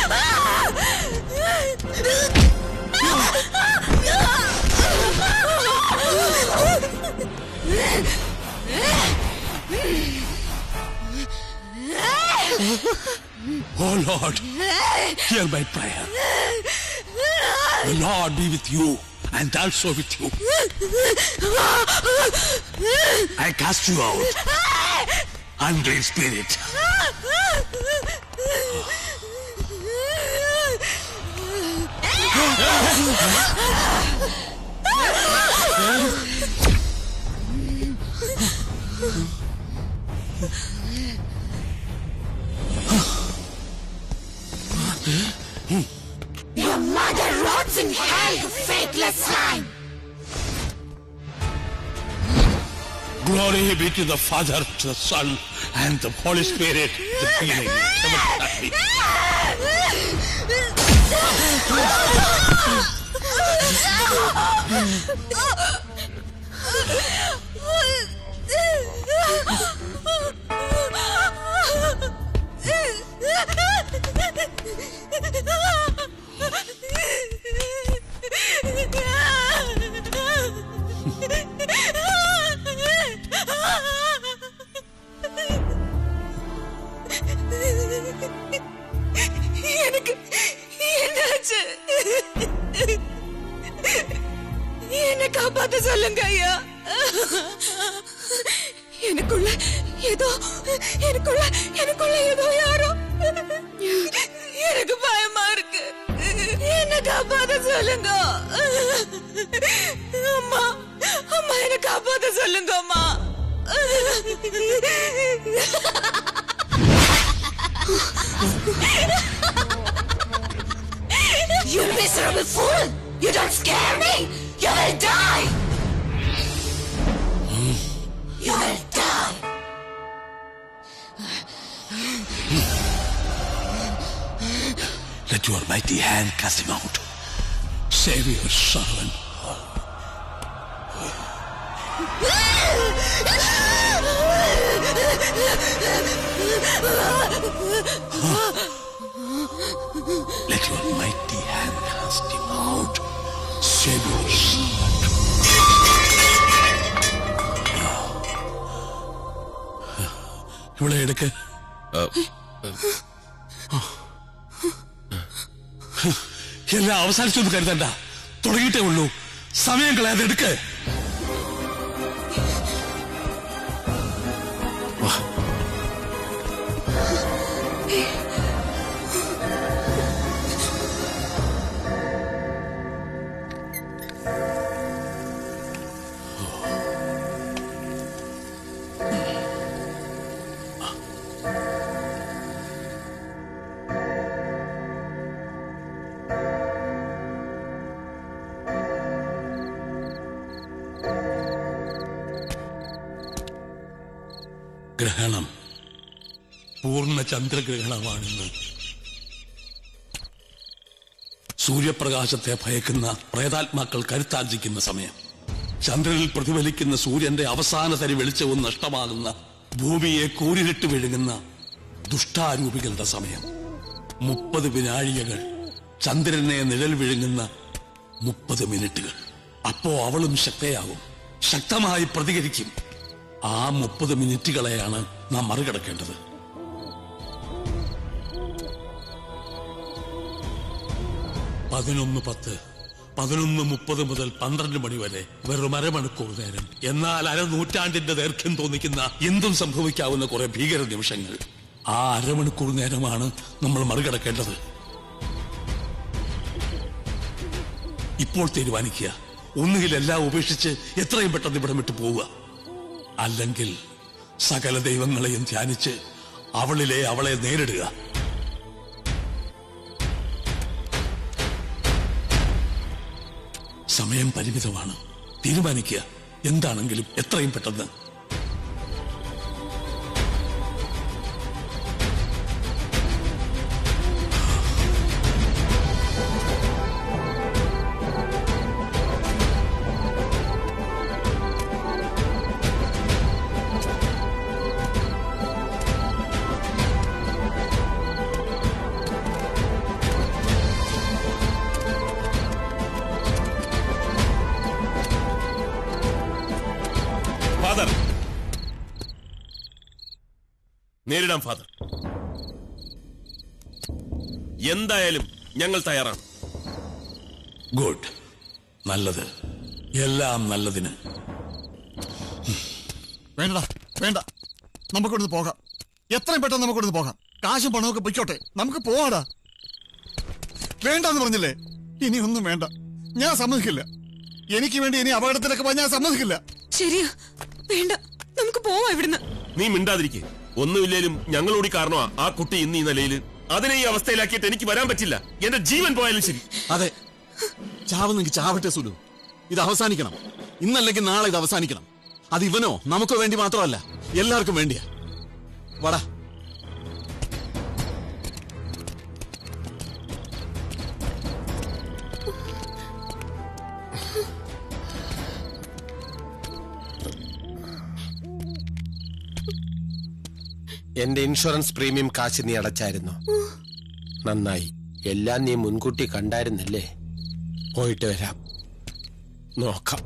Oh Lord, hear my prayer. The Lord be with you and also with you. I cast you out. Unclean spirit. Your mother rots in hell, you faithless swine! Glory be to the Father, to the Son, and the Holy Spirit, the beginning, ever shall be. எனக்கு என்னாச்சு என்ன காப்பாத்த சொல்லுங்க ஐயா எனக்குள்ள ஏதோ எனக்குள்ள எனக்குள்ள ஏதோ யாரோ எனக்கு பயமா இருக்கு என்ன காப்பாத்த சொல்லுங்க அம்மா அம்மா என்ன காப்பாத்த சொல்லுங்க அம்மா You miserable fool! You don't scare me! You will die! You will die! Let your mighty hand cast him out. Save your servant. Let your mighty hand cast him out. Save your servant. ഇവിടെ എടുക്ക് എല്ലാം അവസാനിച്ചൊന്നും കരുതണ്ട തുടങ്ങിയിട്ടേ ഉള്ളൂ സമയം കളയാതെ എടുക്ക് ഗ്രഹണം പൂർണ്ണ ചന്ദ്രഗ്രഹണമാണിന്ന് സൂര്യപ്രകാശത്തെ ഭയക്കുന്ന പ്രേതാത്മാക്കൾ കരുത്താർജിക്കുന്ന സമയം ചന്ദ്രനിൽ പ്രതിഫലിക്കുന്ന സൂര്യന്റെ അവസാന തരി വെളിച്ചവും നഷ്ടമാകുന്ന ഭൂമിയെ കൂരിലിട്ട് വിഴുങ്ങുന്ന ദുഷ്ടാരൂപികളുടെ സമയം മുപ്പത് വിനാഴികകൾ ചന്ദ്രനെ നിഴൽ വിഴുങ്ങുന്ന മുപ്പത് മിനിറ്റുകൾ അപ്പോ അവളും ശക്തയാകും ശക്തമായി പ്രതികരിക്കും ആ മുപ്പത് മിനിറ്റുകളെയാണ് നാം മറികടക്കേണ്ടത് പതിനൊന്ന് പത്ത് പതിനൊന്ന് മുപ്പത് മുതൽ പന്ത്രണ്ട് മണി വരെ വെറും അരമണിക്കൂർ നേരം എന്നാൽ അരനൂറ്റാണ്ടിന്റെ ദൈർഘ്യം തോന്നിക്കുന്ന എന്തും സംഭവിക്കാവുന്ന കുറെ ഭീകര നിമിഷങ്ങൾ ആ അരമണിക്കൂർ നേരമാണ് നമ്മൾ മറികടക്കേണ്ടത് ഇപ്പോൾ തീരുമാനിക്കുക ഒന്നുകിൽ എല്ലാം ഉപേക്ഷിച്ച് എത്രയും പെട്ടെന്ന് ഇവിടം വിട്ടു പോവുക അല്ലെങ്കിൽ സകല ദൈവങ്ങളെയും ധ്യാനിച്ച് അവളിലെ അവളെ നേരിടുക സമയം പരിമിതമാണ് തീരുമാനിക്കുക എന്താണെങ്കിലും എത്രയും പെട്ടെന്ന് ഫാദർ നേരിടാം ഫാദർ എന്തായാലും ഞങ്ങൾ തയ്യാറാണ് ഗുഡ് നല്ലത് എല്ലാം നല്ലതിന് വേണ്ടടാ വേണ്ട നമുക്കിവിടുന്ന് പോകാം എത്രയും പെട്ടെന്ന് നമുക്കിവിടുന്ന് പോകാം കാശും പണമൊക്കെ പൊയ്ക്കോട്ടെ നമുക്ക് പോവാടാ വേണ്ടെന്ന് പറഞ്ഞില്ലേ ഇനി ഒന്നും വേണ്ട ഞാൻ സമ്മതിക്കില്ല എനിക്ക് വേണ്ടി ഇനി അപകടത്തിലൊക്കെ പോയി ഞാൻ സമ്മതിക്കില്ല ശരിയാ വേണ്ട നമുക്ക് പോവാം ഇവിടുന്ന് നീ മിണ്ടാതിരിക്കെ ഒന്നുമില്ലേലും ഞങ്ങളോടി കാരണമാ ആ കുട്ടി ഇന്ന് ഈ നിലയിൽ അതിനെ ഈ അവസ്ഥയിലാക്കിയിട്ട് എനിക്ക് വരാൻ പറ്റില്ല എന്റെ ജീവൻ പോയാലും ശരി അതെ ചാവുന്നെങ്കിൽ ചാവട്ടെ സുലു ഇത് അവസാനിക്കണം ഇന്നല്ലെങ്കിൽ നാളെ ഇത് അവസാനിക്കണം അത് ഇവനോ നമുക്ക് വേണ്ടി മാത്രമല്ല എല്ലാവർക്കും വേണ്ടിയാ വടാ എന്റെ ഇൻഷുറൻസ് പ്രീമിയം കാശ് നീ അടച്ചായിരുന്നു നന്നായി എല്ലാം നീ മുൻകൂട്ടി കണ്ടായിരുന്നല്ലേ പോയിട്ട് വരാം നോക്കാം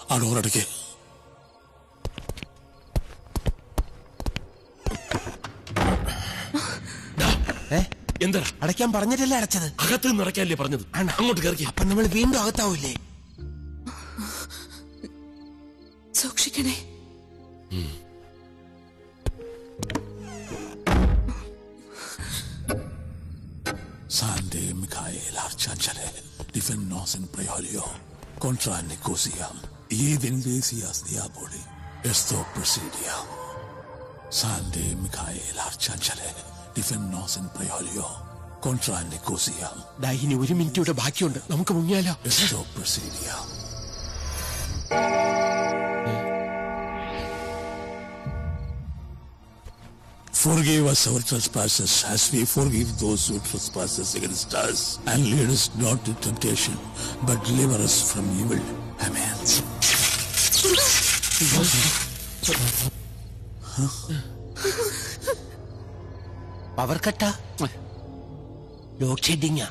ആ ഡോറടയ്ക്ക് എന്താ അടയ്ക്കാൻ പറഞ്ഞിട്ടല്ലേ അടച്ചത് അകത്ത് നിന്ന് അടയ്ക്കാനല്ലേ പറഞ്ഞത് അങ്ങോട്ട് കയറി അപ്പൊ നമ്മൾ വീണ്ടും അകത്താവൂലേ സൂക്ഷിക്കണേ Sande Michael Archanchale, Defennos en Preolio, contra Nicosia, id Iglesias Diaboli, esto presidia. Sande Michael Archanchale, Defennos en Preolio, contra Nicosia, ദാ ഇനി ഒരു മിനിറ്റ് ഇവിടെ ബാക്കിയുണ്ട് നമുക്ക് മുങ്ങിയാലോ esto presidia. Forgive us our trespasses as we forgive those who trespass against us. And lead us not into temptation, but deliver us from evil. Amen. Power കട്ടാ ലോഡ് ഷെഡിങ്ങാ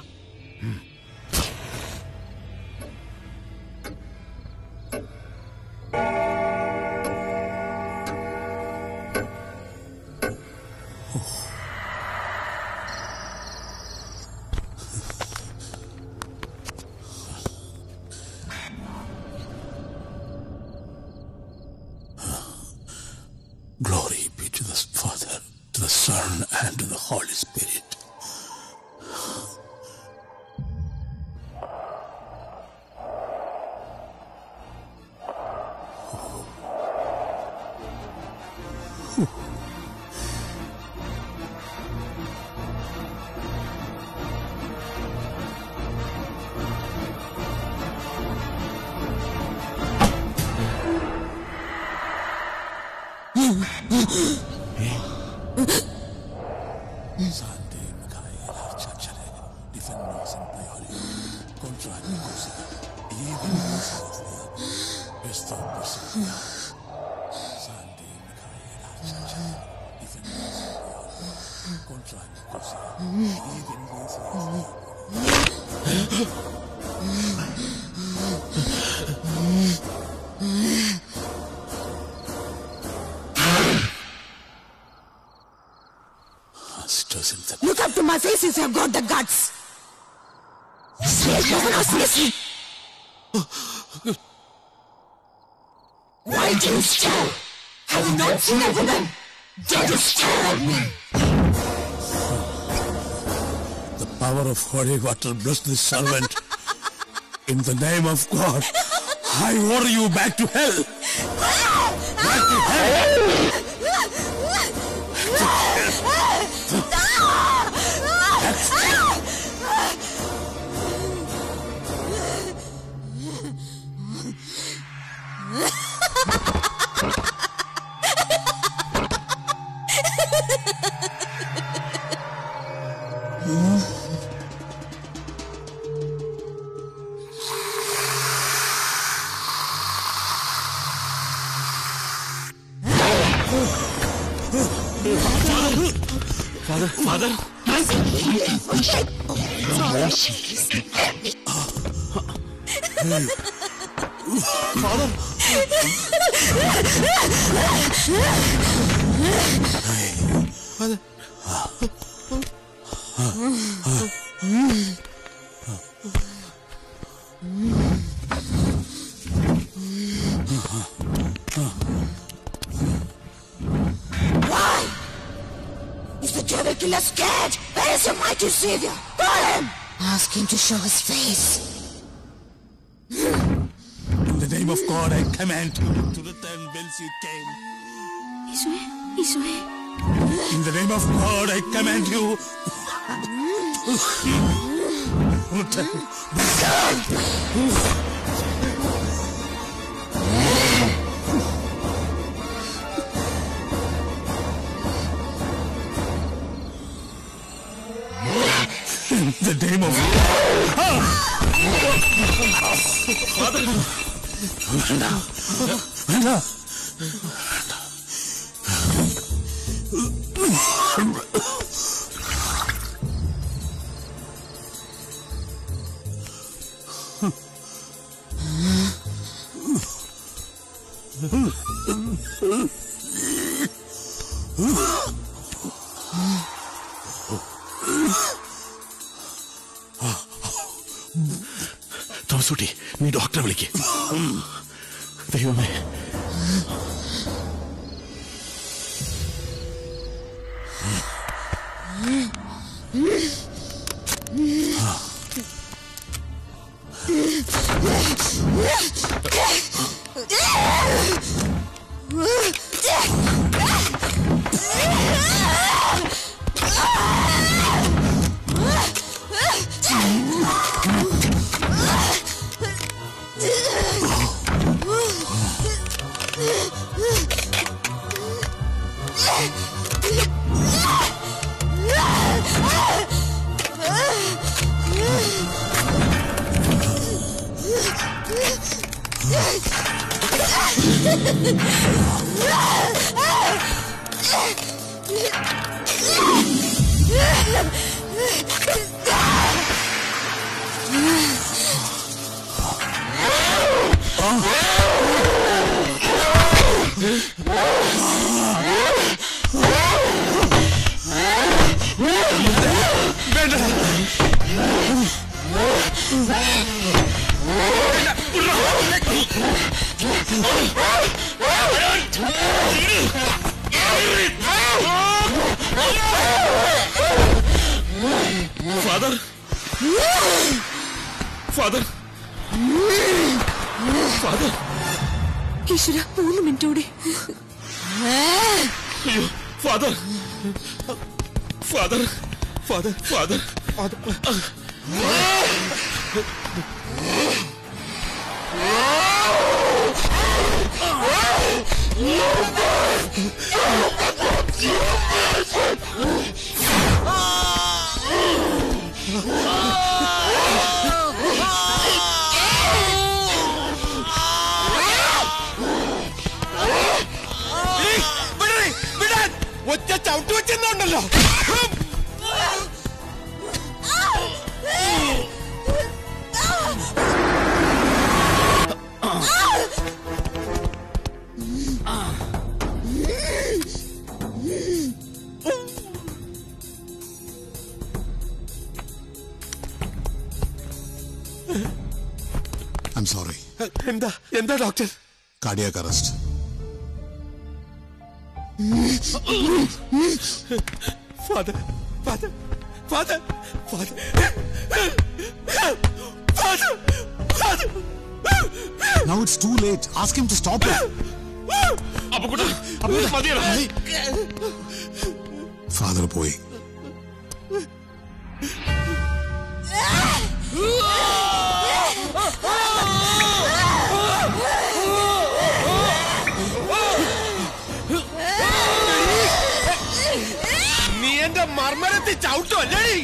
Glory be to the Father, to the Son, and to the Holy Spirit. Sante Michael Archanchale, Defennos en Preolio, contra Nicosia, id Iglesias Diaboli, esto presidia. Sante Michael Archanchale, Defennos en Preolio, contra Nicosia, id Iglesias Sisters in the Look up to my face if you've got the guts. Swear you will not listen. Why do you stare? Have you not seen a woman? Don't you stare at me. The power of holy water bless this servant. In the name of God, I order you back to hell. Back to hell. Father father Father. Father. Why? Is the devil killer scared? Where is your mighty savior? Call him! Ask him to show his face. In the name of God, I command you to return whence you came. Isue, Isue. In the name of God, I command you. Return. In the name of വേണ്ട വേണ്ട തോമസൂട്ടി നീ ഡോക്ടറെ വിളിക്ക് ഉം. ദൈവമേ ഫാദർ ഫാദർ ഫാദർ ഈശ്വര മൂന്ന് മിനിറ്റ് കൂടി അയ്യോ ഫാദർ ഫാദർ ഫാദർ ഫാദർ ഒറ്റ ചവിട്ട് വെച്ചെന്നുണ്ടല്ലോ ഐ എം സോറി എന്താ എന്താ doctor cardiac arrest father father father father father father Now it's too late. Ask him to stop it. Father പോയി നീ എന്റെ മർമ്മരത്തിൽ ചവിട്ടു അല്ലേ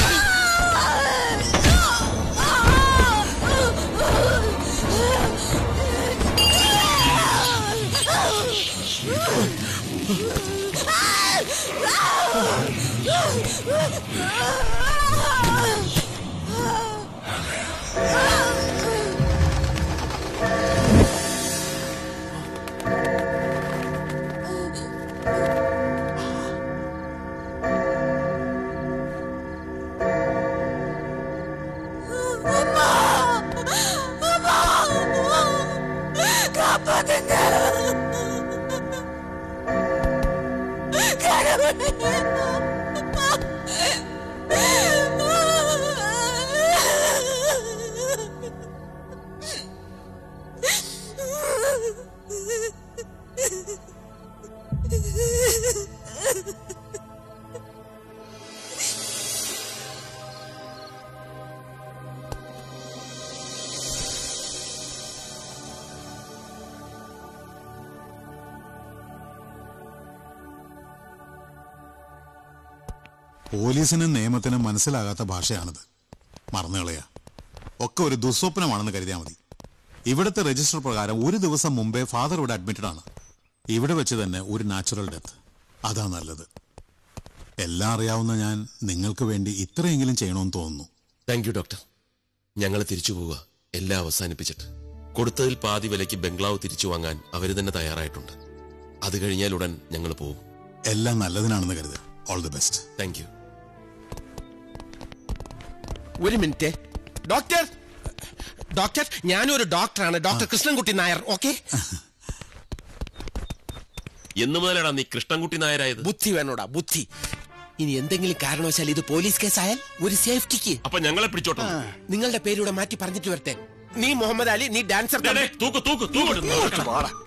പോലീസിനും നിയമത്തിനും മനസ്സിലാകാത്ത ഭാഷയാണിത് മറന്നുകളയാ ഒക്കെ ഒരു ദുസ്വപ്നമാണെന്ന് കരുതിയാൽ മതി ഇവിടുത്തെ രജിസ്റ്റർ പ്രകാരം ഒരു ദിവസം മുമ്പേ ഫാദർ ഇവിടെ അഡ്മിറ്റഡ് ആണ് ഇവിടെ വെച്ച് തന്നെ ഒരു നാച്ചുറൽ ഡെത്ത് അതാ നല്ലത് എല്ലാം അറിയാവുന്ന ഞാൻ നിങ്ങൾക്ക് വേണ്ടി ഇത്രയെങ്കിലും ചെയ്യണമെന്ന് തോന്നുന്നു താങ്ക് യു ഡോക്ടർ ഞങ്ങൾ തിരിച്ചു പോവുക എല്ലാം അവസാനിപ്പിച്ചിട്ട് കൊടുത്തതിൽ പാതി വിലയ്ക്ക് ബംഗ്ലാവ് തിരിച്ചു വാങ്ങാൻ അവർ തന്നെ തയ്യാറായിട്ടുണ്ട് അത് കഴിഞ്ഞാൽ ഉടൻ ഞങ്ങൾ പോവും എല്ലാം നല്ലതിനാണെന്ന് കരുത് all the best thank you ഒരു മിനിറ്റ് ഡോക്ടർ ഡോക്ടർ ഞാനൊരു ഡോക്ടറാണ് ഡോക്ടർ കൃഷ്ണൻകുട്ടി നായർ ഓക്കെ എന്ന് മുതലാടാ നീ കൃഷ്ണൻകുട്ടി നായരായത് ബുദ്ധി വേണോടാ ബുദ്ധി ഇനി എന്തെങ്കിലും കാരണവശാൽ ഇത് പോലീസ് കേസായാൽ ഒരു സേഫ്റ്റിക്ക് അപ്പൊ ഞങ്ങളെ പിടിച്ചോട്ടോ നിങ്ങളുടെ പേരൂടെ മാറ്റി പറഞ്ഞിട്ട് വരട്ടെ നീ മുഹമ്മദ് അലി നീ ഡാൻസർ തൂക്ക് തൂക്ക് തൂക്ക്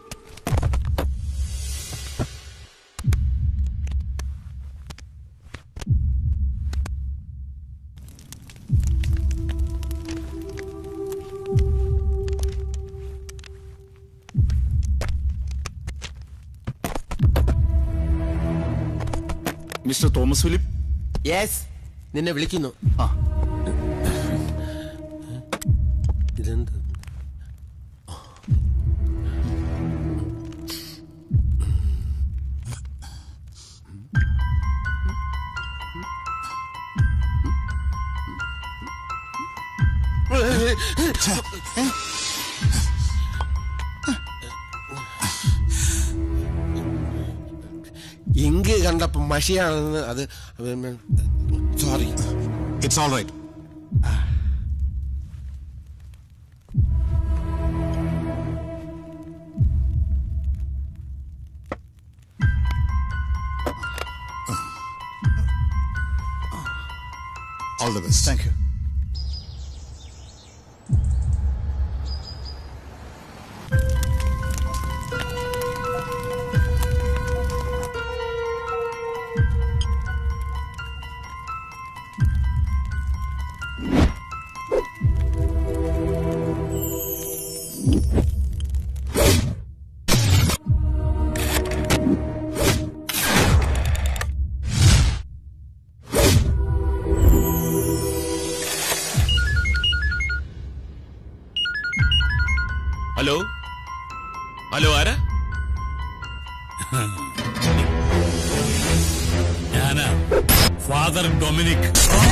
മിസ്റ്റർ തോമസ് ഫിലിപ്പ് യെസ് നിന്നെ വിളിക്കുന്നു ഇതെന്ത് ഇങ്ക് കണ്ടപ്പോ മഷിയാണെന്ന് അത് sorry it's all right all the best thank you hello hello ആരാ ഞാനാ ഫാദർ ഡൊമിനിക്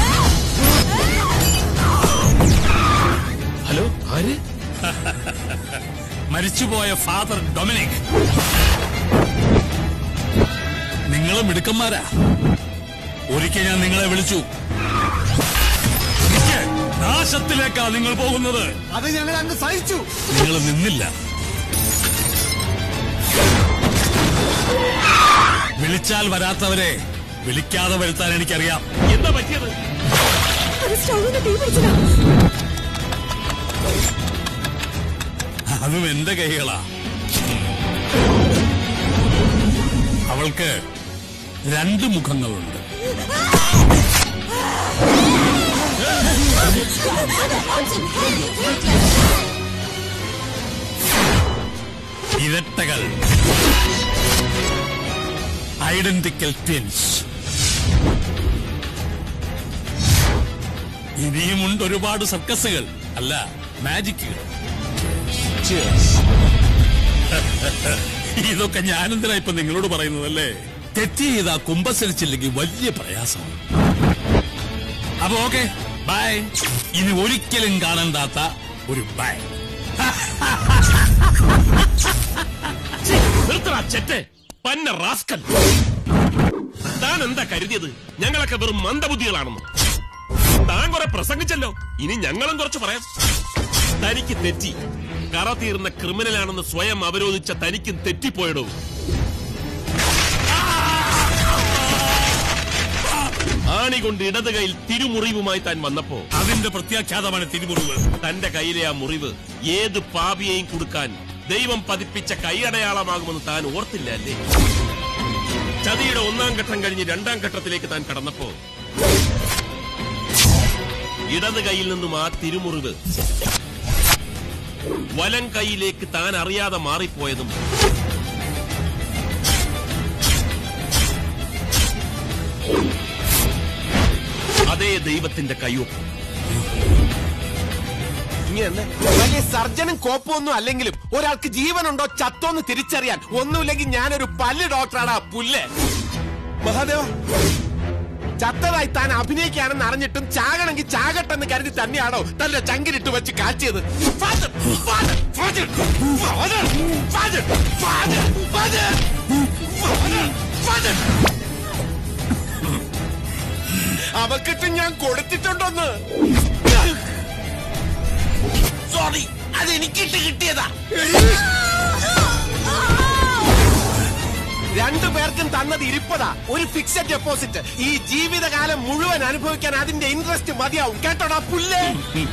ഹലോ ആര് മരിച്ചുപോയ ഫാദർ ഡൊമിനിക് നിങ്ങളും മിടുക്കന്മാരാ ഒരിക്കൽ ഞാൻ നിങ്ങളെ വിളിച്ചു നിക്ക്, നാശത്തിലേക്കാ നിങ്ങൾ പോകുന്നത് അത് ഞങ്ങൾ അങ്ങ് സഹിച്ചു നിങ്ങൾ നിന്നില്ല വിളിച്ചാൽ വരാത്തവരെ വിളിക്കാതെ വരുത്താൻ എനിക്കറിയാം എന്താ പറ്റിയത് അതും എന്റെ കൈകളാ അവൾക്ക് രണ്ട് മുഖങ്ങളുണ്ട് ഇരട്ടകൾ ഐഡന്റിക്കൽ ട്വിൻസ് ഇനിയുമുണ്ട് ഒരുപാട് സർക്കസുകൾ അല്ല മാജിക്കുകൾ ഇതൊക്കെ ഞാനെന്തിനാ ഇപ്പൊ നിങ്ങളോട് പറയുന്നതല്ലേ തെറ്റ് ചെയ്താ കുമ്പസരിച്ചില്ലെങ്കിൽ വലിയ പ്രയാസമാണ് അപ്പൊ ഓക്കെ ബൈ ഇനി ഒരിക്കലും കാണണ്ടാത്ത ഒരു ബൈ നിർത്തടാ ചെറ്റെ പന്ന റാസ്കൽ താൻ എന്താ കരുതിയത് ഞങ്ങളൊക്കെ വെറും മന്ദബുദ്ധികളാണെന്ന് താൻ കുറെ പ്രസംഗിച്ചല്ലോ ഇനി ഞങ്ങളും കുറച്ച് പറയാം തനിക്ക് തെറ്റി കറ തീർന്ന ക്രിമിനലാണെന്ന് സ്വയം അവരോധിച്ച തനിക്കും തെറ്റിപ്പോയടോ ആണി കൊണ്ട് ഇടത് കൈയിൽ തിരുമുറിവുമായി താൻ വന്നപ്പോ അതിന്റെ പ്രത്യാഖ്യാതമാണ് തിരുമുറിവ് തന്റെ കയ്യിലെ ആ മുറിവ് ഏത് പാപിയെയും കൊടുക്കാൻ ദൈവം പതിപ്പിച്ച കൈയടയാളമാകുമെന്ന് താൻ ഓർത്തില്ല അല്ലേ ചതിയുടെ ഒന്നാം ഘട്ടം കഴിഞ്ഞ് രണ്ടാം ഘട്ടത്തിലേക്ക് താൻ കടന്നപ്പോ ഇടത് കൈയിൽ നിന്നും ആ തിരുമുറിവ് വലം കൈയിലേക്ക് താൻ അറിയാതെ മാറിപ്പോയതും അതേ ദൈവത്തിന്റെ കയ്യൊപ്പ് ഇങ്ങനെ വലിയ സർജനും കോപ്പമൊന്നും അല്ലെങ്കിലും ഒരാൾക്ക് ജീവനുണ്ടോ ചത്തോന്ന് തിരിച്ചറിയാൻ ഒന്നുമില്ലെങ്കിൽ ഞാനൊരു പല്ല് ഡോക്ടറാണ് പുല്ല് മഹാദേവ ചത്തതായി താൻ അഭിനയിക്കാണെന്ന് അറിഞ്ഞിട്ടും ചാകണമെങ്കിൽ ചാകട്ടെന്ന് കരുതി തന്നെയാണോ തന്റെ ചങ്കിലിട്ട് വെച്ച് കാച്ചിയത് Father! Father! Father! Father! Father! Father! Father! Father! Father! അവക്കിട്ട് ഞാൻ കൊടുത്തിട്ടുണ്ടോന്ന് സോറി അതെനിക്കിട്ട് കിട്ടിയതാ രണ്ടു പേർക്കും തന്നത് ഇരിപ്പതാ ഒരു ഫിക്സഡ് ഡെപ്പോസിറ്റ് ഈ ജീവിതകാലം മുഴുവൻ അനുഭവിക്കാൻ അതിന്റെ ഇൻട്രസ്റ്റ് മതിയാവും കേട്ടോടാ പുല്ലേ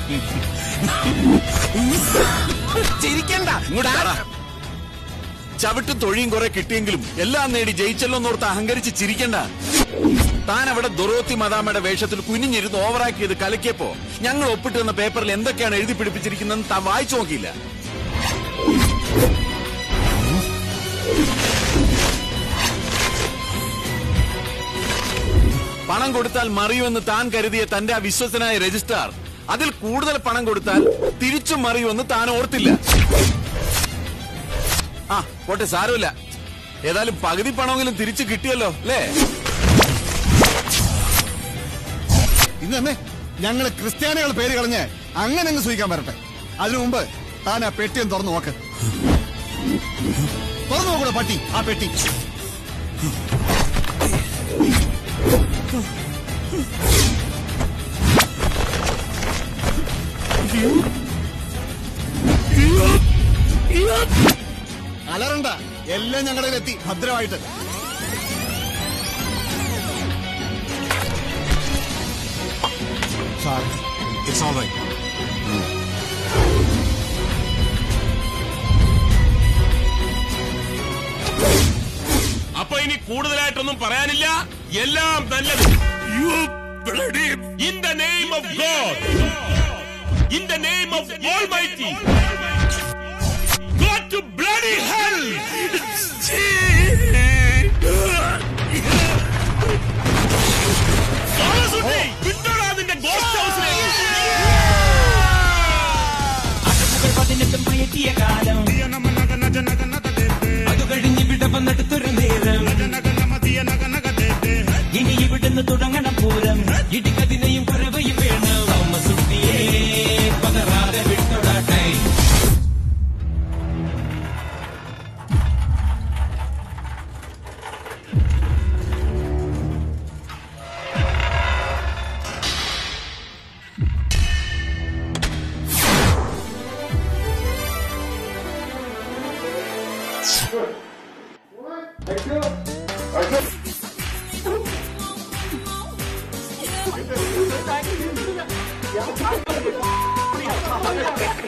ചിരിക്കണ്ട ഇങ്ങോട്ട് വാടാ. ചവിട്ടും തൊഴിയും കുറെ കിട്ടിയെങ്കിലും എല്ലാം നേടി ജയിച്ചല്ലോ എന്നോർത്ത് അഹങ്കരിച്ച് ചിരിക്കണ്ട താൻ അവിടെ ദുറോത്തി മദാമയുടെ വേഷത്തിൽ കുനിഞ്ഞിരുന്ന് ഓവറാക്കിയത് കലക്കിയപ്പോ ഞങ്ങൾ ഒപ്പിട്ട് തന്ന പേപ്പറിൽ എന്തൊക്കെയാണ് എഴുതി പിടിപ്പിച്ചിരിക്കുന്നതെന്ന് താൻ വായിച്ചു നോക്കിയില്ല പണം കൊടുത്താൽ മറിയുമെന്ന് താൻ കരുതിയ തന്റെ ആ വിശ്വസനായ രജിസ്ട്രാർ അതിൽ കൂടുതൽ പണം കൊടുത്താൽ തിരിച്ചും മറിയുമെന്ന് താൻ ഓർത്തില്ല ആ പോട്ടെ സാരമില്ല ഏതായാലും പകുതി പണമെങ്കിലും തിരിച്ചു കിട്ടിയല്ലോ അല്ലേ ഇന്നേ ഞങ്ങള് ക്രിസ്ത്യാനികൾ പേര് കളഞ്ഞ് അങ്ങനെ അങ്ങ് സൂയിക്കാൻ വരട്ടെ അതിനു മുമ്പ് താൻ ആ പെട്ടിയും തുറന്നു നോക്ക് തുറന്നു നോക്കൂടെ പട്ടി ആ പെട്ടി അലറണ്ട എല്ലാം ഞങ്ങളുടെ എത്തി ഭദ്രമായിട്ട് സാർ ഇറ്റ്സ് ഓൾ റൈറ്റ് അപ്പൊ ഇനി കൂടുതലായിട്ടൊന്നും പറയാനില്ല എല്ലാം നല്ലത് in the name of God in the name of almighty go to bloody hell വിട്ടോടാ നിന്റെ ഗോസ്റ്റ് ഹൗസിലേക്ക് പതിനെട്ടും പയറ്റിയ കാലം അത് കഴിഞ്ഞ് ഇവിടെ വന്നെടുത്തൊരു നേരം ഇനി ഇവിടുന്ന് തുടങ്ങണം പൂരം ഇടിക്കതിനെയും കുറവയും വേണം അമ്മ സുട്ടിയേ പകരാതെ വിട്ടോടാട്ടെ Thank you.